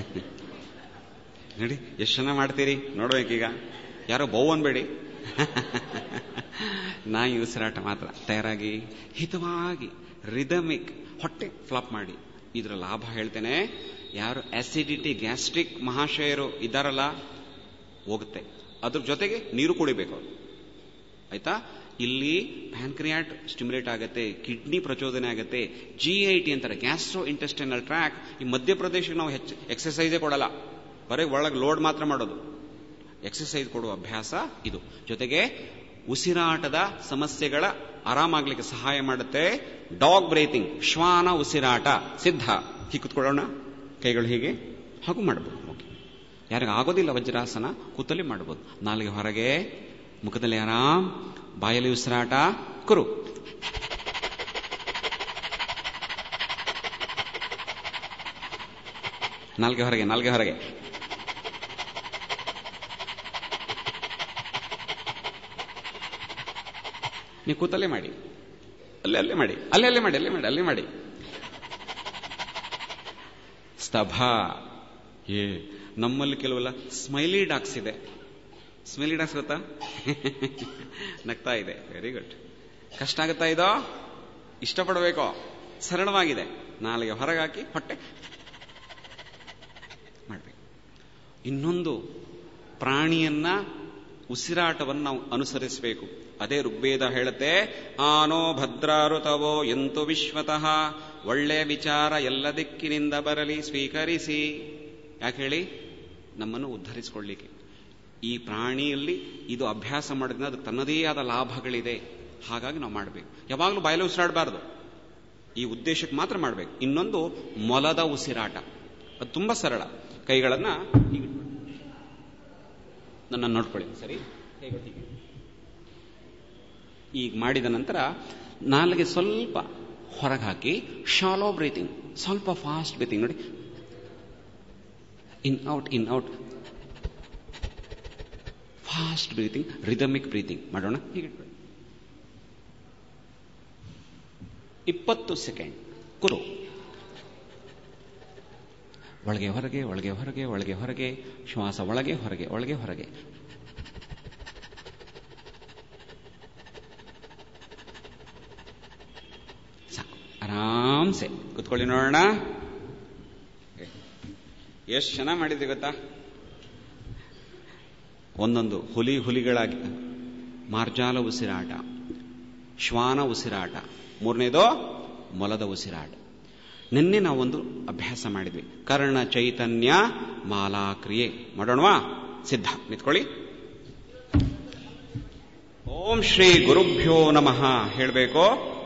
ನೋಡಿ ಎಷ್ಟು ಜನ ಮಾಡ್ತೀರಿ ನೋಡ್ಬೇಕೀಗ ಯಾರೋ ಬೌ ಅನ್ಬೇಡಿ ನಾಯಿ ಉಸಿರಾಟ ಮಾತ್ರ ತಯಾರಾಗಿ ಹಿತವಾಗಿ ರಿದಮಿಕ್ ಹೊಟ್ಟೆ ಫ್ಲಾಪ್ ಮಾಡಿ ಇದರ ಲಾಭ ಹೇಳ್ತೇನೆ ಯಾರು ಆಸಿಡಿಟಿ ಗ್ಯಾಸ್ಟ್ರಿಕ್ ಮಹಾಶಯರು ಇದ್ದಾರಲ್ಲ ಹೋಗುತ್ತೆ ಅದ್ರ ಜೊತೆಗೆ ನೀರು ಕುಡಿಬೇಕು ಆಯ್ತಾ ಇಲ್ಲಿ ಪ್ಯಾನ್ಕ್ರಿಯಾಟ್ ಸ್ಟಿಮ್ಯುಲೇಟ್ ಆಗುತ್ತೆ ಕಿಡ್ನಿ ಪ್ರಚೋದನೆ ಆಗುತ್ತೆ ಜಿ ಐ ಟಿ ಅಂತಾರೆ ಗ್ಯಾಸ್ಟ್ರೋ ಇಂಟೆಸ್ಟೈನಲ್ ಟ್ರ್ಯಾಕ್ ಈ ಮಧ್ಯಪ್ರದೇಶಕ್ಕೆ ನಾವು ಹೆಚ್ಚು ಎಕ್ಸಸೈಸೇ ಕೊಡಲ್ಲ ಬರೀ ಒಳಗೆ ಲೋಡ್ ಮಾತ್ರ ಮಾಡೋದು ಎಕ್ಸಸೈಸ್ ಕೊಡುವ ಅಭ್ಯಾಸ ಇದು ಜೊತೆಗೆ ಉಸಿರಾಟದ ಸಮಸ್ಯೆಗಳ ಆರಾಮಾಗ್ಲಿಕ್ಕೆ ಸಹಾಯ ಮಾಡುತ್ತೆ ಡಾಗ್ ಬ್ರೇತಿಂಗ್ ಶ್ವಾನ ಉಸಿರಾಟ ಸಿದ್ಧ ಹೀಗೆ ಕುತ್ಕೊಳ್ಳೋಣ ಕೈಗಳು ಹೀಗೆ ಹಾಗೂ ಮಾಡಬಹುದು ಓಕೆ ಯಾರಿಗ ಆಗೋದಿಲ್ಲ ವಜ್ರಾಸನ ಕೂತಲ್ಲಿ ಮಾಡಬಹುದು ನಾಲಿಗೆ ಹೊರಗೆ ಮುಖದಲ್ಲಿ ಆರಾಮ್ ಬಾಯಲ್ಲಿ ಉಸಿರಾಟ ಕುರು ನಾಲ್ಗೆ ಹೊರಗೆ ನಾಲ್ಗೆ ಹೊರಗೆ ನೀವು ಕೂತಲ್ಲೇ ಮಾಡಿ ಅಲ್ಲೇ ಅಲ್ಲೇ ಮಾಡಿ ಅಲ್ಲೇ ಅಲ್ಲೇ ಮಾಡಿ ಅಲ್ಲೇ ಮಾಡಿ ಅಲ್ಲೇ ಮಾಡಿ ಸ್ತಭ ಏ ನಮ್ಮಲ್ಲಿ ಕೆಲವೆಲ್ಲ ಸ್ಮೈಲಿ ಡಾಕ್ಸ್ ಇದೆ ಸ್ಮೈಲಿ ಡಾಕ್ಸ್ ಗೊತ್ತಾ ನಗ್ತಾ ಇದೆ ವೆರಿ ಗುಡ್ ಕಷ್ಟ ಆಗುತ್ತಾ ಇದೋ ಇಷ್ಟಪಡಬೇಕೋ ಸರಳವಾಗಿದೆ ನಾಲಿಗೆ ಹೊರಗಾಕಿ ಹೊಟ್ಟೆ ಮಾಡಬೇಕು ಇನ್ನೊಂದು ಪ್ರಾಣಿಯನ್ನ ಉಸಿರಾಟವನ್ನು ನಾವು ಅನುಸರಿಸಬೇಕು ಅದೇ ಋಗ್ವೇದ ಹೇಳುತ್ತೆ ಆನೋ ಭದ್ರಾರುತವೋ ಎಂತು ವಿಶ್ವತಃ ಒಳ್ಳೆ ವಿಚಾರ ಎಲ್ಲ ದಿಕ್ಕಿನಿಂದ ಬರಲಿ ಸ್ವೀಕರಿಸಿ ಯಾಕೆ ಹೇಳಿ ನಮ್ಮನ್ನು ಉದ್ಧರಿಸಿಕೊಳ್ಳಿಕ್ಕೆ ಈ ಪ್ರಾಣಿಯಲ್ಲಿ ಇದು ಅಭ್ಯಾಸ ಮಾಡಿದ್ರೆ ಅದಕ್ಕೆ ತನ್ನದೇ ಆದ ಲಾಭಗಳಿದೆ ಹಾಗಾಗಿ ನಾವು ಮಾಡಬೇಕು ಯಾವಾಗಲೂ ಬಾಯಲ್ಲಿ ಉಸಿರಾಡಬಾರ್ದು ಈ ಉದ್ದೇಶಕ್ಕೆ ಮಾತ್ರ ಮಾಡಬೇಕು ಇನ್ನೊಂದು ಮೊಲದ ಉಸಿರಾಟ ಅದು ತುಂಬಾ ಸರಳ ಕೈಗಳನ್ನ ಹೀಗೆ ನನ್ನ ನೋಡ್ಕೊಳ್ಳಿ ಸರಿ ಕೈಗೊಟ್ಟಿಗೆ ಈಗ ಮಾಡಿದ ನಂತರ ನಾಲಿಗೆ ಸ್ವಲ್ಪ ಹೊರಗೆ ಹಾಕಿ ಶಾಲೋ ಬ್ರೀತಿಂಗ್ ಸ್ವಲ್ಪ ಫಾಸ್ಟ್ ಬ್ರೀತಿಂಗ್ ನೋಡಿ in out in out fast breathing rhythmic breathing ಮಾಡೋಣ ಹೀಗೆ ಇಪ್ಪತ್ತು ಸೆಕೆಂಡ್ ಕುರು ಒಳಗೆ ಹೊರಗೆ ಒಳಗೆ ಹೊರಗೆ ಒಳಗೆ ಹೊರಗೆ ಶ್ವಾಸ ಒಳಗೆ ಹೊರಗೆ ಒಳಗೆ ಹೊರಗೆ ಸಾಕು ಆರಾಮ್ಸೆ ಕುತ್ಕೊಳ್ಳಿ ನೋಡೋಣ ಎಷ್ಟು ಚೆನ್ನಾಗಿ ಮಾಡಿದ್ರಿ ಗೊತ್ತಾ ಒಂದೊಂದು ಹುಲಿ ಹುಲಿಗಳಾಗಿ ಮಾರ್ಜಾಲ ಉಸಿರಾಟ ಶ್ವಾನ ಉಸಿರಾಟ ಮೂರನೇದು ಮೊಲದ ಉಸಿರಾಟ ನಿನ್ನೆ ನಾವೊಂದು ಅಭ್ಯಾಸ ಮಾಡಿದ್ವಿ ಕರ್ಣ ಚೈತನ್ಯ ಮಾಲಾ ಕ್ರಿಯೆ ಮಾಡೋಣವಾ ಸಿದ್ಧ ನಿಂತ್ಕೊಳ್ಳಿ ಓಂ ಶ್ರೀ ಗುರುಭ್ಯೋ ನಮಃ ಹೇಳಬೇಕು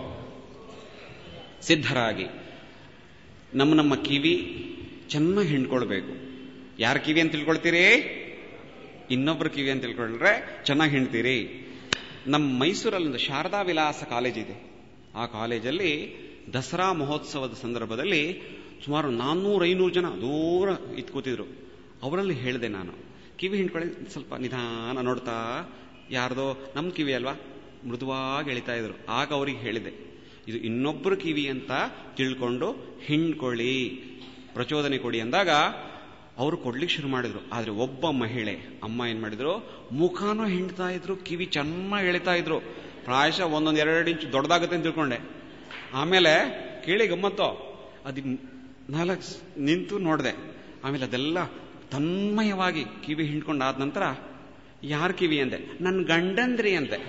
ಸಿದ್ಧರಾಗಿ ನಮ್ಮ ನಮ್ಮ ಕಿವಿ ಚೆನ್ನಾಗಿ ಹಿಂಡ್ಕೊಳ್ಬೇಕು ಯಾರ ಕಿವಿ ಅಂತ ತಿಳ್ಕೊಳ್ತೀರಿ ಇನ್ನೊಬ್ರ ಕಿವಿ ಅಂತ ತಿಳ್ಕೊಂಡ್ರೆ ಚೆನ್ನಾಗಿ ಹಿಂಡ್ತೀರಿ ನಮ್ಮ ಮೈಸೂರಲ್ಲಿ ಒಂದು ಶಾರದಾ ವಿಲಾಸ ಕಾಲೇಜ್ ಇದೆ ಆ ಕಾಲೇಜಲ್ಲಿ ದಸರಾ ಮಹೋತ್ಸವದ ಸಂದರ್ಭದಲ್ಲಿ ಸುಮಾರು ನಾನ್ನೂರ ಐನೂರು ಜನ ದೂರ ಇತ್ ಕೂತಿದ್ರು ಅವರಲ್ಲಿ ಹೇಳಿದೆ ನಾನು ಕಿವಿ ಹಿಂಡ್ಕೊಳ್ಳಿ ಸ್ವಲ್ಪ ನಿಧಾನ ನೋಡ್ತಾ ಯಾರ್ದೋ ನಮ್ಮ ಕಿವಿ ಅಲ್ವಾ ಮೃದುವಾಗಿ ಎಳಿತಾ ಇದ್ರು ಆಗ ಅವ್ರಿಗೆ ಹೇಳಿದೆ ಇದು ಇನ್ನೊಬ್ಬರ ಕಿವಿ ಅಂತ ತಿಳ್ಕೊಂಡು ಹಿಂಡ್ಕೊಳ್ಳಿ ಪ್ರಚೋದನೆ ಕೊಡಿ ಅಂದಾಗ ಅವರು ಕೊಡ್ಲಿಕ್ಕೆ ಶುರು ಮಾಡಿದ್ರು ಆದ್ರೆ ಒಬ್ಬ ಮಹಿಳೆ ಅಮ್ಮ ಏನ್ ಮಾಡಿದ್ರು ಮುಖಾನು ಹಿಂಡ್ತಾ ಇದ್ರು ಕಿವಿ ಚೆನ್ನಾಗಿ ಎಳಿತಾ ಇದ್ರು ಪ್ರಾಯಶಃ ಒಂದೊಂದು ಎರಡು ಇಂಚು ದೊಡ್ಡದಾಗುತ್ತೆ ಅಂತ ತಿಳ್ಕೊಂಡೆ ಆಮೇಲೆ ಕೇಳಿ ಗಮ್ಮತ್ತೋ ಅದು ನಾಲ್ಕು ನಿಂತು ನೋಡಿದೆ ಆಮೇಲೆ ಅದೆಲ್ಲ ತನ್ಮಯವಾಗಿ ಕಿವಿ ಹಿಂಡ್ಕೊಂಡಾದ ನಂತರ ಯಾರ ಕಿವಿ ಅಂದೆ ನನ್ನ ಗಂಡಂದ್ರಿ ಅಂದೆ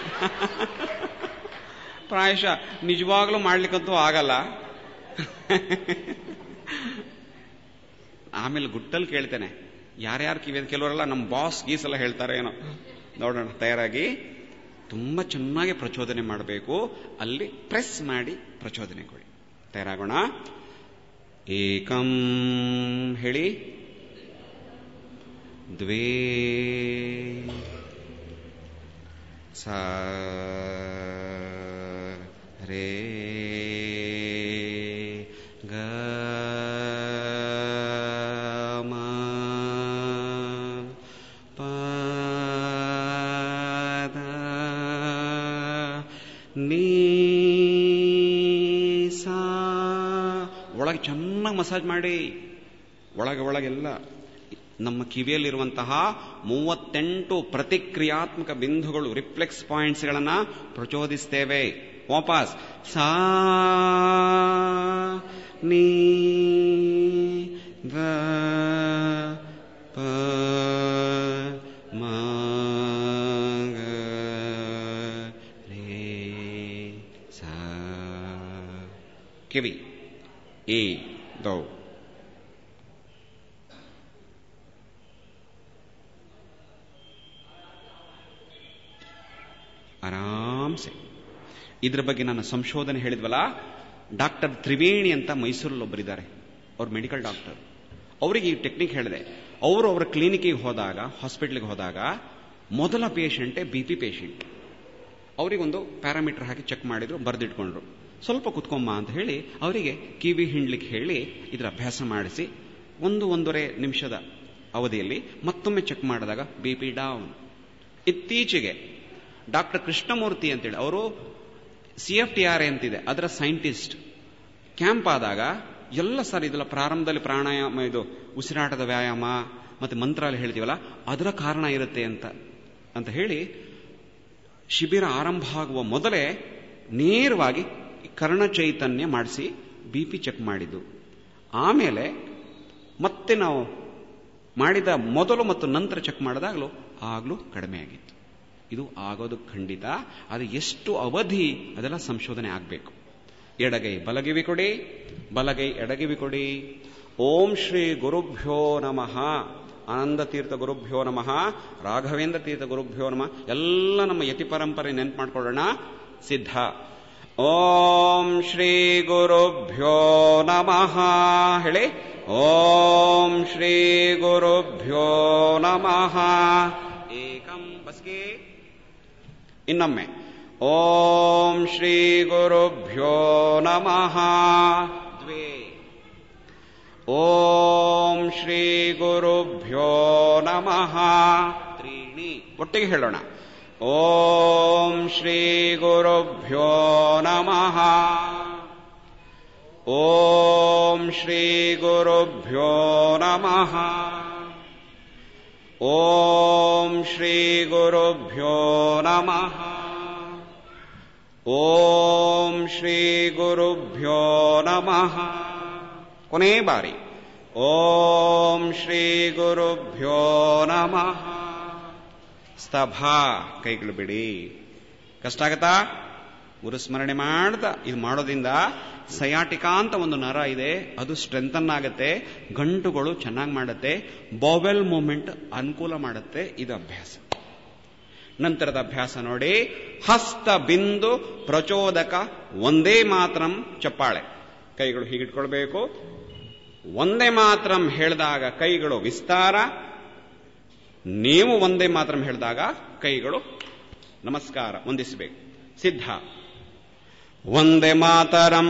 ಪ್ರಾಯಶಃ ನಿಜವಾಗ್ಲೂ ಮಾಡ್ಲಿಕ್ಕಂತೂ ಆಗಲ್ಲ ಆಮೇಲೆ ಗುಟ್ಟಲ್ಲಿ ಕೇಳ್ತೇನೆ ಯಾರ್ಯಾರು ಕಿವಿ ಅಂತ ಕೆಲವರೆಲ್ಲ ನಮ್ಮ ಬಾಸ್ ಗೀಸ್ ಎಲ್ಲ ಹೇಳ್ತಾರೆ ಏನೋ ನೋಡೋಣ ತಯಾರಾಗಿ ತುಂಬಾ ಚೆನ್ನಾಗಿ ಪ್ರಚೋದನೆ ಮಾಡಬೇಕು ಅಲ್ಲಿ ಪ್ರೆಸ್ ಮಾಡಿ ಪ್ರಚೋದನೆ ಕೊಡಿ ತಯಾರಾಗೋಣ ಏಕಂ ಹೇಳಿ ದ್ವೇ ಸ ರೇ ಗ ಮ ಪ ದ ನೀ ಸಾ ಒಳಗೆ ಚೆನ್ನಾಗಿ ಮಸಾಜ್ ಮಾಡಿ ಒಳಗೆ ಒಳಗೆಲ್ಲ ನಮ್ಮ ಕಿವಿಯಲ್ಲಿರುವಂತಹ ಮೂವತ್ತೆಂಟು ಪ್ರತಿಕ್ರಿಯಾತ್ಮಕ ಬಿಂದುಗಳು ರಿಫ್ಲೆಕ್ಸ್ ಪಾಯಿಂಟ್ಸ್ಗಳನ್ನ ಪ್ರಚೋದಿಸ್ತೇವೆ ವಾಪಸ್ ಸಾ ನೀ ಗ ಪ ಮ ಗ ರೇ ಸಾ ಕಿವಿ ಈ ದೌ ಆರಾಮ್ಸೆ ಇದ್ರ ಬಗ್ಗೆ ನಾನು ಸಂಶೋಧನೆ ಹೇಳಿದ್ವಲ್ಲ ಡಾಕ್ಟರ್ ತ್ರಿವೇಣಿ ಅಂತ ಮೈಸೂರಲ್ಲಿ ಒಬ್ಬರಿದ್ದಾರೆ ಅವ್ರು ಮೆಡಿಕಲ್ ಡಾಕ್ಟರ್ ಅವರಿಗೆ ಈ ಟೆಕ್ನಿಕ್ ಹೇಳಿದೆ ಅವರು ಅವರ ಕ್ಲಿನಿಕ್ಗೆ ಹೋದಾಗ ಹಾಸ್ಪಿಟ್ಲಿಗೆ ಹೋದಾಗ ಮೊದಲ ಪೇಷಂಟೇ ಬಿ ಪಿ ಪೇಷಂಟ್ ಅವರಿಗೊಂದು ಪ್ಯಾರಾಮೀಟರ್ ಹಾಕಿ ಚೆಕ್ ಮಾಡಿದ್ರು ಬರೆದಿಟ್ಕೊಂಡ್ರು ಸ್ವಲ್ಪ ಕುತ್ಕೊಂಬ ಅಂತ ಹೇಳಿ ಅವರಿಗೆ ಕಿವಿ ಹಿಂಡ್ಲಿಕ್ಕೆ ಹೇಳಿ ಇದರ ಅಭ್ಯಾಸ ಮಾಡಿಸಿ ಒಂದು ಒಂದೂವರೆ ನಿಮಿಷದ ಅವಧಿಯಲ್ಲಿ ಮತ್ತೊಮ್ಮೆ ಚೆಕ್ ಮಾಡಿದಾಗ ಬಿ ಪಿ ಡೌನ್ ಇತ್ತೀಚೆಗೆ ಡಾಕ್ಟರ್ ಕೃಷ್ಣಮೂರ್ತಿ ಅಂತೇಳಿ ಅವರು ಸಿ ಎಫ್ ಟಿ ಆರ್ ಅಂತಿದೆ ಅದರ ಸೈಂಟಿಸ್ಟ್ ಕ್ಯಾಂಪ್ ಆದಾಗ ಎಲ್ಲ ಸರ್ ಇದೆಲ್ಲ ಪ್ರಾರಂಭದಲ್ಲಿ ಪ್ರಾಣಾಯಾಮ ಇದು ಉಸಿರಾಟದ ವ್ಯಾಯಾಮ ಮತ್ತೆ ಮಂತ್ರಾಲ ಹೇಳ್ತೀವಲ್ಲ ಅದರ ಕಾರಣ ಇರುತ್ತೆ ಅಂತ ಅಂತ ಹೇಳಿ ಶಿಬಿರ ಆರಂಭ ಆಗುವ ಮೊದಲೇ ನೇರವಾಗಿ ಕರ್ಣ ಚೈತನ್ಯ ಮಾಡಿಸಿ ಬಿ ಪಿ ಚೆಕ್ ಮಾಡಿದ್ದು ಆಮೇಲೆ ಮತ್ತೆ ನಾವು ಮಾಡಿದ ಮೊದಲು ಮತ್ತು ನಂತರ ಚೆಕ್ ಮಾಡಿದಾಗಲೂ ಆಗ್ಲೂ ಕಡಿಮೆ ಆಗಿತ್ತು ಇದು ಆಗೋದು ಖಂಡಿತ ಅದು ಎಷ್ಟು ಅವಧಿ ಅದೆಲ್ಲ ಸಂಶೋಧನೆ ಆಗಬೇಕು ಎಡಗೈ ಬಲಗಿವಿ ಕೊಡಿ ಬಲಗೈ ಎಡಗಿವಿ ಕೊಡಿ ಓಂ ಶ್ರೀ ಗುರುಭ್ಯೋ ನಮಃ ಆನಂದ ತೀರ್ಥ ಗುರುಭ್ಯೋ ನಮಃ ರಾಘವೇಂದ್ರ ತೀರ್ಥ ಗುರುಭ್ಯೋ ನಮಃ ಎಲ್ಲ ನಮ್ಮ ಯತಿ ಪರಂಪರೆ ನೆನ್ಪು ಮಾಡ್ಕೊಳ್ಳೋಣ ಸಿದ್ಧ ಓಂ ಶ್ರೀ ಗುರುಭ್ಯೋ ನಮಃ ಹೇಳಿ ಓಂ ಶ್ರೀ ಗುರುಭ್ಯೋ ನಮಃ ಏಕಂ ಬಸ್ಗೆ ಇನ್ನೊಮ್ಮೆ ಓಂ ಶ್ರೀ ಗುರುಭ್ಯೋ ನಮಃ ದ್ವೇ ಓಂ ಶ್ರೀ ಗುರುಭ್ಯೋ ನಮಃ ತ್ರೀಣಿ ಒಟ್ಟಿಗೆ ಹೇಳೋಣ ಓಂ ಶ್ರೀ ಗುರುಭ್ಯೋ ನಮಃ ಓಂ ಶ್ರೀ ಗುರುಭ್ಯೋ ನಮಃ ಓಂ ಶ್ರೀ ಗುರುಭ್ಯೋ ನಮಃ ಓಂ ಶ್ರೀ ಗುರುಭ್ಯೋ ನಮಃ ಕೊನೆ ಬಾರಿ ಓಂ ಶ್ರೀ ಗುರುಭ್ಯೋ ನಮಃ ಸ್ತಭ ಕೈಗಳು ಬಿಡಿ ಕಷ್ಟ ಆಗತ್ತಾ ಗುರುಸ್ಮರಣೆ ಮಾಡ್ತಾ ಇದು ಮಾಡೋದ್ರಿಂದ ಸಯಾಟಿಕಾ ಅಂತ ಒಂದು ನರ ಇದೆ ಅದು ಸ್ಟ್ರೆಂಥನ್ ಆಗತ್ತೆ ಗಂಟುಗಳು ಚೆನ್ನಾಗಿ ಮಾಡುತ್ತೆ ಬಾವೆಲ್ ಮೂಮೆಂಟ್ ಅನುಕೂಲ ಮಾಡುತ್ತೆ ಇದು ಅಭ್ಯಾಸ ನಂತರದ ಅಭ್ಯಾಸ ನೋಡಿ ಹಸ್ತ ಬಿಂದು ಪ್ರಚೋದಕ ಒಂದೇ ಮಾತ್ರಂ ಚಪ್ಪಾಳೆ ಕೈಗಳು ಹೀಗಿಟ್ಕೊಳ್ಬೇಕು ಒಂದೇ ಮಾತ್ರಂ ಹೇಳಿದಾಗ ಕೈಗಳು ವಿಸ್ತಾರ ನೀವು ಒಂದೇ ಮಾತ್ರಂ ಹೇಳಿದಾಗ ಕೈಗಳು ನಮಸ್ಕಾರ ವಂದಿಸಬೇಕು ಸಿದ್ಧ ಒಂದೇ ಮಾತರಂ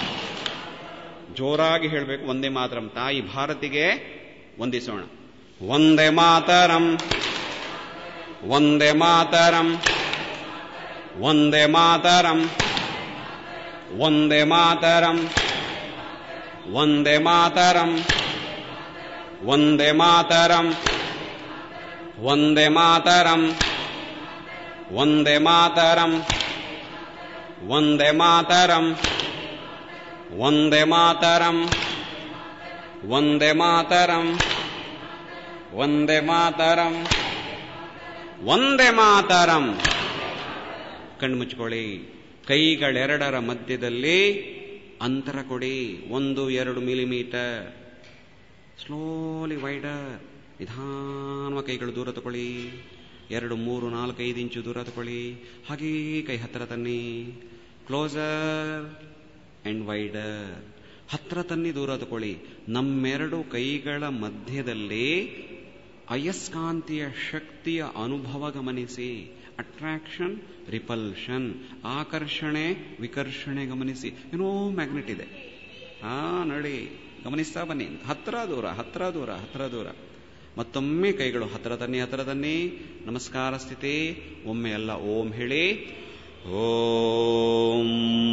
ಜೋರಾಗಿ ಹೇಳಬೇಕು ಒಂದೇ ಮಾತರಂ ತಾಯಿ ಭಾರತಿಗೆ ವಂದಿಸೋಣ ಒಂದೇ ಮಾತರಂ ಒಂದೇ ಮಾತರಂ ಒಂದೇ ಮಾತರಂ ಒಂದೇ ಮಾತರಂ ಒಂದೇ ಮಾತರಂ ಒಂದೇ ಮಾತರಂ ಒಂದೇ ಮಾತರಂ ಒಂದೇ ಮಾತರಂ ಒಂದೇ ಮಾತರಂ ಒಂದೇ ಮಾತರಂ ಒಂದೇ ಮಾತರಂ ಒಂದೇ ಮಾತರಂ ಒಂದೇ ಮಾತರಂ ಕಣ್ಣು ಮುಚ್ಕೊಳ್ಳಿ ಕೈಗಳೆರಡರ ಮಧ್ಯದಲ್ಲಿ ಅಂತರ ಕೊಡಿ ಒಂದು ಎರಡು ಮಿಲಿಮೀಟರ್ ಸ್ಲೋಲಿ ವೈಡರ್ ನಿಧಾನವಾಗಿ ಕೈಗಳು ದೂರ ತಗೊಳ್ಳಿ ಎರಡು ಮೂರು ನಾಲ್ಕು ಐದು ಇಂಚು ದೂರ ತಗೊಳ್ಳಿ ಹಾಗೇ ಕೈ ಹತ್ತಿರ ತನ್ನಿ ಕ್ಲೋಸರ್ ಅಂಡ್ ವೈಡರ್ ಹತ್ರ ತನ್ನಿ ದೂರ ತಗೊಳ್ಳಿ ನಮ್ಮೆರಡು ಕೈಗಳ ಮಧ್ಯದಲ್ಲಿ ಅಯಸ್ಕಾಂತೀಯ ಶಕ್ತಿಯ ಅನುಭವ ಗಮನಿಸಿ ಅಟ್ರಾಕ್ಷನ್ ರಿಪಲ್ಷನ್ ಆಕರ್ಷಣೆ ವಿಕರ್ಷಣೆ ಗಮನಿಸಿ ಏನೋ ಮ್ಯಾಗ್ನೆಟ್ ಇದೆ ಹಾ ನೋಡಿ ಗಮನಿಸ್ತಾ ಬನ್ನಿ ಹತ್ರ ದೂರ ಹತ್ರ ದೂರ ಹತ್ರ ದೂರ ಮತ್ತೊಮ್ಮೆ ಕೈಗಳು ಹತ್ರ ತನ್ನಿ ಹತ್ರ ತನ್ನಿ ನಮಸ್ಕಾರ ಸ್ಥಿತಿ ಒಮ್ಮೆ ಎಲ್ಲ ಓಂ ಹೇಳಿ ಓಂ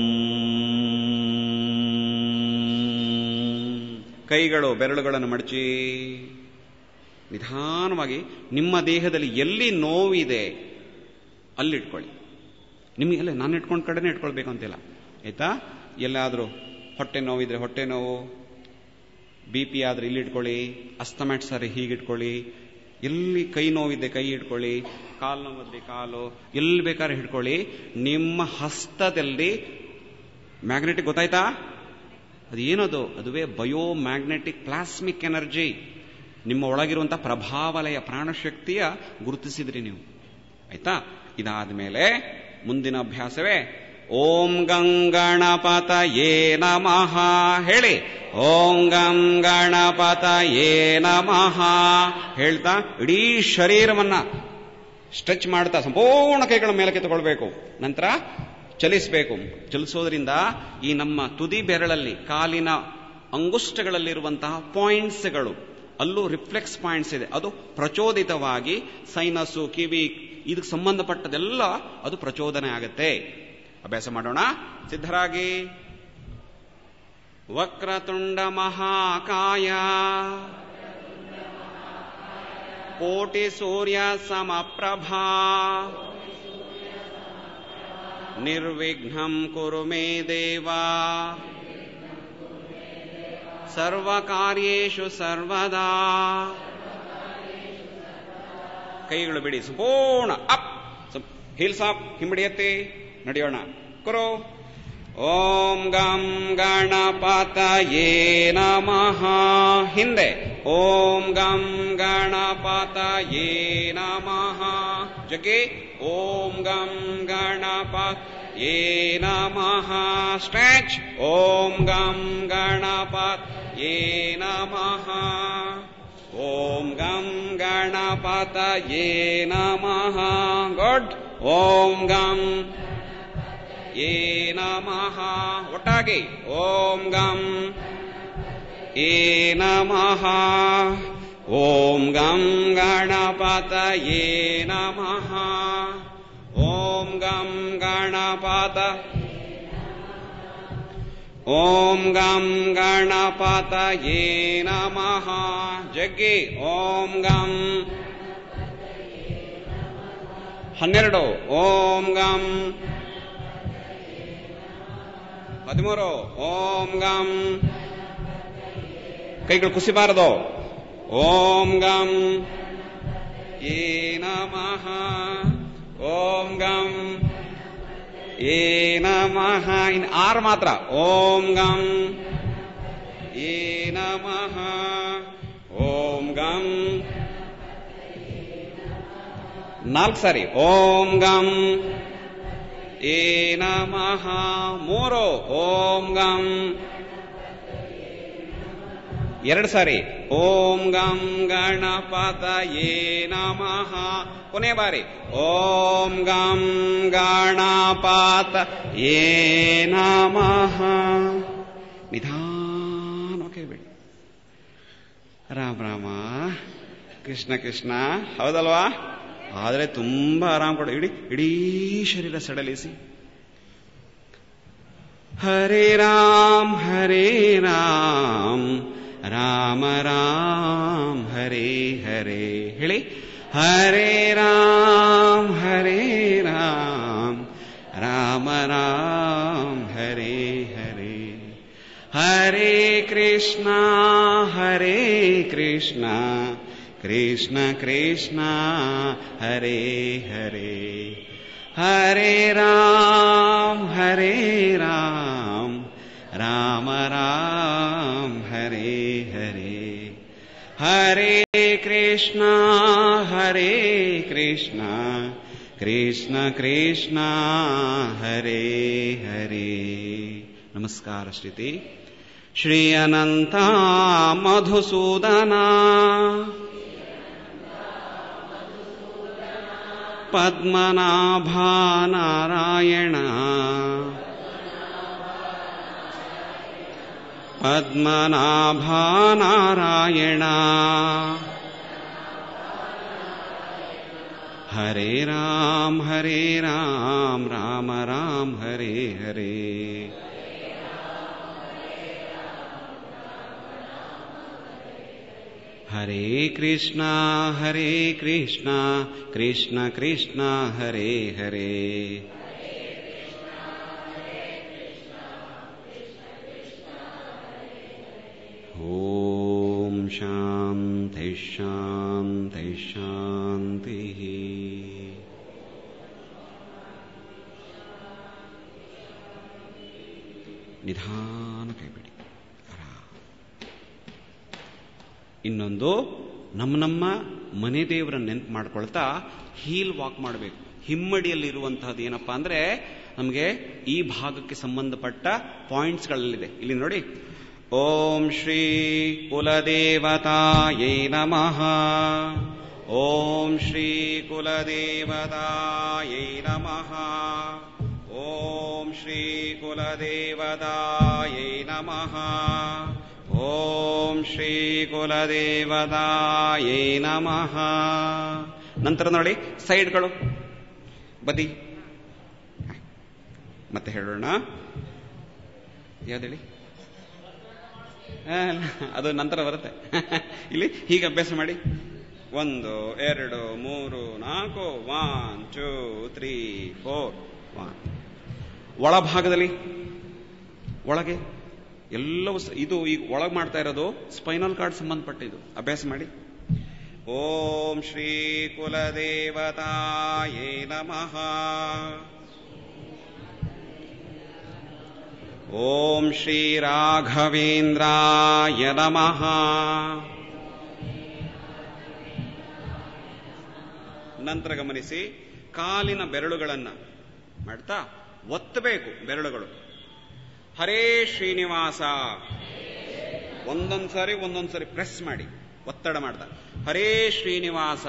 ಕೈಗಳು ಬೆರಳುಗಳನ್ನು ಮಡಚಿ ನಿಧಾನವಾಗಿ ನಿಮ್ಮ ದೇಹದಲ್ಲಿ ಎಲ್ಲಿ ನೋವಿದೆ ಅಲ್ಲಿಟ್ಕೊಳ್ಳಿ ನಿಮಗೆ ಅಲ್ಲೇ ನಾನು ಇಟ್ಕೊಂಡು ಕಡೆನೇ ಇಟ್ಕೊಳ್ಬೇಕು ಅಂತಿಲ್ಲ ಆಯ್ತಾ ಎಲ್ಲಾದರೂ ಹೊಟ್ಟೆ ನೋವಿದ್ರೆ ಹೊಟ್ಟೆ ನೋವು ಬಿ ಪಿ ಆದ್ರೆ ಇಲ್ಲಿ ಇಟ್ಕೊಳ್ಳಿ ಅಸ್ತಮ್ಯಾಟ್ ಸರಿ ಹೀಗಿಟ್ಕೊಳ್ಳಿ ಎಲ್ಲಿ ಕೈ ನೋವಿದೆ ಕೈ ಇಟ್ಕೊಳ್ಳಿ ಕಾಲು ನೋವಿದ್ರೆ ಕಾಲು ಎಲ್ಲಿ ಬೇಕಾದ್ರೆ ಹಿಡ್ಕೊಳ್ಳಿ ನಿಮ್ಮ ಹಸ್ತದಲ್ಲಿ ಮ್ಯಾಗ್ನೆಟಿಕ್ ಗೊತ್ತಾಯ್ತಾ ಅದು ಏನದು ಅದುವೇ ಬಯೋ ಮ್ಯಾಗ್ನೆಟಿಕ್ ಪ್ಲಾಸ್ಮಿಕ್ ಎನರ್ಜಿ ನಿಮ್ಮ ಒಳಗಿರುವಂತಹ ಪ್ರಭಾವಲಯ ಪ್ರಾಣಶಕ್ತಿಯ ಗುರುತಿಸಿದ್ರಿ ನೀವು ಆಯ್ತಾ ಇದಾದ ಮೇಲೆ ಮುಂದಿನ ಅಭ್ಯಾಸವೇ ಓಂ ಗಂಗಣಪತ ಯೇ ನಮಃ ಹೇಳಿ ಓಂ ಗಂ ಗಣಪತ ಯೇ ನಮಃ ಹೇಳ್ತಾ ಇಡೀ ಶರೀರವನ್ನ ಸ್ಟ್ರೆಚ್ ಮಾಡ್ತಾ ಸಂಪೂರ್ಣ ಕೈಗಳ ಮೇಲಕ್ಕೆ ತಗೊಳ್ಬೇಕು ನಂತರ ಚಲಿಸಬೇಕು ಚಲಿಸೋದ್ರಿಂದ ಈ ನಮ್ಮ ತುದಿ ಬೆರಳಲ್ಲಿ ಕಾಲಿನ ಅಂಗುಷ್ಟಗಳಲ್ಲಿರುವಂತಹ ಪಾಯಿಂಟ್ಸ್ಗಳು ಅಲ್ಲೂ ರಿಫ್ಲೆಕ್ಸ್ ಪಾಯಿಂಟ್ಸ್ ಇದೆ ಅದು ಪ್ರಚೋದಿತವಾಗಿ ಸೈನಸ್ಸು ಕಿವಿ ಇದಕ್ಕೆ ಸಂಬಂಧಪಟ್ಟದೆಲ್ಲ ಅದು ಪ್ರಚೋದನೆ ಆಗತ್ತೆ ಅಭ್ಯಾಸ ಮಾಡೋಣ ಸಿದ್ಧರಾಗಿ ವಕ್ರತುಂಡ ಮಹಾಕಾಯ ಕೋಟಿ ಸೂರ್ಯ ಸಮಪ್ರಭಾ ನಿರ್ವಿಘ್ನಂ ಕುರು ಮೇ ದೇವ ಸರ್ವಕಾರ್ಯೇಷು ಸರ್ವದಾ ಕೈಗಳು ಬಿಡಿ ಸಂಪೂರ್ಣ ಅಪ್ ಹೀಲ್ಸ್ ಅಪ್ ಹಿಂಬಡಿಯತ್ತೆ ನಡೆಯೋಣ ಕುರು ಓಂ ಗಂ ಗಣಪತಯೇ ನಮಃ ಹಿಂದೆ ಓಂ ಗಂ ಗಣಪತಯೇ ನಮಃ ಜಗೆ ಓಂ ಗಂ ಗಣಪತ ಯೇ ನಮಃ ಸ್ಟ್ರೆಚ್ ಓಂ ಗಂ ಗಣಪತ್ ಯೇ ನಮಃ ಓಂ ಗಂ ಗಣಪತ ಯೇ ನಮಃ ಗುಡ್ ಓಂ ಗಂ ಯೇ ನಮಃ ಒಟ್ಟಾಗಿ ಓಂ ಗಂ ಯೇ ನಮಃ ಓಂ ಗಂ ಗಣಪತ ಯೇ ನಮಃ ಓಂ ಗಂ ಗಣಪತ ಓಂ ಗಂ ಗಣಪತ ಯೇ ನಮಃ ಜಗ್ಗಿ ಓಂ ಗಂ ಹನ್ನೆರಡು ಓಂ ಗಂ ಹದಿಮೂರು ಓಂ ಗಂ ಕೈಗಳು ಕುಸಿಬಾರದು ಓಂ ಗಂ ಯೇ ನಮಃ ಓಂ ಗಂ ಯೇ ನಮಃ ಇನ್ ಆರು ಮಾತ್ರ ಓಂ ಗಂ ಯೇ ನಮಃ ಓಂ ಗಂ ನಾಲ್ಕು ಸಾರಿ ಓಂ ಗಂ ಯೇ ನಮಃ ಮೂರು ಓಂ ಗಂ ಎರಡು ಸಾರಿ ಓಂ ಗಂ ಗಣಪತ ಯೇ ನಮಃ ಕೊನೆ ಬಾರಿ ಓಂ ಗಂ ಗಣಪತ ಯೇ ನಮಃ ನಿಧಾನವಾಗಿ ಬಿಡಿ ರಾಮ ರಾಮ ಕೃಷ್ಣ ಕೃಷ್ಣ ಹೌದಲ್ವಾ ಆದರೆ ತುಂಬಾ ಆರಾಮ್ ಕೊಡು ಇಡೀ ಇಡೀ ಶರೀರ ಸಡಲಿಸಿ ಹರೇ ರಾಮ್ ಹರೇ ರಾಮ್ ರಾಮ ರಾಮ್ ಹರೇ ಹರೇ ಹೇಳಿ ಹರೇ ರಾಮ್ ಹರೇ ರಾಮ್ ರಾಮ ರಾಮ್ ಹರೇ ಹರೇ ಹರೇ ಕೃಷ್ಣ ಹರೇ ಕೃಷ್ಣ ಕೃಷ್ಣ ಕೃಷ್ಣ ಹರೇ ಹರೇ ಹರೇ ರಾಮ್ ಹರೇ ರಾಮ್ ರಾಮ ರಾಮ್ ಹರೇ ಹರೇ ಹರೇ ಕೃಷ್ಣ ಹರೇ ಕೃಷ್ಣ ಕೃಷ್ಣ ಕೃಷ್ಣ ಹರೇ ಹರೇ ನಮಸ್ಕಾರ ಶ್ರೀತಿ ಶ್ರೀ ಅನಂತ ಮಧುಸೂದನ ಪದ್ಮನಾಭಾನಾರಾಯಣ ಪದ್ಮನಾಭಾನಾರಾಯಣ ಹರೇ ರಾಮ್ ಹರೇ ರಾಮ್ ರಾಮ ರಾಮ್ ಹರೇ ಹರೇ ಹರೇ ಕೃಷ್ಣ ಹರೇ ಕೃಷ್ಣ ಕೃಷ್ಣ ಕೃಷ್ಣ ಹರೇ ಹರೇ ಓಂ ಶಾಂತಿ ಶಾಂತಿ ಶಾಂತಿ ನಿಧಾನ ಕೈಬಿಡಿ ಇನ್ನೊಂದು ನಮ್ಮ ನಮ್ಮ ಮನೆ ದೇವರನ್ನ ನೆನಪು ಮಾಡ್ಕೊಳ್ತಾ ಹೀಲ್ ವಾಕ್ ಮಾಡಬೇಕು ಹಿಮ್ಮಡಿಯಲ್ಲಿರುವಂತಹದ್ದು ಏನಪ್ಪಾ ಅಂದ್ರೆ ನಮಗೆ ಈ ಭಾಗಕ್ಕೆ ಸಂಬಂಧಪಟ್ಟ ಪಾಯಿಂಟ್ಸ್ಗಳಲ್ಲಿದೆ ಇಲ್ಲಿ ನೋಡಿ ಓಂ ಶ್ರೀ ಕುಲದೇವತಾಯೇ ನಮಃ ಓಂ ಶ್ರೀ ಕುಲದೇವತಾಯೇ ನಮಃ ಓಂ ಶ್ರೀ ಕುಲದೇವತಾಯೇ ನಮಃ ಓಂ ಶ್ರೀ ಕುಲದೇವತಾಯೇ ನಮಃ ನಂತರ ನೋಡಿ ಸೈಡ್ಗಳು ಬದಿ ಮತ್ತೆ ಹೇಳೋಣ ಯಾವ್ದೇಳಿ ಅದು ನಂತರ ಬರುತ್ತೆ ಇಲ್ಲಿ ಹೀಗೆ ಅಭ್ಯಾಸ ಮಾಡಿ ಒಂದು ಎರಡು ಮೂರು ನಾಲ್ಕು one two three four one ಒಳಭಾಗದಲ್ಲಿ ಒಳಗೆ ಎಲ್ಲವೂ ಇದು ಈಗ ಒಳಗೆ ಮಾಡ್ತಾ ಇರೋದು ಸ್ಪೈನಲ್ ಕಾರ್ಡ್ ಸಂಬಂಧಪಟ್ಟಿದ್ದು ಅಭ್ಯಾಸ ಮಾಡಿ ಓಂ ಶ್ರೀ ಕುಲದೇವತಾಯೇ ನಮಃ ಓಂ ಶ್ರೀ ರಾಘವೇಂದ್ರಾಯ ನಮಃ ನಂತರ ಗಮನಿಸಿ ಕಾಲಿನ ಬೆರಳುಗಳನ್ನ ಮಾಡ್ತಾ ಒತ್ತಬೇಕು ಬೆರಳುಗಳು ಹರೇ ಶ್ರೀನಿವಾಸ ಒಂದೊಂದ್ ಸಾರಿ ಒಂದೊಂದ್ ಸಾರಿ ಪ್ರೆಸ್ ಮಾಡಿ ಒತ್ತಡ ಮಾಡ್ತಾ ಹರೇ ಶ್ರೀನಿವಾಸ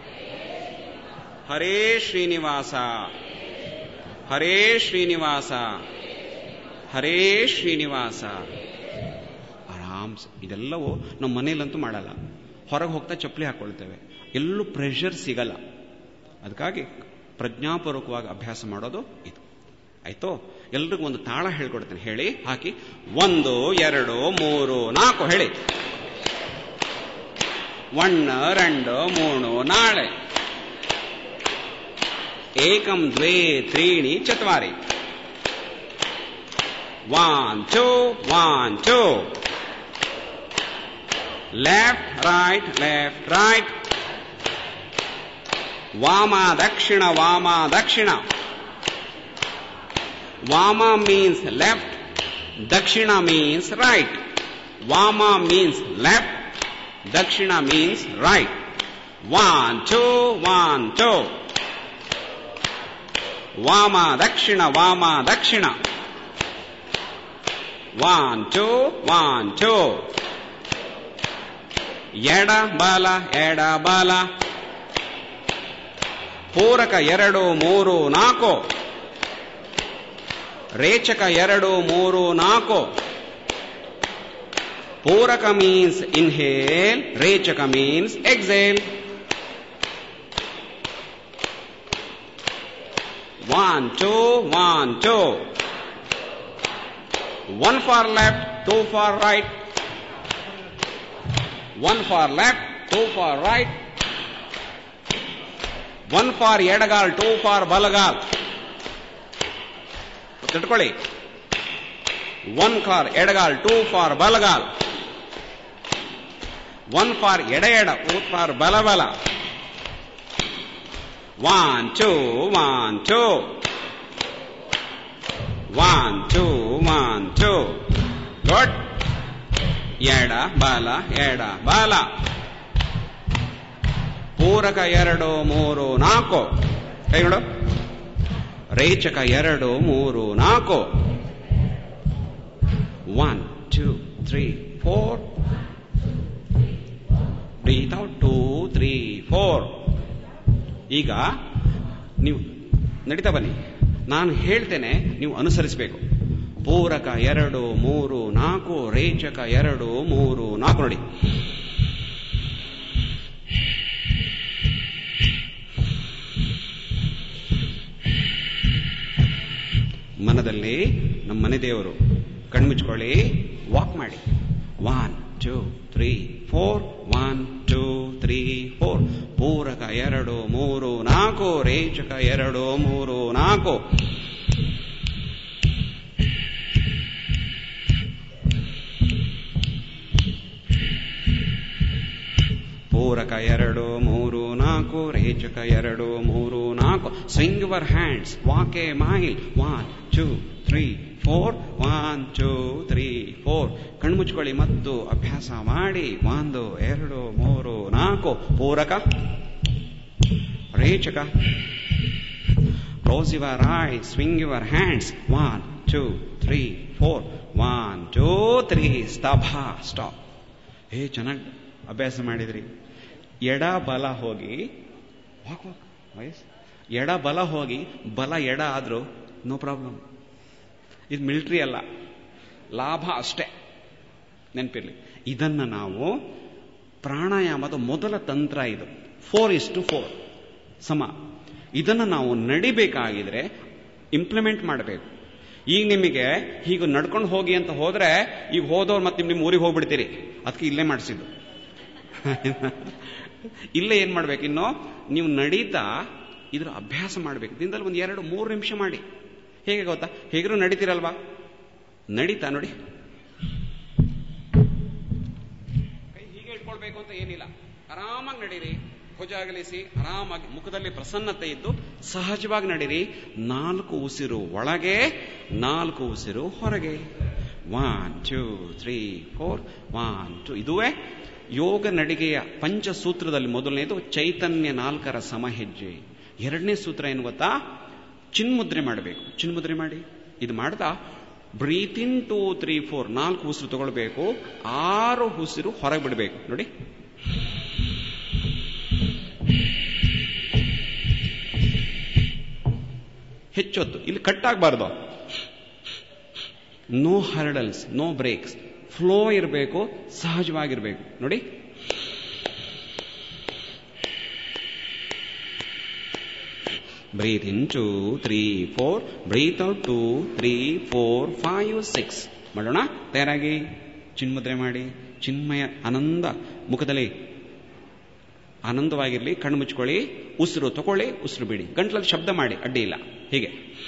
ಹರೇ ಶ್ರೀನಿವಾಸ ಹರೇ ಶ್ರೀನಿವಾಸ ಹರೇ ಶ್ರೀನಿವಾಸ ಆರಾಮ್ಸ್ ಇದೆಲ್ಲವೂ ನಮ್ಮ ಮನೇಲಂತೂ ಮಾಡಲ್ಲ ಹೊರಗೆ ಹೋಗ್ತಾ ಚಪ್ಪಲಿ ಹಾಕೊಳ್ತೇವೆ ಎಲ್ಲೂ ಪ್ರೆಷರ್ ಸಿಗಲ್ಲ ಅದಕ್ಕಾಗಿ ಪ್ರಜ್ಞಾಪೂರ್ವಕವಾಗಿ ಅಭ್ಯಾಸ ಮಾಡೋದು ಇದು ಆಯ್ತೋ ಎಲ್ರಿಗೂ ಒಂದು ತಾಳ ಹೇಳ್ಕೊಡ್ತೇನೆ ಹೇಳಿ ಹಾಕಿ ಒಂದು ಎರಡು ಮೂರು ನಾಲ್ಕು ಹೇಳಿ ಒಣ್ಣ ರೆಂಡು ಮೂಣು ನಾಳೆ ಏಕಂ ದ್ವೇ ತ್ರೀಣಿ ಚತ್ವಾರಿ one two one two left right left right ವಾಮ ದಕ್ಷಿಣ ವಾಮ ದಕ್ಷಿಣ ವಾಮ ಮೀನ್ಸ್ ಲೆಫ್ಟ್ ದಕ್ಷಿಣ ಮೀನ್ಸ್ ರೈಟ್ ವಾಮ ಮೀನ್ಸ್ ಲೆಫ್ಟ್ ದಕ್ಷಿಣ means right one two one two ವಾಮ ದಕ್ಷಿಣ ವಾಮ ದಕ್ಷಿಣ ಒನ್ ಟೂ ಒನ್ ಟೂ ಎಡ ಬಲ ಎಡ ಬಲ ಪೂರಕ ಎರಡು ಮೂರು ನಾಲ್ಕು ರೇಚಕ ಎರಡು ಮೂರು ನಾಲ್ಕು ಪೂರಕ ಮೀನ್ಸ್ ಇನ್ಹೇಲ್ ರೇಚಕ means exhale one two one two one for left two for right one for left two for right one for ಎಡಗಾಲ್ ಟೂ ಫಾರ್ ಬಲಗಾಲ್ ತಿಳ್ಕೊಳ್ಳಿ ಒನ್ ಫಾರ್ ಎಡಗಾಲ್ ಟೂ ಫಾರ್ ಬಲಗಾಲ್ ಒನ್ ಫಾರ್ ಎಡ ಎಡ ಟೂ ಫಾರ್ ಬಲ ಬಲ one two one two one two one two good ಎಡ ಬಲ ಎಡ ಬಲ ಪೂರಕ ಎರಡು ಮೂರು ನಾಲ್ಕು ಕೈಗಳು ರೇಚಕ ಎರಡು ಮೂರು ನಾಲ್ಕು one two three four breathe out two three four ಈಗ ನೀವು ನಡೀತಾ ಬನ್ನಿ ನಾನು ಹೇಳ್ತೇನೆ ನೀವು ಅನುಸರಿಸಬೇಕು ಪೂರಕ ಎರಡು ಮೂರು ನಾಲ್ಕು ರೇಚಕ ಎರಡು ಮೂರು ನಾಲ್ಕು ನೋಡಿ ಮನದಲ್ಲಿ ನಮ್ಮ ಮನೆ ದೇವರು ಕಣ್ಮುಚ್ಕೊಳ್ಳಿ ವಾಕ್ ಮಾಡಿ one two three four one two three four ಪೂರಕ ಎರಡು ಮೂರು ನಾಲ್ಕು ರೇಚಕ ಎರಡು ಮೂರು ನಾಲ್ಕು ಪೂರಕ ಎರಡು ಮೂರು ನಾಲ್ಕು ರೇಚಕ ಎರಡು ಮೂರು ನಾಲ್ಕು swing your hands walk a mile one two three four one two three four ಕಣ್ಮುಚ್ಕೊಳ್ಳಿ ಮತ್ತು ಅಭ್ಯಾಸ ಮಾಡಿ ಒಂದು ಎರಡು ಮೂರು ನಾಲ್ಕು ಪೂರಕ ರೇಚಕ close your eye swing your hands one two three four one two three ಸ್ತಭ ಸ್ಟಾಪ್ ಹೇ ಚೆನ್ನಾಗಿ ಅಭ್ಯಾಸ ಮಾಡಿದ್ರಿ ಎಡ ಬಲ ಹೋಗಿ ವಾಕ್ ವಾಕ್ ವಯಸ್ ಎಡ ಬಲ ಹೋಗಿ ಬಲ ಎಡ ಆದ್ರೂ ನೋ ಪ್ರಾಬ್ಲಮ್ ಇದು ಮಿಲಿಟ್ರಿ ಅಲ್ಲ ಲಾಭ ಅಷ್ಟೇ ನೆನಪಿರ್ಲಿ ಇದನ್ನ ನಾವು ಪ್ರಾಣಾಯಾಮದ ಮೊದಲ ತಂತ್ರ ಇದು ಫೋರ್ ಇಸ್ ಟು ಫೋರ್ ಸಮ ಇದನ್ನು ನಾವು ನಡಿಬೇಕಾಗಿದ್ರೆ ಇಂಪ್ಲಿಮೆಂಟ್ ಮಾಡಬೇಕು ಈಗ ನಿಮಗೆ ಹೀಗೆ ನಡ್ಕೊಂಡು ಹೋಗಿ ಅಂತ ಹೋದ್ರೆ ಈಗ ಹೋದವ್ರು ಮತ್ತೆ ನಿಮ್ಮ ಊರಿಗೆ ಹೋಗ್ಬಿಡ್ತೀರಿ ಅದಕ್ಕೆ ಇಲ್ಲೇ ಮಾಡಿಸಿದ್ದು ಇಲ್ಲೇ ಏನ್ ಮಾಡ್ಬೇಕು ಇನ್ನು ನೀವು ನಡೀತಾ ಇದ್ರ ಅಭ್ಯಾಸ ಮಾಡ್ಬೇಕು ದಿನದಲ್ಲಿ ಒಂದು ಎರಡು ಮೂರು ನಿಮಿಷ ಮಾಡಿ ಹೇಗೆ ಗೊತ್ತಾ ಹೇಗಿರೂ ನಡೀತಿರಲ್ವಾ ನಡೀತಾ ನೋಡಿ ಕೈ ಹೀಗೆ ಇಟ್ಕೊಳ್ಬೇಕು ಅಂತ ಏನಿಲ್ಲ ಆರಾಮಾಗಿ ನಡೀರಿ ಭುಜ ಅಗಲಿಸಿ ಆರಾಮಾಗಿ ಮುಖದಲ್ಲಿ ಪ್ರಸನ್ನತೆ ಇದ್ದು ಸಹಜವಾಗಿ ನಡೀರಿ ನಾಲ್ಕು ಉಸಿರು ಒಳಗೆ ನಾಲ್ಕು ಉಸಿರು ಹೊರಗೆ one two three four one two ಇದುವೇ ಯೋಗ ನಡಿಗೆಯ ಪಂಚಸೂತ್ರದಲ್ಲಿ ಮೊದಲನೇದು ಚೈತನ್ಯ ನಾಲ್ಕರ ಸಮಹೆಜ್ಜೆ ಎರಡನೇ ಸೂತ್ರ ಏನು ಗೊತ್ತಾ ಚಿನ್ಮುದ್ರೆ ಮಾಡಬೇಕು ಚಿನ್ಮುದ್ರೆ ಮಾಡಿ ಇದು ಮಾಡ್ತಾ breathe in two three four ನಾಲ್ಕು ಉಸಿರು ತಗೊಳ್ಬೇಕು ಆರು ಉಸಿರು ಹೊರಗೆ ಬಿಡಬೇಕು ನೋಡಿ ಹೆಚ್ಚೊತ್ತು ಇಲ್ಲಿ ಕಟ್ ಆಗಬಾರ್ದು no hurdles no breaks flow ಇರಬೇಕು ಸಹಜವಾಗಿರ್ಬೇಕು ನೋಡಿ breathe in two three four breathe out two three four five six ಮಾಡೋಣ ತಯಾರಾಗಿ ಚಿನ್ಮುದ್ರೆ ಮಾಡಿ ಚಿನ್ಮಯ ಆನಂದ ಮುಖದಲ್ಲಿ ಆನಂದವಾಗಿರಲಿ ಕಣ್ಣು ಮುಚ್ಕೊಳ್ಳಿ ಉಸಿರು ತಗೊಳ್ಳಿ ಉಸಿರು ಬಿಡಿ ಗಂಟ್ಲಲ್ಲಿ ಶಬ್ದ ಮಾಡಿ ಅಡ್ಡಿ ಇಲ್ಲ ಹೀಗೆ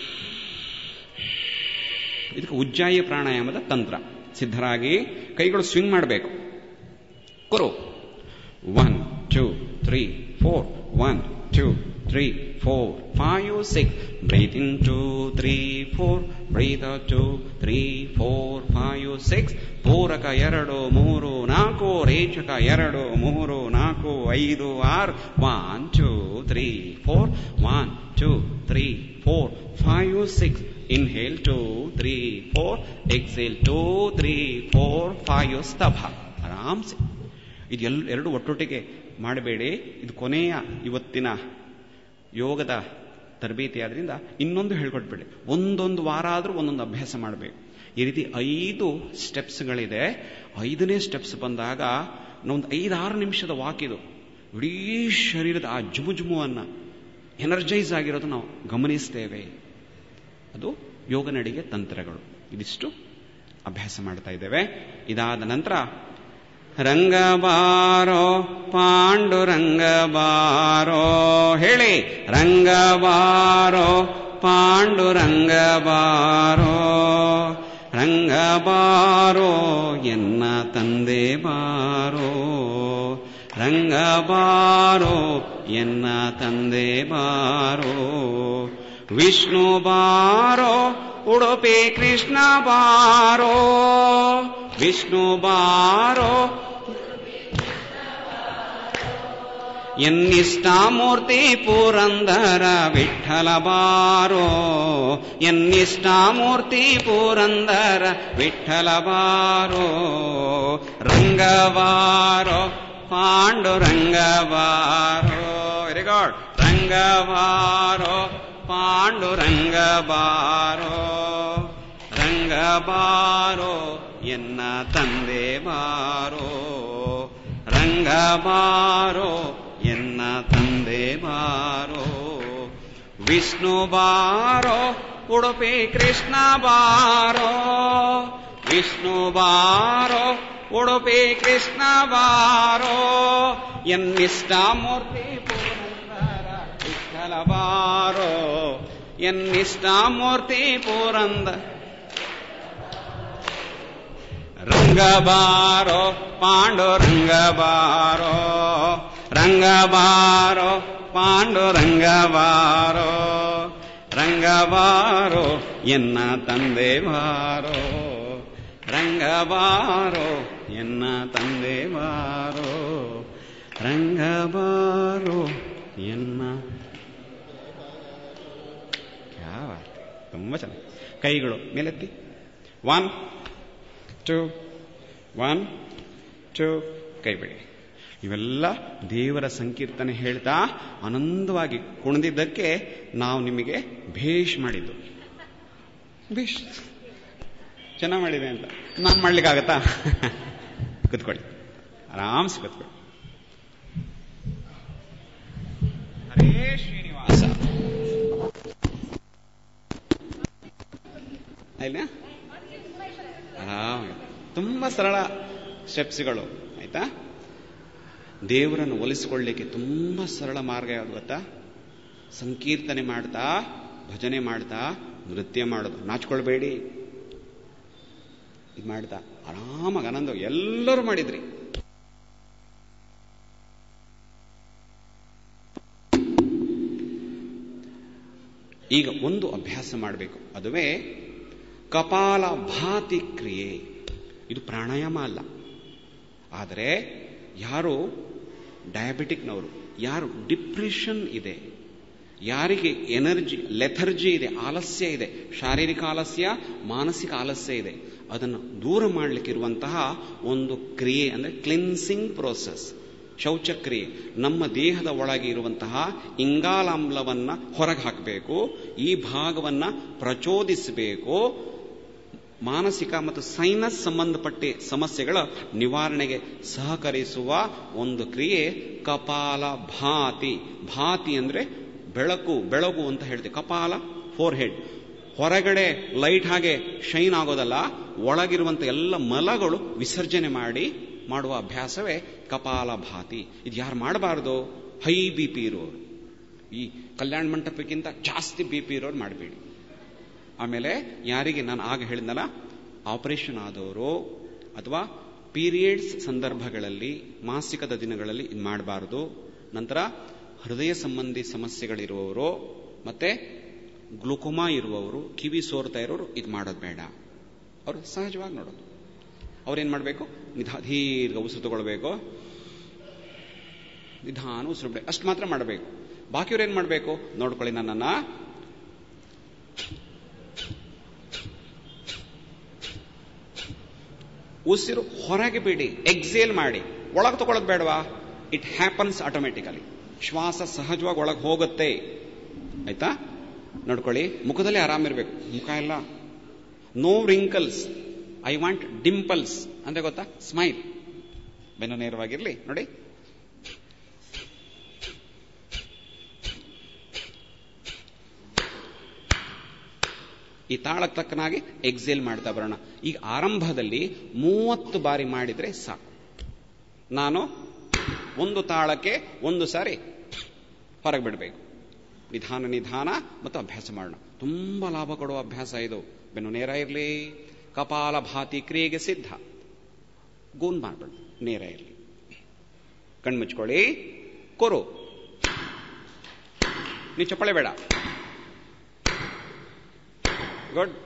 ಇದಕ್ಕೆ ಉಜ್ಜಾಯಿ ಪ್ರಾಣಾಯಾಮದ ತಂತ್ರ ಸಿದ್ಧರಾಗಿ ಕೈಗಳು ಸ್ವಿಂಗ್ ಮಾಡಬೇಕು ಕುರು one two three four one two three four five six breathe in two three four breathe out two three four five six ಪೂರಕ ಎರಡು ಮೂರು ನಾಲ್ಕು ರೇಚಕ ಎರಡು ಮೂರು ನಾಲ್ಕು ಐದು ಆರು one two three four one two three four five six inhale two three four exhale two three four five ಸ್ತಭ ಆರಾಮ್ಸೆ ಇದು ಎಲ್ ಎರಡು ಒಟ್ಟೊಟ್ಟಿಗೆ ಮಾಡಬೇಡಿ ಇದು ಕೊನೆಯ ಇವತ್ತಿನ ಯೋಗದ ತರಬೇತಿ ಆದ್ರಿಂದ ಇನ್ನೊಂದು ಹೇಳ್ಕೊಟ್ಬೇಡಿ ಒಂದೊಂದು ವಾರ ಆದರೂ ಒಂದೊಂದು ಅಭ್ಯಾಸ ಮಾಡಬೇಕು ಈ ರೀತಿ ಐದು ಸ್ಟೆಪ್ಸ್ಗಳಿದೆ ಐದನೇ ಸ್ಟೆಪ್ಸ್ ಬಂದಾಗ ಒಂದು ಐದಾರು ನಿಮಿಷದ ವಾಕ್ ಇದು ಇಡೀ ಶರೀರದ ಆ ಜುಮು ಜುಮುವನ್ನು ಎನರ್ಜೈಸ್ ಆಗಿರೋದು ನಾವು ಗಮನಿಸ್ತೇವೆ ಅದು ಯೋಗ ನಡಿಗೆ ತಂತ್ರಗಳು ಇದಿಷ್ಟು ಅಭ್ಯಾಸ ಮಾಡ್ತಾ ಇದ್ದೇವೆ ಇದಾದ ನಂತರ ರಂಗಬಾರೋ ಪಾಂಡುರಂಗಬಾರೋ ಹೇಳಿ ರಂಗಬಾರೋ ಪಾಂಡುರಂಗಬಾರೋ ರಂಗಬಾರೋ ಎನ್ನ ತಂದೆ ಬಾರೋ ರಂಗಬಾರೋ ಎನ್ನ ತಂದೆ ಬಾರೋ ವಿಷ್ಣು ಬಾರೋ ಉಡುಪಿ ಕೃಷ್ಣ ಬಾರೋ ವಿಷ್ಣು ಬಾರೋ ಎನ್ನಿಷ್ಟಾಮೂರ್ತಿ ಪುರಂದರ ವಿಠಲ ಬಾರೋ ಎನ್ನಿಷ್ಟಾಮೂರ್ತಿ ಪುರಂದರ ವಿಠಲ ಬಾರೋ ರಂಗವಾರೋ ಪಾಂಡುರಂಗವಾರೋ ವೆರಿ ಗುಡ್ ರಂಗವಾರೋ ಪಾಂಡುರಂಗಬಾರೋ ರಂಗಬಾರೋ ಎನ್ನ ತಂದೆ ಬಾರೋ ರಂಗಬಾರೋ ಎನ್ನ ತಂದೆ ಬಾರೋ ವಿಷ್ಣು ಬಾರೋ ಉಡುಪಿ ಕೃಷ್ಣ ಬಾರೋ ವಿಷ್ಣು ಬಾರೋ ಉಡುಪಿ ಕೃಷ್ಣ ಬಾರೋ ಎನ್ನಿಷ್ಟಾಮೂರ್ತಿ ಪುರಂದರ ವಿಠಲ ಬಾರೋ ಎನ್ನಿಷ್ಟಾಮೂರ್ತಿ ಪುರಂದ ರಂಗಬಾರೋ ಪಾಂಡುರಂಗಬಾರೋ ರಂಗಬಾರೋ ಪಾಂಡುರಂಗಬಾರೋ ರಂಗಬಾರೋ ಎನ್ನ ತಂದೆ ಬಾರೋ ರಂಗಬಾರೋ ಎನ್ನ ತಂದೆ ಬಾರೋ ರಂಗಬಾರೋ ಎನ್ನ ಯಾವ ತುಂಬ ಚೆನ್ನಾಗಿ ಕೈಗಳು ಮೇಲೆತ್ತಿ ಒನ್ ಟು ಒನ್ ಟು ಕೈ ಬಿಡಿ ಇವೆಲ್ಲ ದೇವರ ಸಂಕೀರ್ತನೆ ಹೇಳ್ತಾ ಆನಂದವಾಗಿ ಕುಣಿದಿದ್ದಕ್ಕೆ ನಾವು ನಿಮಗೆ ಭೇಷ್ ಮಾಡಿದ್ದು ಭೇಷ್ ಚೆನ್ನಾಗಿ ಮಾಡಿದೆ ಅಂತ ನಾನು ಮಾಡ್ಲಿಕ್ಕಾಗತ್ತಾ ಕುತ್ಕೊಳ್ಳಿ ಆರಾಮ್ಸೆ ಕುತ್ಕೊಳ್ಳಿ ಹರೇ ಶ್ರೀನಿವಾಸ ಇಲ್ಲ ಆರಾಮ ತುಂಬ ಸರಳ ಸ್ಟೆಪ್ಸ್ಗಳು ಆಯ್ತಾ ದೇವರನ್ನು ಒಲಿಸಿಕೊಳ್ಳಿಕ್ಕೆ ತುಂಬ ಸರಳ ಮಾರ್ಗ ಯಾವುದು ಗೊತ್ತಾ ಸಂಕೀರ್ತನೆ ಮಾಡ್ತಾ ಭಜನೆ ಮಾಡ್ತಾ ನೃತ್ಯ ಮಾಡೋದು ನಾಚ್ಕೊಳ್ಬೇಡಿ ಇದು ಮಾಡ್ತಾ ಆರಾಮಾಗಿ ಆನಂದ ಎಲ್ಲರೂ ಮಾಡಿದ್ರಿ ಈಗ ಒಂದು ಅಭ್ಯಾಸ ಮಾಡಬೇಕು ಅದುವೇ ಕಪಾಲ ಭಾತಿ ಕ್ರಿಯೆ ಇದು ಪ್ರಾಣಾಯಾಮ ಅಲ್ಲ ಆದರೆ ಯಾರು ಡಯಾಬಿಟಿಕ್ನವರು ಯಾರು ಡಿಪ್ರೆಷನ್ ಇದೆ ಯಾರಿಗೆ ಎನರ್ಜಿ ಲೆಥರ್ಜಿ ಇದೆ ಆಲಸ್ಯ ಇದೆ ಶಾರೀರಿಕ ಆಲಸ್ಯ ಮಾನಸಿಕ ಆಲಸ್ಯ ಇದೆ ಅದನ್ನು ದೂರ ಮಾಡಲಿಕ್ಕಿರುವಂತಹ ಒಂದು ಕ್ರಿಯೆ ಅಂದರೆ ಕ್ಲಿನ್ಸಿಂಗ್ ಪ್ರೋಸೆಸ್ ಶೌಚಕ್ರಿಯೆ ನಮ್ಮ ದೇಹದ ಒಳಗೆ ಇರುವಂತಹ ಇಂಗಾಲಾಮ್ಲವನ್ನ ಹೊರಗೆ ಹಾಕಬೇಕು ಈ ಭಾಗವನ್ನ ಪ್ರಚೋದಿಸಬೇಕು ಮಾನಸಿಕ ಮತ್ತು ಸೈನಸ್ ಸಂಬಂಧಪಟ್ಟ ಸಮಸ್ಯೆಗಳ ನಿವಾರಣೆಗೆ ಸಹಕರಿಸುವ ಒಂದು ಕ್ರಿಯೆ ಕಪಾಲ ಭಾತಿ ಭಾತಿ ಅಂದ್ರೆ ಬೆಳಕು ಬೆಳಗು ಅಂತ ಹೇಳ್ತೀವಿ ಕಪಾಲ ಫೋರ್ ಹೆಡ್ ಹೊರಗಡೆ ಲೈಟ್ ಹಾಗೆ ಶೈನ್ ಆಗೋದಲ್ಲ ಒಳಗಿರುವಂತ ಎಲ್ಲ ಮಲಗಳು ವಿಸರ್ಜನೆ ಮಾಡಿ ಮಾಡುವ ಅಭ್ಯಾಸವೇ ಕಪಾಲ ಭಾತಿ ಇದು ಯಾರು ಮಾಡಬಾರ್ದು ಹೈ ಬಿ ಪಿ ಇರೋರು ಈ ಕಲ್ಯಾಣ ಮಂಟಪಕ್ಕಿಂತ ಜಾಸ್ತಿ ಬಿ ಪಿ ಇರೋರು ಮಾಡಬೇಡಿ ಆಮೇಲೆ ಯಾರಿಗೆ ನಾನು ಆಗ ಹೇಳಿದ್ನಲ್ಲ ಆಪರೇಷನ್ ಆದವರು ಅಥವಾ ಪೀರಿಯಡ್ಸ್ ಸಂದರ್ಭಗಳಲ್ಲಿ ಮಾಸಿಕದ ದಿನಗಳಲ್ಲಿ ಇದು ಮಾಡಬಾರದು ನಂತರ ಹೃದಯ ಸಂಬಂಧಿ ಸಮಸ್ಯೆಗಳಿರುವವರು ಮತ್ತೆ ಗ್ಲುಕೋಮಾ ಇರುವವರು ಕಿವಿ ಸೋರ್ತಾ ಇರೋರು ಇದು ಮಾಡೋದು ಬೇಡ ಅವರು ಸಹಜವಾಗಿ ನೋಡೋದು ಅವ್ರೇನ್ ಮಾಡಬೇಕು ನಿಧಾ ದೀರ್ಘ ಉಸಿರು ತಗೊಳ್ಬೇಕು ನಿಧಾನ ಉಸಿರು ಬಿಡ ಅಷ್ಟು ಮಾತ್ರ ಮಾಡಬೇಕು ಬಾಕಿಯವ್ರು ಏನ್ ಮಾಡಬೇಕು ನೋಡ್ಕೊಳ್ಳಿ ನನ್ನನ್ನ ಉಸಿರು ಹೊರಗೆ ಬಿಡಿ ಎಕ್ಸೇಲ್ ಮಾಡಿ ಒಳಗೆ ತಗೊಳ್ಳೋದು ಬೇಡವಾ ಇಟ್ ಹ್ಯಾಪನ್ಸ್ ಆಟೋಮೆಟಿಕಲಿ ಶ್ವಾಸ ಸಹಜವಾಗಿ ಒಳಗೆ ಹೋಗುತ್ತೆ ಆಯ್ತಾ ನೋಡ್ಕೊಳ್ಳಿ ಮುಖದಲ್ಲಿ ಆರಾಮಿರ್ಬೇಕು ಮುಖ ಎಲ್ಲ no wrinkles I want dimples ಅಂದ್ರೆ ಗೊತ್ತಾ ಸ್ಮೈಲ್ ಬೆನ್ನು ನೇರವಾಗಿರ್ಲಿ ನೋಡಿ ಈ ತಾಳಕ್ಕೆ ತಕ್ಕನಾಗಿ ಎಕ್ಸೇಲ್ ಮಾಡ್ತಾ ಬರೋಣ ಈಗ ಆರಂಭದಲ್ಲಿ ಮೂವತ್ತು ಬಾರಿ ಮಾಡಿದ್ರೆ ಸಾಕು ನಾನು ಒಂದು ತಾಳಕ್ಕೆ ಒಂದು ಸಾರಿ ಹೊರಗೆ ಬಿಡಬೇಕು ನಿಧಾನ ನಿಧಾನ ಮತ್ತು ಅಭ್ಯಾಸ ಮಾಡೋಣ ತುಂಬಾ ಲಾಭ ಕೊಡುವ ಅಭ್ಯಾಸ ಇದು ಬೆನ್ನು ನೇರ ಇರಲಿ ಕಪಾಲ ಭಾತಿ ಕ್ರಿಯೆಗೆ ಸಿದ್ಧ ಗೂನ್ ಮಾಡಬೇಡ ನೇರ ಇರಲಿ ಕಣ್ಮುಚ್ಕೊಳ್ಳಿ ಕೊರು ನೀ ಚಪ್ಪಳೆ ಬೇಡ ಗುಡ್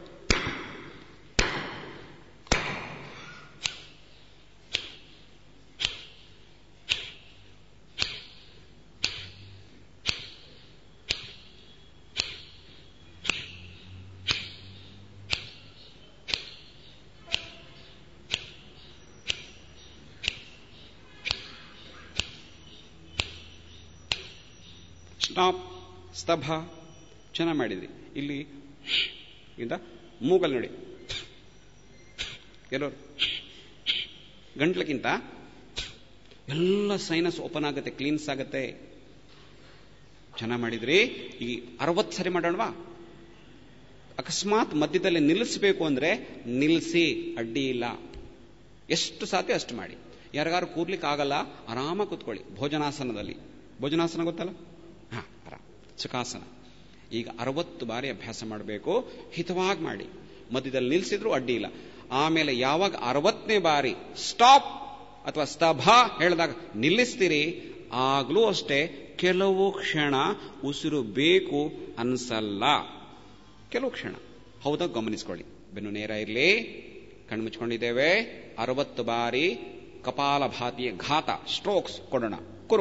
ಸ್ಟಾಪ್ ಸ್ತಭ ಚೆನ್ನಾಗಿ ಮಾಡಿದ್ರಿ ಇಲ್ಲಿ ಇಂದ ಮೂಗಲ್ ನೋಡಿ ಕೆಲವರು ಗಂಟ್ಲಕ್ಕಿಂತ ಎಲ್ಲ ಸೈನಸ್ ಓಪನ್ ಆಗುತ್ತೆ ಕ್ಲೀನ್ಸ್ ಆಗುತ್ತೆ ಚೆನ್ನಾಗಿ ಮಾಡಿದ್ರಿ ಈ ಅರವತ್ತು ಸರಿ ಮಾಡೋಣವಾ ಅಕಸ್ಮಾತ್ ಮಧ್ಯದಲ್ಲಿ ನಿಲ್ಲಿಸಬೇಕು ಅಂದ್ರೆ ನಿಲ್ಲಿಸಿ ಅಡ್ಡಿ ಇಲ್ಲ ಎಷ್ಟು ಸಾಧ್ಯ ಅಷ್ಟು ಮಾಡಿ ಯಾರಿಗಾರು ಕೂರ್ಲಿಕ್ಕೆ ಆಗಲ್ಲ ಆರಾಮ ಕೂತ್ಕೊಳ್ಳಿ ಭೋಜನಾಸನದಲ್ಲಿ ಭೋಜನಾಸನ ಗೊತ್ತಲ್ಲ ಹಾ ಆರಾಮ್ ಸುಖಾಸನ ಈಗ ಅರವತ್ತು ಬಾರಿ ಅಭ್ಯಾಸ ಮಾಡಬೇಕು ಹಿತವಾಗಿ ಮಾಡಿ ಮಧ್ಯದಲ್ಲಿ ನಿಲ್ಲಿಸಿದ್ರು ಅಡ್ಡಿ ಇಲ್ಲ ಆಮೇಲೆ ಯಾವಾಗ ಅರವತ್ತನೇ ಬಾರಿ ಸ್ಟಾಪ್ ಅಥವಾ ಸ್ತಭ ಹೇಳಿದಾಗ ನಿಲ್ಲಿಸ್ತೀರಿ ಆಗ್ಲೂ ಅಷ್ಟೇ ಕೆಲವು ಕ್ಷಣ ಉಸಿರು ಬೇಕು ಅನ್ಸಲ್ಲ ಕೆಲವು ಕ್ಷಣ ಹೌದಾ ಗಮನಿಸ್ಕೊಳ್ಳಿ ಬೆನ್ನು ನೇರ ಇರಲಿ ಕಣ್ಮುಚ್ಕೊಂಡಿದ್ದೇವೆ ಅರವತ್ತು ಬಾರಿ ಕಪಾಲ ಭಾತಿಯ ಘಾತ ಸ್ಟ್ರೋಕ್ಸ್ ಕೊಡೋಣ ಕುರು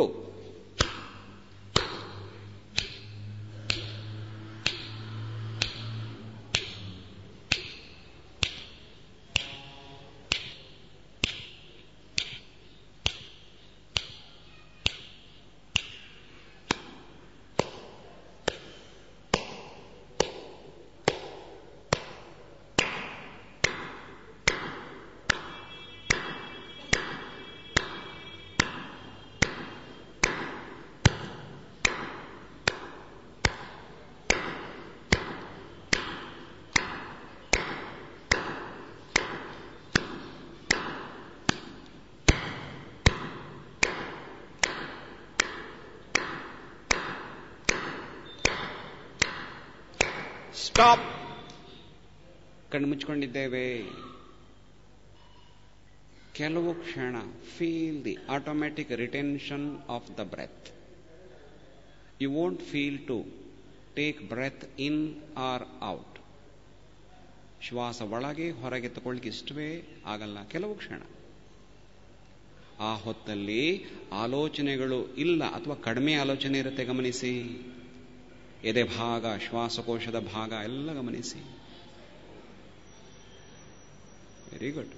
ಸ್ಟಾಪ್ ಕಣ್ಣು ಮುಚ್ಕೊಂಡಿದ್ದೇವೆ ಕೆಲವು ಕ್ಷಣ feel the automatic retention of the breath you won't feel to take breath in or out ಶ್ವಾಸ ಒಳಗೆ ಹೊರಗೆ ತಗೊಳ್ಳಿಕ್ಕೆ ಇಷ್ಟವೇ ಆಗಲ್ಲ ಕೆಲವು ಕ್ಷಣ ಆ ಹೊತ್ತಲ್ಲಿ ಆಲೋಚನೆಗಳು ಇಲ್ಲ ಅಥವಾ ಕಡಿಮೆ ಆಲೋಚನೆ ಇರುತ್ತೆ ಗಮನಿಸಿ ಎದೆ ಭಾಗ ಶ್ವಾಸಕೋಶದ ಭಾಗ ಎಲ್ಲ ಗಮನಿಸಿ ವೆರಿ ಗುಡ್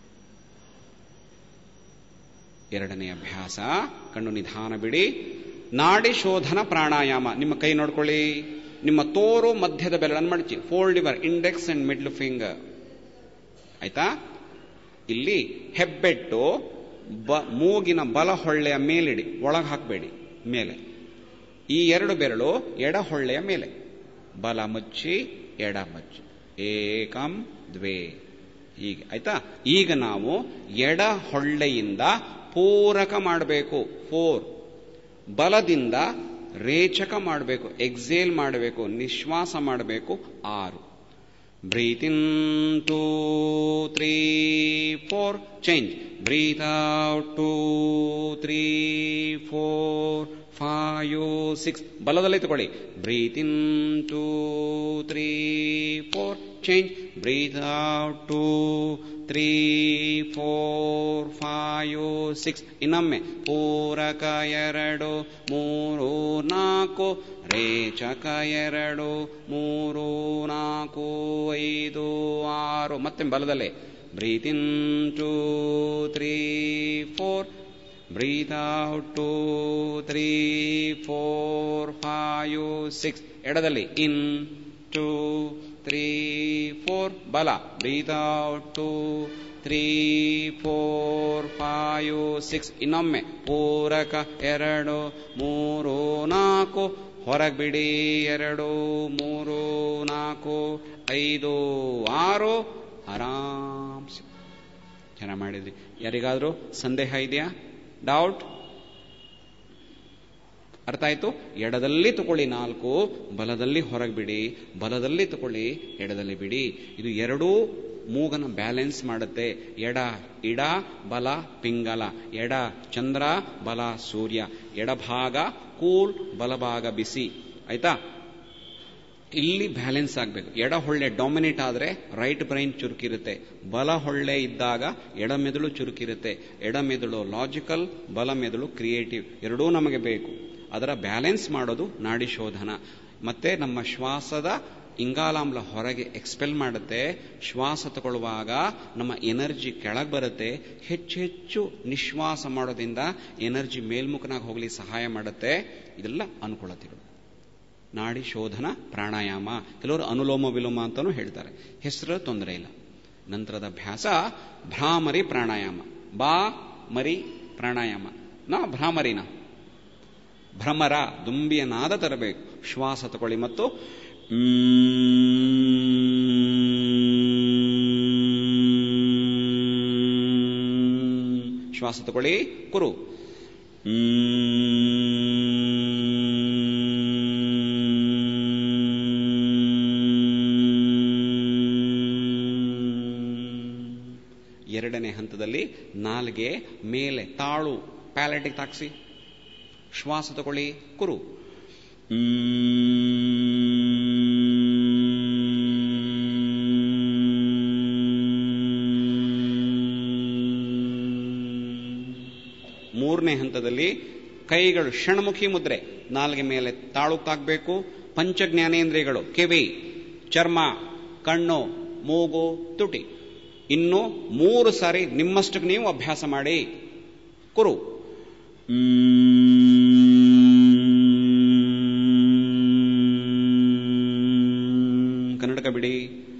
ಎರಡನೇ ಅಭ್ಯಾಸ ಕಣ್ಣು ನಿಧಾನ ಬಿಡಿ ನಾಡಿ ಶೋಧನ ಪ್ರಾಣಾಯಾಮ ನಿಮ್ಮ ಕೈ ನೋಡ್ಕೊಳ್ಳಿ ನಿಮ್ಮ ತೋರು ಮಧ್ಯದ ಬೆರಳನ್ನು ಮಡಚಿ fold your index and middle finger ಆಯ್ತಾ ಇಲ್ಲಿ ಹೆಬ್ಬೆಟ್ಟು ಬ ಮೂಗಿನ ಬಲ ಹೊಳ್ಳೆಯ ಮೇಲಿಡಿ ಒಳಗೆ ಹಾಕಬೇಡಿ ಮೇಲೆ ಈ ಎರಡು ಬೆರಳು ಎಡ ಹೊಳ್ಳೆಯ ಮೇಲೆ ಬಲ ಮುಚ್ಚಿ ಎಡ ಮುಚ್ಚಿ ಏಕಂ ದ್ವೇ ಹೀಗೆ ಆಯ್ತಾ ಈಗ ನಾವು ಎಡ ಹೊಳ್ಳೆಯಿಂದ ಪೂರಕ ಮಾಡಬೇಕು ಫೋರ್ ಬಲದಿಂದ ರೇಚಕ ಮಾಡಬೇಕು ಎಕ್ಸೇಲ್ ಮಾಡಬೇಕು ನಿಶ್ವಾಸ ಮಾಡಬೇಕು ಆರು breathe in two three four change breathe out two three four five six ಬಲದಲ್ಲಿ ತಗೊಳ್ಳಿ breathe in two three four change breathe out two three four five six ಇನ್ನೊಮ್ಮೆ ಪೂರಕ ಎರಡು ಮೂರು ನಾಲ್ಕು ರೇಚಕ ಎರಡು ಮೂರು ನಾಲ್ಕು ಐದು ಆರು ಮತ್ತೆ ಬಲದಲ್ಲೇ breathe in two three four breathe out two three four five six ಎಡದಲ್ಲಿ ಇನ್ ಟೂ ತ್ರೀ ಫೋರ್ ಬಲ breathe out two three four five six ಇನ್ನೊಮ್ಮೆ ಪೂರಕ ಎರಡು ಮೂರು ನಾಲ್ಕು ಹೊರಗೆ ಬಿಡಿ ಎರಡು ಮೂರು ನಾಲ್ಕು ಐದು ಆರು ಆರಾಮ್ಸೆ ಚೆನ್ನಾಗಿ ಮಾಡಿದ್ರಿ ಯಾರಿಗಾದ್ರೂ ಸಂದೇಹ ಇದೆಯಾ ಡೌಟ್ ಅರ್ಥ ಆಯ್ತು ಎಡದಲ್ಲಿ ತಗೊಳ್ಳಿ ನಾಲ್ಕು ಬಲದಲ್ಲಿ ಹೊರಗೆ ಬಿಡಿ ಬಲದಲ್ಲಿ ತಗೊಳ್ಳಿ ಎಡದಲ್ಲಿ ಬಿಡಿ ಇದು ಎರಡೂ ಮೂಗನ ಬ್ಯಾಲೆನ್ಸ್ ಮಾಡುತ್ತೆ ಎಡ ಇಡ ಬಲ ಪಿಂಗಲ ಎಡ ಚಂದ್ರ ಬಲ ಸೂರ್ಯ ಎಡಭಾಗ ಕೂಲ್ ಬಲಭಾಗ ಬಿಸಿ ಆಯ್ತಾ ಇಲ್ಲಿ ಬ್ಯಾಲೆನ್ಸ್ ಆಗಬೇಕು ಎಡ ಹೊಳ್ಳೆ ಡಾಮಿನೇಟ್ ಆದರೆ ರೈಟ್ ಬ್ರೈನ್ ಚುರುಕಿರುತ್ತೆ ಬಲ ಹೊಳ್ಳೆ ಇದ್ದಾಗ ಎಡ ಮೆದುಳು ಚುರುಕಿರುತ್ತೆ ಎಡ ಮೆದುಳು ಲಾಜಿಕಲ್ ಬಲ ಮೆದುಳು ಕ್ರಿಯೇಟಿವ್ ಎರಡೂ ನಮಗೆ ಬೇಕು ಅದರ ಬ್ಯಾಲೆನ್ಸ್ ಮಾಡೋದು ನಾಡಿ ಶೋಧನ ಮತ್ತೆ ನಮ್ಮ ಶ್ವಾಸದ ಇಂಗಾಲಾಮ್ಲ ಹೊರಗೆ ಎಕ್ಸ್ಪೆಲ್ ಮಾಡುತ್ತೆ ಶ್ವಾಸ ತಗೊಳ್ಳುವಾಗ ನಮ್ಮ ಎನರ್ಜಿ ಕೆಳಗೆ ಬರುತ್ತೆ ಹೆಚ್ಚು ಹೆಚ್ಚು ನಿಶ್ವಾಸ ಮಾಡೋದ್ರಿಂದ ಎನರ್ಜಿ ಮೇಲ್ಮುಖನಾಗಿ ಹೋಗಲಿ ಸಹಾಯ ಮಾಡುತ್ತೆ ಇದೆಲ್ಲ ಅನುಕೂಲತೆಗಳು ನಾಡಿ ಶೋಧನ ಪ್ರಾಣಾಯಾಮ ಕೆಲವರು ಅನುಲೋಮ ವಿಲೋಮ ಅಂತಾನೂ ಹೇಳ್ತಾರೆ ಹೆಸರು ತೊಂದರೆ ಇಲ್ಲ ನಂತರದ ಅಭ್ಯಾಸ ಭ್ರಾಮರಿ ಪ್ರಾಣಾಯಾಮ ಬಾ ಮರಿ ಪ್ರಾಣಾಯಾಮ ನಾ ಭ್ರಾಮರಿನ ಭ್ರಮರ ದುಂಬಿಯ ನಾದ ತರಬೇಕು ಶ್ವಾಸ ತಗೊಳ್ಳಿ ಮತ್ತು ಶ್ವಾಸ ತಗೊಳ್ಳಿ ಕುರು ಎರಡನೇ ಹಂತದಲ್ಲಿ ನಾಲ್ಗೆ ಮೇಲೆ ತಾಳು ಪ್ಯಾಲೆಟಿಗೆ ತಾಕ್ಸಿ ಶ್ವಾಸ ತಗೊಳ್ಳಿ ಕುರು ಮೂರನೇ ಹಂತದಲ್ಲಿ ಕೈಗಳು ಷಣ್ಮುಖಿ ಮುದ್ರೆ ನಾಲ್ಗೆ ಮೇಲೆ ತಾಳುತ್ತಾಗಬೇಕು ಪಂಚ ಜ್ಞಾನೇಂದ್ರಿಯಗಳು ಕಿವಿ ಚರ್ಮ ಕಣ್ಣು ಮೂಗು ತುಟಿ ಇನ್ನು ಮೂರು ಸಾರಿ ನಿಮ್ಮಷ್ಟಕ್ಕೆ ನೀವು ಅಭ್ಯಾಸ ಮಾಡಿ ಕುರು ಕನ್ನಡಕ ಬಿಡಿ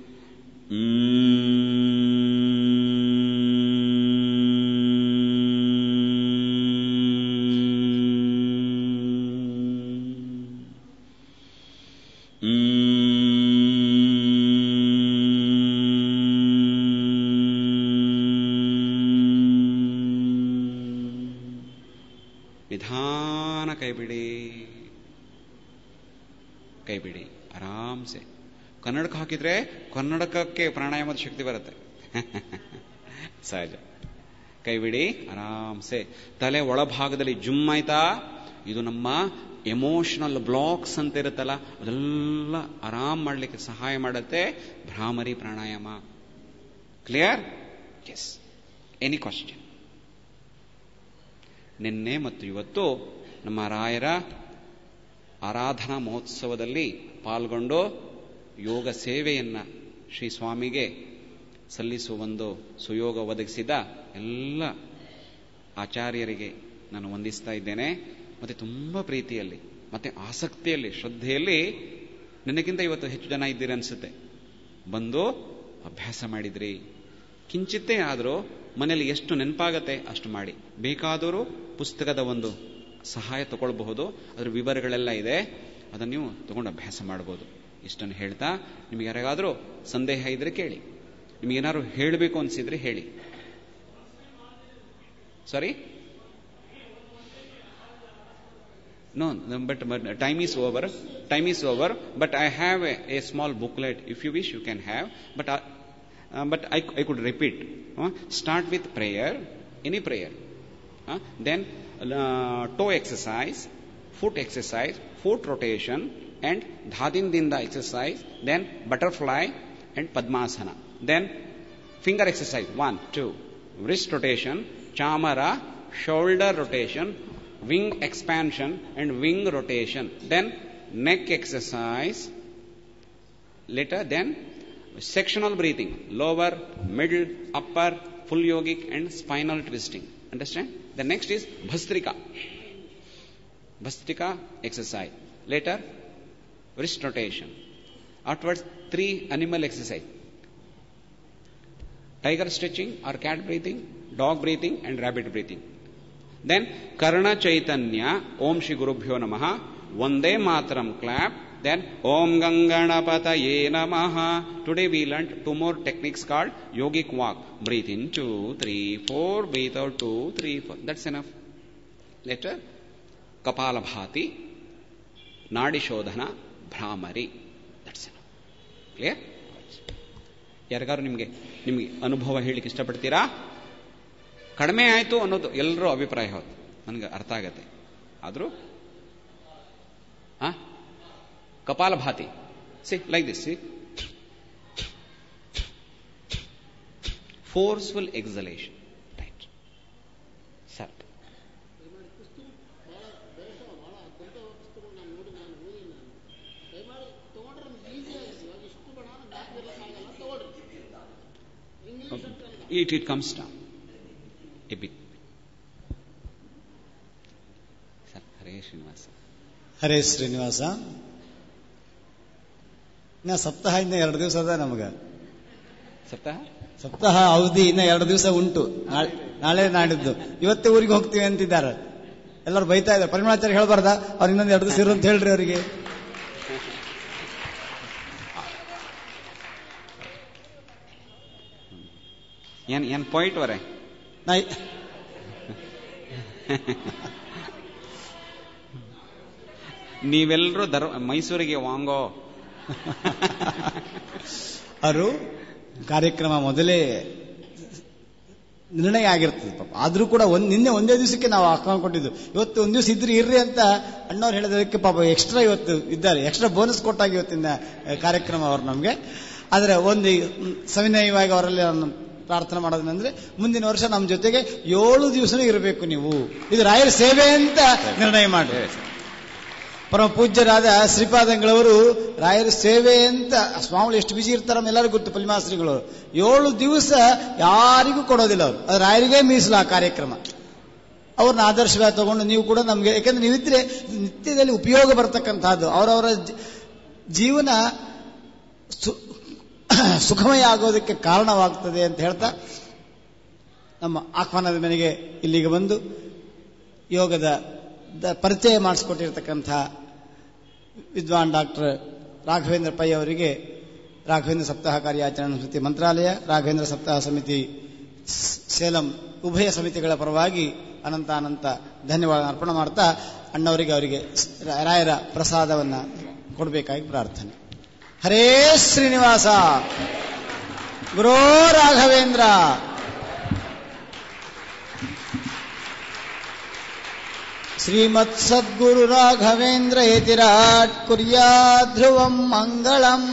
ನಿಧಾನ ಕೈ ಬಿಡಿ ಕೈ ಬಿಡಿ ಆರಾಮ್ಸೆ ಕನ್ನಡಕ ಹಾಕಿದ್ರೆ ಕನ್ನಡಕಕ್ಕೆ ಪ್ರಾಣಾಯಾಮದ ಶಕ್ತಿ ಬರುತ್ತೆ ಸಹಜ ಕೈ ಬಿಡಿ ಆರಾಮ್ಸೆ ತಲೆ ಒಳಭಾಗದಲ್ಲಿ ಜುಮ್ ಆಯ್ತಾ ಇದು ನಮ್ಮ ಎಮೋಷನಲ್ ಬ್ಲಾಕ್ಸ್ ಅಂತ ಇರುತ್ತಲ್ಲ ಅದೆಲ್ಲ ಆರಾಮ್ ಮಾಡಲಿಕ್ಕೆ ಸಹಾಯ ಮಾಡುತ್ತೆ Bhramari pranayama clear yes any question ನಿನ್ನೆ ಮತ್ತು ಇವತ್ತು ನಮ್ಮ ರಾಯರ ಆರಾಧನಾ ಮಹೋತ್ಸವದಲ್ಲಿ ಪಾಲ್ಗೊಂಡು ಯೋಗ ಸೇವೆಯನ್ನ ಶ್ರೀ ಸ್ವಾಮಿಗೆ ಸಲ್ಲಿಸುವ ಒಂದು ಸುಯೋಗ ಒದಗಿಸಿದ ಎಲ್ಲ ಆಚಾರ್ಯರಿಗೆ ನಾನು ವಂದಿಸ್ತಾ ಇದ್ದೇನೆ ಮತ್ತೆ ತುಂಬಾ ಪ್ರೀತಿಯಲ್ಲಿ ಮತ್ತೆ ಆಸಕ್ತಿಯಲ್ಲಿ ಶ್ರದ್ಧೆಯಲ್ಲಿ ನಿನಗಿಂತ ಇವತ್ತು ಹೆಚ್ಚು ಜನ ಇದ್ದೀರಿ ಅನ್ಸುತ್ತೆ ಬಂದು ಅಭ್ಯಾಸ ಮಾಡಿದ್ರಿ ಕಿಂಚಿತ್ತೇ ಆದರೂ ಮನೆಯಲ್ಲಿ ಎಷ್ಟು ನೆನಪಾಗತ್ತೆ ಅಷ್ಟು ಮಾಡಿ ಬೇಕಾದರೂ ಪುಸ್ತಕದ ಒಂದು ಸಹಾಯ ತಗೊಳ್ಬಹುದು ಅದರ ವಿವರಗಳೆಲ್ಲ ಇದೆ ಅದನ್ನು ನೀವು ತಗೊಂಡು ಅಭ್ಯಾಸ ಮಾಡಬಹುದು ಇಷ್ಟನ್ನು ಹೇಳ್ತಾ ನಿಮಗೆ ಯಾರಿಗಾದರೂ ಸಂದೇಹ ಇದ್ರೆ ಕೇಳಿ ನಿಮಗೇನಾದ್ರು ಹೇಳಬೇಕು ಅನ್ಸಿದ್ರೆ ಹೇಳಿ ಸಾರಿ No, no, but, but time is over. Time is over. But I have a, a small booklet. If you wish, you can have. But, uh, uh, but I, I could repeat. Uh, start with prayer, any prayer. Uh, then uh, toe exercise, foot exercise, foot rotation, and dhadindinda exercise. Then butterfly and padmasana. Then finger exercise. One, two. Wrist rotation, chamara, shoulder rotation, wing expansion and wing rotation. Then neck exercise. Later, then sectional breathing, lower, middle, upper, full yogic and spinal twisting. Understand? The next is Bhastrika. Bhastrika exercise. Later, wrist rotation. Afterwards, three animal exercise. Tiger stretching or cat breathing, dog breathing and rabbit breathing. Then Karna Chaitanya, Om Shri Gurubhyo Namaha, Vande Matram clap, then Om Ganganapataye Namaha. Today we learned two more techniques called yogic walk. Breathe in two, three, four, breathe out two, three, four. That's enough. Later, Kapala Bhati, Nadi Shodhana, Brahmari. That's enough. Clear? ಯಾರಿಗಾರು ನಿಮಗೆ ನಿಮಗೆ ಅನುಭವ ಹೇಳಲಿಕ್ಕೆ ಇಷ್ಟಪಡ್ತೀರಾ ಕಡಿಮೆ ಆಯಿತು ಅನ್ನೋದು ಎಲ್ಲರೂ ಅಭಿಪ್ರಾಯ ಹೌದು ನನಗೆ ಅರ್ಥ ಆಗತ್ತೆ ಆದರೂ ಆ Kapalabhati see like this see forceful exhalation right sir It, it comes down a bit. Sir, Hare Srinivasa. Hare Srinivasa ಇನ್ನ ಸಪ್ತಾಹ ಇನ್ನ ಎರಡು ದಿವಸ ಅದ ನಮಗ ಸಪ್ತಾಹ ಸಪ್ತಾಹ ಅವಧಿ ಇನ್ನ ಎರಡು ದಿವಸ ಉಂಟು ನಾಳೆ- ನಾಳೆ ನಾಡಿದ್ದು ಇವತ್ತೇ ಊರಿಗೆ ಹೋಗ್ತೀವಿ ಅಂತಿದ್ದಾರೆ ಎಲ್ಲರೂ ಬೈತಾ ಇದ್ದಾರೆ ಪರಿಮಳಾಚಾರ್ಯ ಹೇಳ್ಬಾರ್ದ ಅವ್ರು ಇನ್ನೊಂದು ಎರಡು ದಿವಸ ಇರು ಅಂತ ಹೇಳ್ರಿ ಅವರಿಗೆ ಏನ್ ಏನ್ ಪಾಯಿಂಟ್ ವರೆ ನಾ ನೀವೆಲ್ಲರೂ ದರ್ ಮೈಸೂರಿಗೆ ವಾಂಗೋ ಅವರು ಕಾರ್ಯಕ್ರಮ ಮೊದಲೇ ನಿರ್ಣಯ ಆಗಿರ್ತದೆ ಪಾಪ ಆದ್ರೂ ಕೂಡ ಒಂದ್ ನಿನ್ನೆ ಒಂದೇ ದಿವಸಕ್ಕೆ ನಾವು ಆಹ್ವಾನ ಕೊಟ್ಟಿದ್ದು ಇವತ್ತು ಒಂದ್ ದಿವಸ ಇದ್ರಿ ಇರ್ರಿ ಅಂತ ಅಣ್ಣವ್ರು ಹೇಳಿದಕ್ಕೆ ಪಾಪ ಎಕ್ಸ್ಟ್ರಾ ಇವತ್ತು ಇದ್ದಾರೆ ಎಕ್ಸ್ಟ್ರಾ ಬೋನಸ್ ಕೊಟ್ಟಾಗ ಇವತ್ತಿನ ಆ, ಕಾರ್ಯಕ್ರಮ ಅವರು ನಮಗೆ ಆದ್ರೆ ಒಂದು ಮ್, ಸವಿನಯವಾಗಿ ಅವರಲ್ಲಿ ನಾನು ಪ್ರಾರ್ಥನೆ ಮಾಡೋದಂದ್ರೆ ಮುಂದಿನ ವರ್ಷ ನಮ್ಮ ಜೊತೆಗೆ ಏಳು ದಿವಸನೂ ಇರಬೇಕು ನೀವು ಇದು ರಾಯರ ಸೇವೆ ಅಂತ ನಿರ್ಣಯ ಮಾಡಿ ಪರಮ ಪೂಜ್ಯರಾದ ಶ್ರೀಪಾದಂಗಳವರು ರಾಯರ ಸೇವೆ ಅಂತ ಸ್ವಾಮಿಗಳು ಎಷ್ಟು ಬಿಸಿ ಇರ್ತಾರ ಎಲ್ಲರಿಗೂ ಗೊತ್ತು ಪಲಿಮಾಸ್ತ್ರಿಗಳು ಏಳು ದಿವಸ ಯಾರಿಗೂ ಕೊಡೋದಿಲ್ಲ ಅವರು ಅದು ರಾಯರಿಗೇ ಮೀಸಲು ಆ ಕಾರ್ಯಕ್ರಮ ಅವ್ರನ್ನ ಆದರ್ಶವಾಗಿ ತಗೊಂಡು ನೀವು ಕೂಡ ನಮಗೆ ಯಾಕಂದ್ರೆ ನೀವಿದ್ರೆ ನಿತ್ಯದಲ್ಲಿ ಉಪಯೋಗ ಬರ್ತಕ್ಕಂಥದ್ದು ಅವರವರ ಜ- ಜೀವನ ಸು- ಸುಖಮಯ ಆಗೋದಕ್ಕೆ ಕಾರಣವಾಗ್ತದೆ ಅಂತ ಹೇಳ್ತಾ ನಮ್ಮ ಆಹ್ವಾನದ ಮನೆಗೆ ಇಲ್ಲಿಗೆ ಬಂದು ಯೋಗದ ದ- ಪರಿಚಯ ಮಾಡಿಸ್ಕೊಟ್ಟಿರ್ತಕ್ಕಂಥ ವಿದ್ವಾನ್ ಡಾಕ್ಟರ್ ರಾಘವೇಂದ್ರ ಪೈ ಅವರಿಗೆ ರಾಘವೇಂದ್ರ ಸಪ್ತಾಹ ಕಾರ್ಯಾಚರಣಾ ಸಮಿತಿ ಮಂತ್ರಾಲಯ ರಾಘವೇಂದ್ರ ಸಪ್ತಾಹ ಸಮಿತಿ ಸ್- ಸೇಲಂ ಉಭಯ ಸಮಿತಿಗಳ ಪರವಾಗಿ ಅನಂತ ಅನಂತ ಧನ್ಯವಾದ ಅರ್ಪಣೆ ಮಾಡ್ತಾ ಅಣ್ಣವರಿಗೆ ಅವರಿಗೆ ಸ್- ರಾಯರ ಪ್ರಸಾದವನ್ನ ಕೊಡಬೇಕಾಗಿ ಪ್ರಾರ್ಥನೆ ಹರೇ ಶ್ರೀನಿವಾಸ ಗುರೋ ರಾಘವೇಂದ್ರ श्रीमत्सद्गुरु राघवेन्द्र यतिराट् कुर्याध्रुवम् मङ्गलम्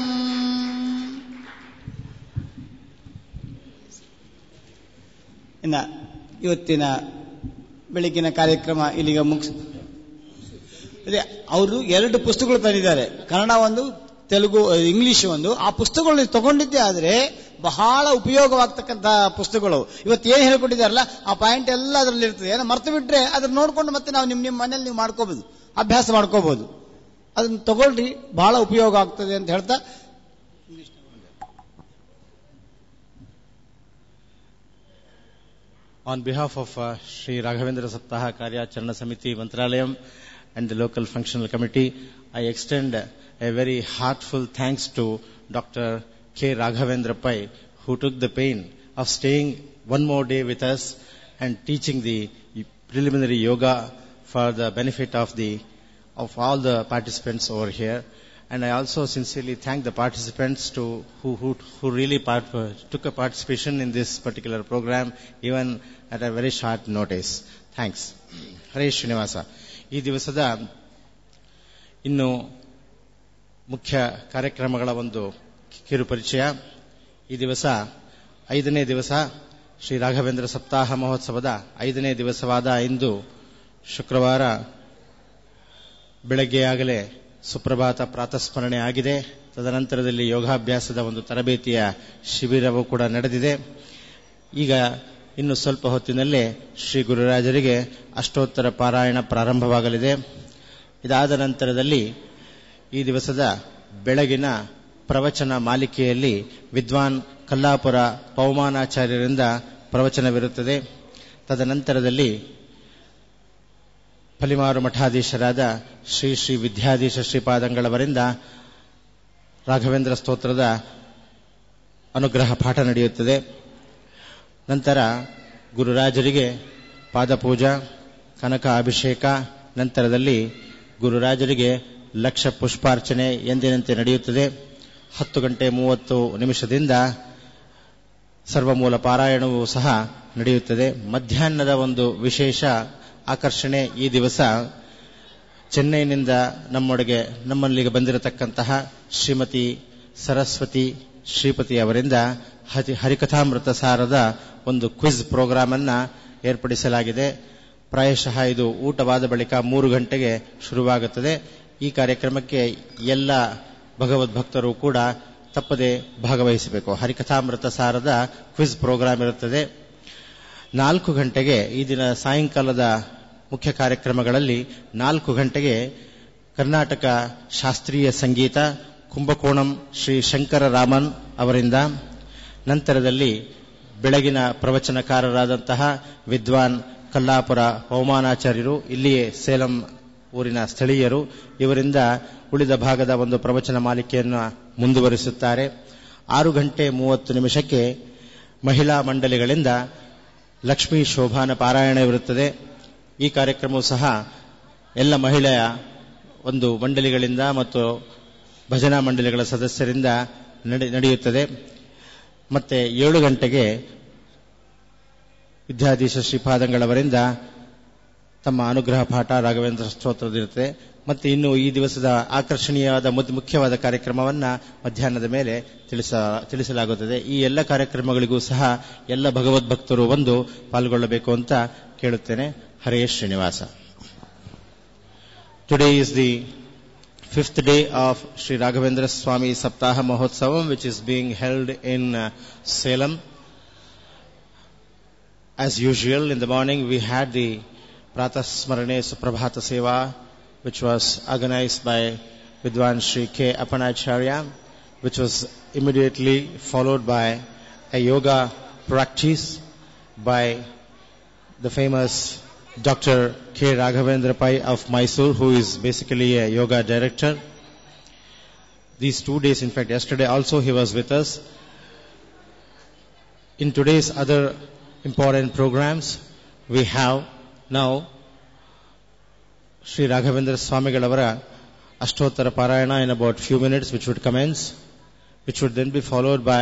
ಇನ್ನ ಇವತ್ತಿನ ಬೆಳಗಿನ ಕಾರ್ಯಕ್ರಮ ಇಲ್ಲಿಗ ಮುಗಿಸ್ ಅದೇ ಅವರು ಎರಡು ಪುಸ್ತಕಗಳು ತಂದಿದ್ದಾರೆ ಕನ್ನಡ ಒಂದು ತೆಲುಗು ಇಂಗ್ಲಿಷ್ ಒಂದು ಆ ಪುಸ್ತಕಗಳು ನೀವು ತಗೊಂಡಿದ್ದೆ ಆದ್ರೆ ಬಹಳ ಉಪಯೋಗವಾಗ್ತಕ್ಕಂತಹ ಪುಸ್ತಕಗಳು ಇವತ್ತು ಏನ್ ಹೇಳ್ಕೊಟ್ಟಿದ್ದಾರಲ್ಲ ಆ ಪಾಯಿಂಟ್ ಎಲ್ಲ ಅದರಲ್ಲಿ ಇರ್ತದೆ ಏನೋ ಮರ್ತು ಬಿಟ್ರೆ ಅದನ್ನ ನೋಡ್ಕೊಂಡು ಮತ್ತೆ ನಾವು ನಿಮ್ ನಿಮ್ಮ ಮನೇಲಿ ನೀವು ಮಾಡ್ಕೋಬಹುದು ಅಭ್ಯಾಸ ಮಾಡ್ಕೋಬಹುದು ಅದನ್ನ ತಗೊಳ್ರಿ ಬಹಳ ಉಪಯೋಗ ಆಗ್ತದೆ ಅಂತ ಹೇಳ್ತಾ On behalf of uh, Sri Raghavendra Saptaha Karyacharana Samiti Mantralayam and the local functional committee, I extend a very heartful thanks to Dr. K. Raghavendra Pai, who took the pain of staying one more day with us and teaching the preliminary yoga for the benefit of the of all the participants over here. And I also sincerely thank the participants to, who, who, who really part, uh, took a participation in this particular program, even at a very short notice. Thanks. ಹರೇ ಶ್ರೀನಿವಾಸ ಈ ದಿವಸದ ಇನ್ನು ಮುಖ್ಯ ಕಾರ್ಯಕ್ರಮಗಳ ಒಂದು ಕಿರು ಪರಿಚಯ ಈ ದಿವಸ ಐದನೇ ದಿವಸ ಶ್ರೀ ರಾಘವೇಂದ್ರ ಸಪ್ತಾಹ ಮಹೋತ್ಸವದ ಐದನೇ ದಿವಸವಾದ ಇಂದು ಶುಕ್ರವಾರ ಬೆಳಗ್ಗೆಯಾಗಲೇ ಸುಪ್ರಭಾತ ಪ್ರಾತಸ್ಮರಣೆ ಆಗಿದೆ ತದನಂತರದಲ್ಲಿ ಯೋಗಾಭ್ಯಾಸದ ಒಂದು ತರಬೇತಿಯ ಶಿಬಿರವೂ ಕೂಡ ನಡೆದಿದೆ ಈಗ ಇನ್ನು ಸ್ವಲ್ಪ ಹೊತ್ತಿನಲ್ಲೇ ಶ್ರೀ ಗುರುರಾಜರಿಗೆ ಅಷ್ಟೋತ್ತರ ಪಾರಾಯಣ ಪ್ರಾರಂಭವಾಗಲಿದೆ ಇದಾದ ನಂತರದಲ್ಲಿ ಈ ದಿವಸದ ಬೆಳಗಿನ ಪ್ರವಚನ ಮಾಲಿಕೆಯಲ್ಲಿ ವಿದ್ವಾನ್ ಕಲ್ಲಾಪುರ ಪೌಮಾನಾಚಾರ್ಯರಿಂದ ಪ್ರವಚನವಿರುತ್ತದೆ ತದನಂತರದಲ್ಲಿ ಫಲಿಮಾರು ಮಠಾಧೀಶರಾದ ಶ್ರೀ ಶ್ರೀ ವಿದ್ಯಾಧೀಶ ಶ್ರೀಪಾದಂಗಳವರಿಂದ ರಾಘವೇಂದ್ರ ಸ್ತೋತ್ರದ ಅನುಗ್ರಹ ಪಾಠ ನಡೆಯುತ್ತದೆ ನಂತರ ಗುರುರಾಜರಿಗೆ ಪಾದಪೂಜಾ ಕನಕ ಅಭಿಷೇಕ ನಂತರದಲ್ಲಿ ಗುರುರಾಜರಿಗೆ ಲಕ್ಷ ಪುಷ್ಪಾರ್ಚನೆ ಎಂದಿನಂತೆ ನಡೆಯುತ್ತದೆ ಹತ್ತು ಗಂಟೆ ಮೂವತ್ತು ನಿಮಿಷದಿಂದ ಸರ್ವಮೂಲ ಪಾರಾಯಣವೂ ಸಹ ನಡೆಯುತ್ತದೆ ಮಧ್ಯಾಹ್ನದ ಒಂದು ವಿಶೇಷ ಆಕರ್ಷಣೆ ಈ ದಿವಸ ಚೆನ್ನೈನಿಂದ ನಮ್ಮೊಳಗೆ ನಮ್ಮಲ್ಲಿಗೆ ಬಂದಿರತಕ್ಕಂತಹ ಶ್ರೀಮತಿ ಸರಸ್ವತಿ ಶ್ರೀಪತಿ ಅವರಿಂದ ಹರಿ ಹರಿಕಥಾಮೃತ ಸಾರದ ಒಂದು ಕ್ವಿಜ್ ಪ್ರೋಗ್ರಾಮ್ ಅನ್ನ ಏರ್ಪಡಿಸಲಾಗಿದೆ ಪ್ರಾಯಶಃ ಇದು ಊಟವಾದ ಬಳಿಕ ಮೂರು ಗಂಟೆಗೆ ಶುರುವಾಗುತ್ತದೆ ಈ ಕಾರ್ಯಕ್ರಮಕ್ಕೆ ಎಲ್ಲ ಭಗವದ್ಭಕ್ತರು ಕೂಡ ತಪ್ಪದೆ ಭಾಗವಹಿಸಬೇಕು ಹರಿಕಥಾಮೃತ ಸಾರದ ಕ್ವಿಜ್ ಪ್ರೋಗ್ರಾಮ್ ಇರುತ್ತದೆ ನಾಲ್ಕು ಗಂಟೆಗೆ ಈ ದಿನ ಸಾಯಂಕಾಲದ ಮುಖ್ಯ ಕಾರ್ಯಕ್ರಮಗಳಲ್ಲಿ ನಾಲ್ಕು ಗಂಟೆಗೆ ಕರ್ನಾಟಕ ಶಾಸ್ತ್ರೀಯ ಸಂಗೀತ ಕುಂಭಕೋಣಂ ಶ್ರೀ ಶಂಕರ ರಾಮನ್ ಅವರಿಂದ ನಂತರದಲ್ಲಿ ಬೆಳಗಿನ ಪ್ರವಚನಕಾರರಾದಂತಹ ವಿದ್ವಾನ್ ಕಲ್ಲಾಪುರ ಪೌಮಾನಾಚಾರ್ಯರು ಇಲ್ಲಿಯೇ ಸೇಲಂ ಊರಿನ ಸ್ಥಳೀಯರು ಇವರಿಂದ ಉಳಿದ ಭಾಗದ ಒಂದು ಪ್ರವಚನ ಮಾಲಿಕೆಯನ್ನು ಮುಂದುವರಿಸುತ್ತಾರೆ ಆರು ಗಂಟೆ ಮೂವತ್ತು ನಿಮಿಷಕ್ಕೆ ಮಹಿಳಾ ಮಂಡಳಿಗಳಿಂದ ಲಕ್ಷ್ಮೀ ಶೋಭಾನ ಪಾರಾಯಣವಿರುತ್ತದೆ ಈ ಕಾರ್ಯಕ್ರಮವು ಸಹ ಎಲ್ಲ ಮಹಿಳೆಯ ಒಂದು ಮಂಡಳಿಗಳಿಂದ ಮತ್ತು ಭಜನಾ ಮಂಡಳಿಗಳ ಸದಸ್ಯರಿಂದ ನಡೆಯುತ್ತದೆ ಮತ್ತೆ ಏಳು ಗಂಟೆಗೆ ವಿದ್ಯಾಧೀಶ ಶ್ರೀಪಾದಂಗಳವರಿಂದ ತಮ್ಮ ಅನುಗ್ರಹ ಪಾಠ ರಾಘವೇಂದ್ರ ಸ್ತೋತ್ರದಿರುತ್ತದೆ ಮತ್ತೆ ಇನ್ನು ಈ ದಿವಸದ ಆಕರ್ಷಣೀಯವಾದ ಮುಖ್ಯವಾದ ಕಾರ್ಯಕ್ರಮವನ್ನ ಮಧ್ಯಾಹ್ನದ ಮೇಲೆ ತಿಳಿಸ ತಿಳಿಸಲಾಗುತ್ತದೆ ಈ ಎಲ್ಲ ಕಾರ್ಯಕ್ರಮಗಳಿಗೂ ಸಹ ಎಲ್ಲ ಭಗವದ್ಭಕ್ತರು ಬಂದು ಪಾಲ್ಗೊಳ್ಳಬೇಕು ಅಂತ ಕೇಳುತ್ತೇನೆ Hare Srinivasa today is the fifth day of Sri Raghavendra Swami Saptaha Mahotsavam, which is being held in uh, Salem. As usual, in the morning we had the Pratasmarane Suprabhata Seva, which was organized by Vidwan Sri K. Apanacharya, which was immediately followed by a yoga practice by the famous Dr. K. Raghavendra Pai of Mysore, who is basically a yoga director. These two days, in fact, yesterday also he was with us. In today's other important programs, we have now Sri Raghavendra Swamigalavara Ashtottara Parayana in about few minutes, which would commence, which would then be followed by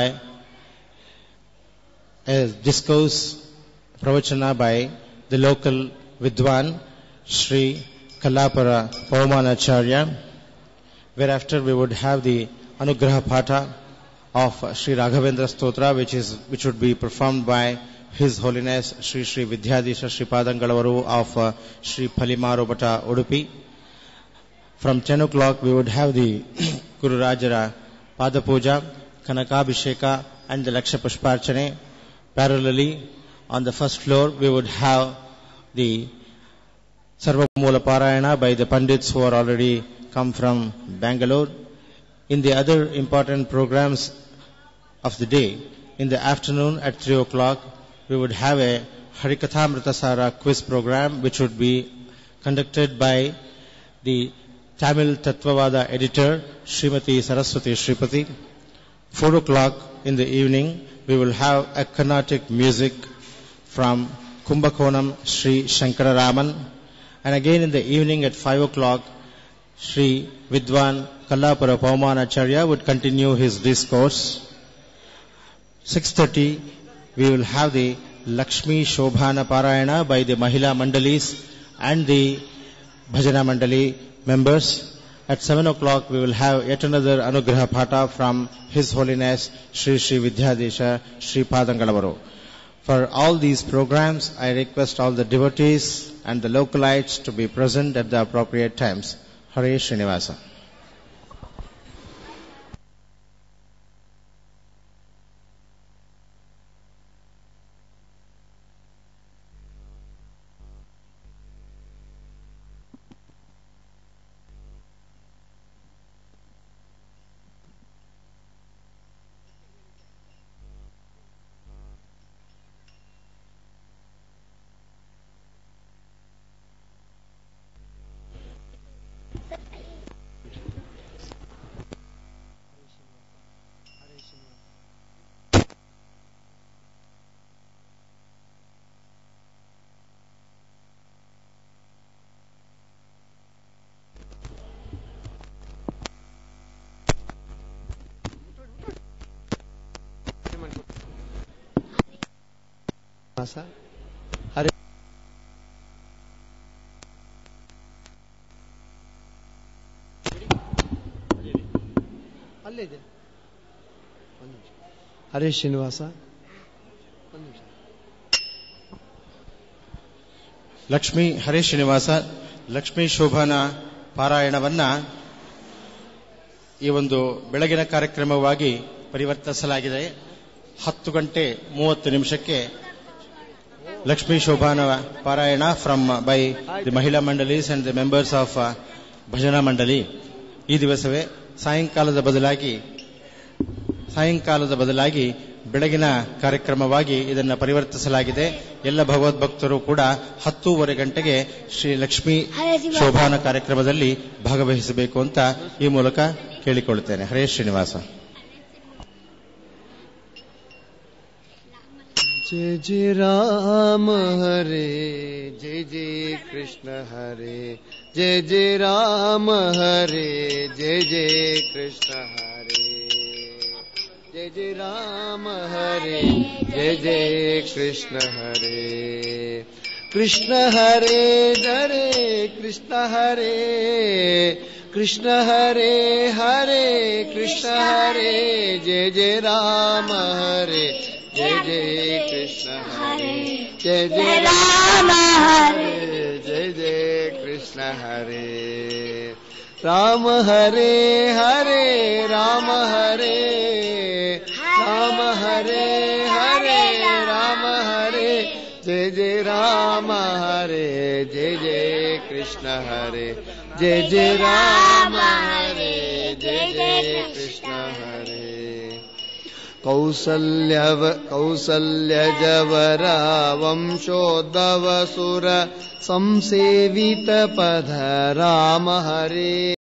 a discourse pravachana by the local Vidwan Sri Kalapara Paumanacharya. Whereafter we would have the Anugraha Patha of Sri Raghavendra Stotra, which is which would be performed by His Holiness Sri Sri Vidyadisha Sri Padangalavaru of uh, Sri Palimaru Bata Udupi. From 10 o'clock we would have the Guru Rajara Pada Puja, Kanakabhisheka and the Laksha Pushparchane. Parallelly, on the first floor we would have the Sarvamoola Parayana by the Pandits who are already come from Bangalore. In the other important programs of the day, in the afternoon at 3 o'clock, we would have a Harikatha Mritasara quiz program which would be conducted by the Tamil Tattvavada editor Srimati Saraswati Sripati. 4 o'clock in the evening, we will have a Carnatic music from Kumbakonam Sri Shankararaman. And again in the evening at 5 o'clock, Sri Vidwan Kallapura Paumanacharya would continue his discourse. 6.30, we will have the Lakshmi Shobhana Parayana by the Mahila Mandalis and the Bhajana Mandali members. At 7 o'clock, we will have yet another Anugraha Pata from His Holiness Sri Sri Vidyadesha Sri Padangalavaru. For all these programs, I request all the devotees and the localites to be present at the appropriate times. Hare Srinivasa. ಮಾಸ ಹರಿ ಅಲ್ಲೇ ಇದೆ ಒಂದು ನಿಮಿಷ ಹರೇ ಶ್ರೀನಿವಾಸ ಒಂದು ನಿಮಿಷ ಲಕ್ಷ್ಮೀ ಹರೇ ಶ್ರೀನಿವಾಸ ಲಕ್ಷ್ಮೀ ಶೋಭಾನ ಪಾರಾಯಣವನ್ನ ಈ ಒಂದು ಬೆಳಗಿನ ಕಾರ್ಯಕ್ರಮವಾಗಿ ಪರಿವರ್ತಿಸಲಾಗಿದೆ ಹತ್ತು ಗಂಟೆ ಮೂವತ್ತು ನಿಮಿಷಕ್ಕೆ ಲಕ್ಷ್ಮೀ ಶೋಭಾನ ಪಾರಾಯಣ from by the Mahila Mandalis and the members of Bhajana Mandali ಈ ದಿವಸವೇ ಸಾಯಂಕಾಲದ ಬದಲಾಗಿ ಸಾಯಂಕಾಲದ ಬದಲಾಗಿ ಬೆಳಗಿನ ಕಾರ್ಯಕ್ರಮವಾಗಿ ಇದನ್ನು ಪರಿವರ್ತಿಸಲಾಗಿದೆ ಎಲ್ಲ ಭಗವದ್ಭಕ್ತರು ಕೂಡ ಹತ್ತೂವರೆ ಗಂಟೆಗೆ ಶ್ರೀ ಲಕ್ಷ್ಮೀ ಶೋಭಾನ ಕಾರ್ಯಕ್ರಮದಲ್ಲಿ ಭಾಗವಹಿಸಬೇಕು ಅಂತ ಈ ಮೂಲಕ ಕೇಳಿಕೊಳ್ಳುತ್ತೇನೆ ಹರೇ ಶ್ರೀನಿವಾಸ जय जय राम हरे जय जय कृष्ण हरे जय जय राम हरे जय जय कृष्ण हरे जय जय राम हरे जय जय कृष्ण हरे कृष्ण हरे हरे कृष्ण हरे कृष्ण हरे हरे कृष्ण हरे जय जय राम हरे जय जय कृष्ण हरे जय जय राम हरे जय जय कृष्ण हरे राम हरे हरे राम हरे राम हरे हरे राम हरे जय जय राम हरे जय जय कृष्ण हरे जय जय राम हरे जय जय कृष्ण हरे कौसल्यव कौसल्यजवर वंशोद्भवसुर संसेवितपद राम हरे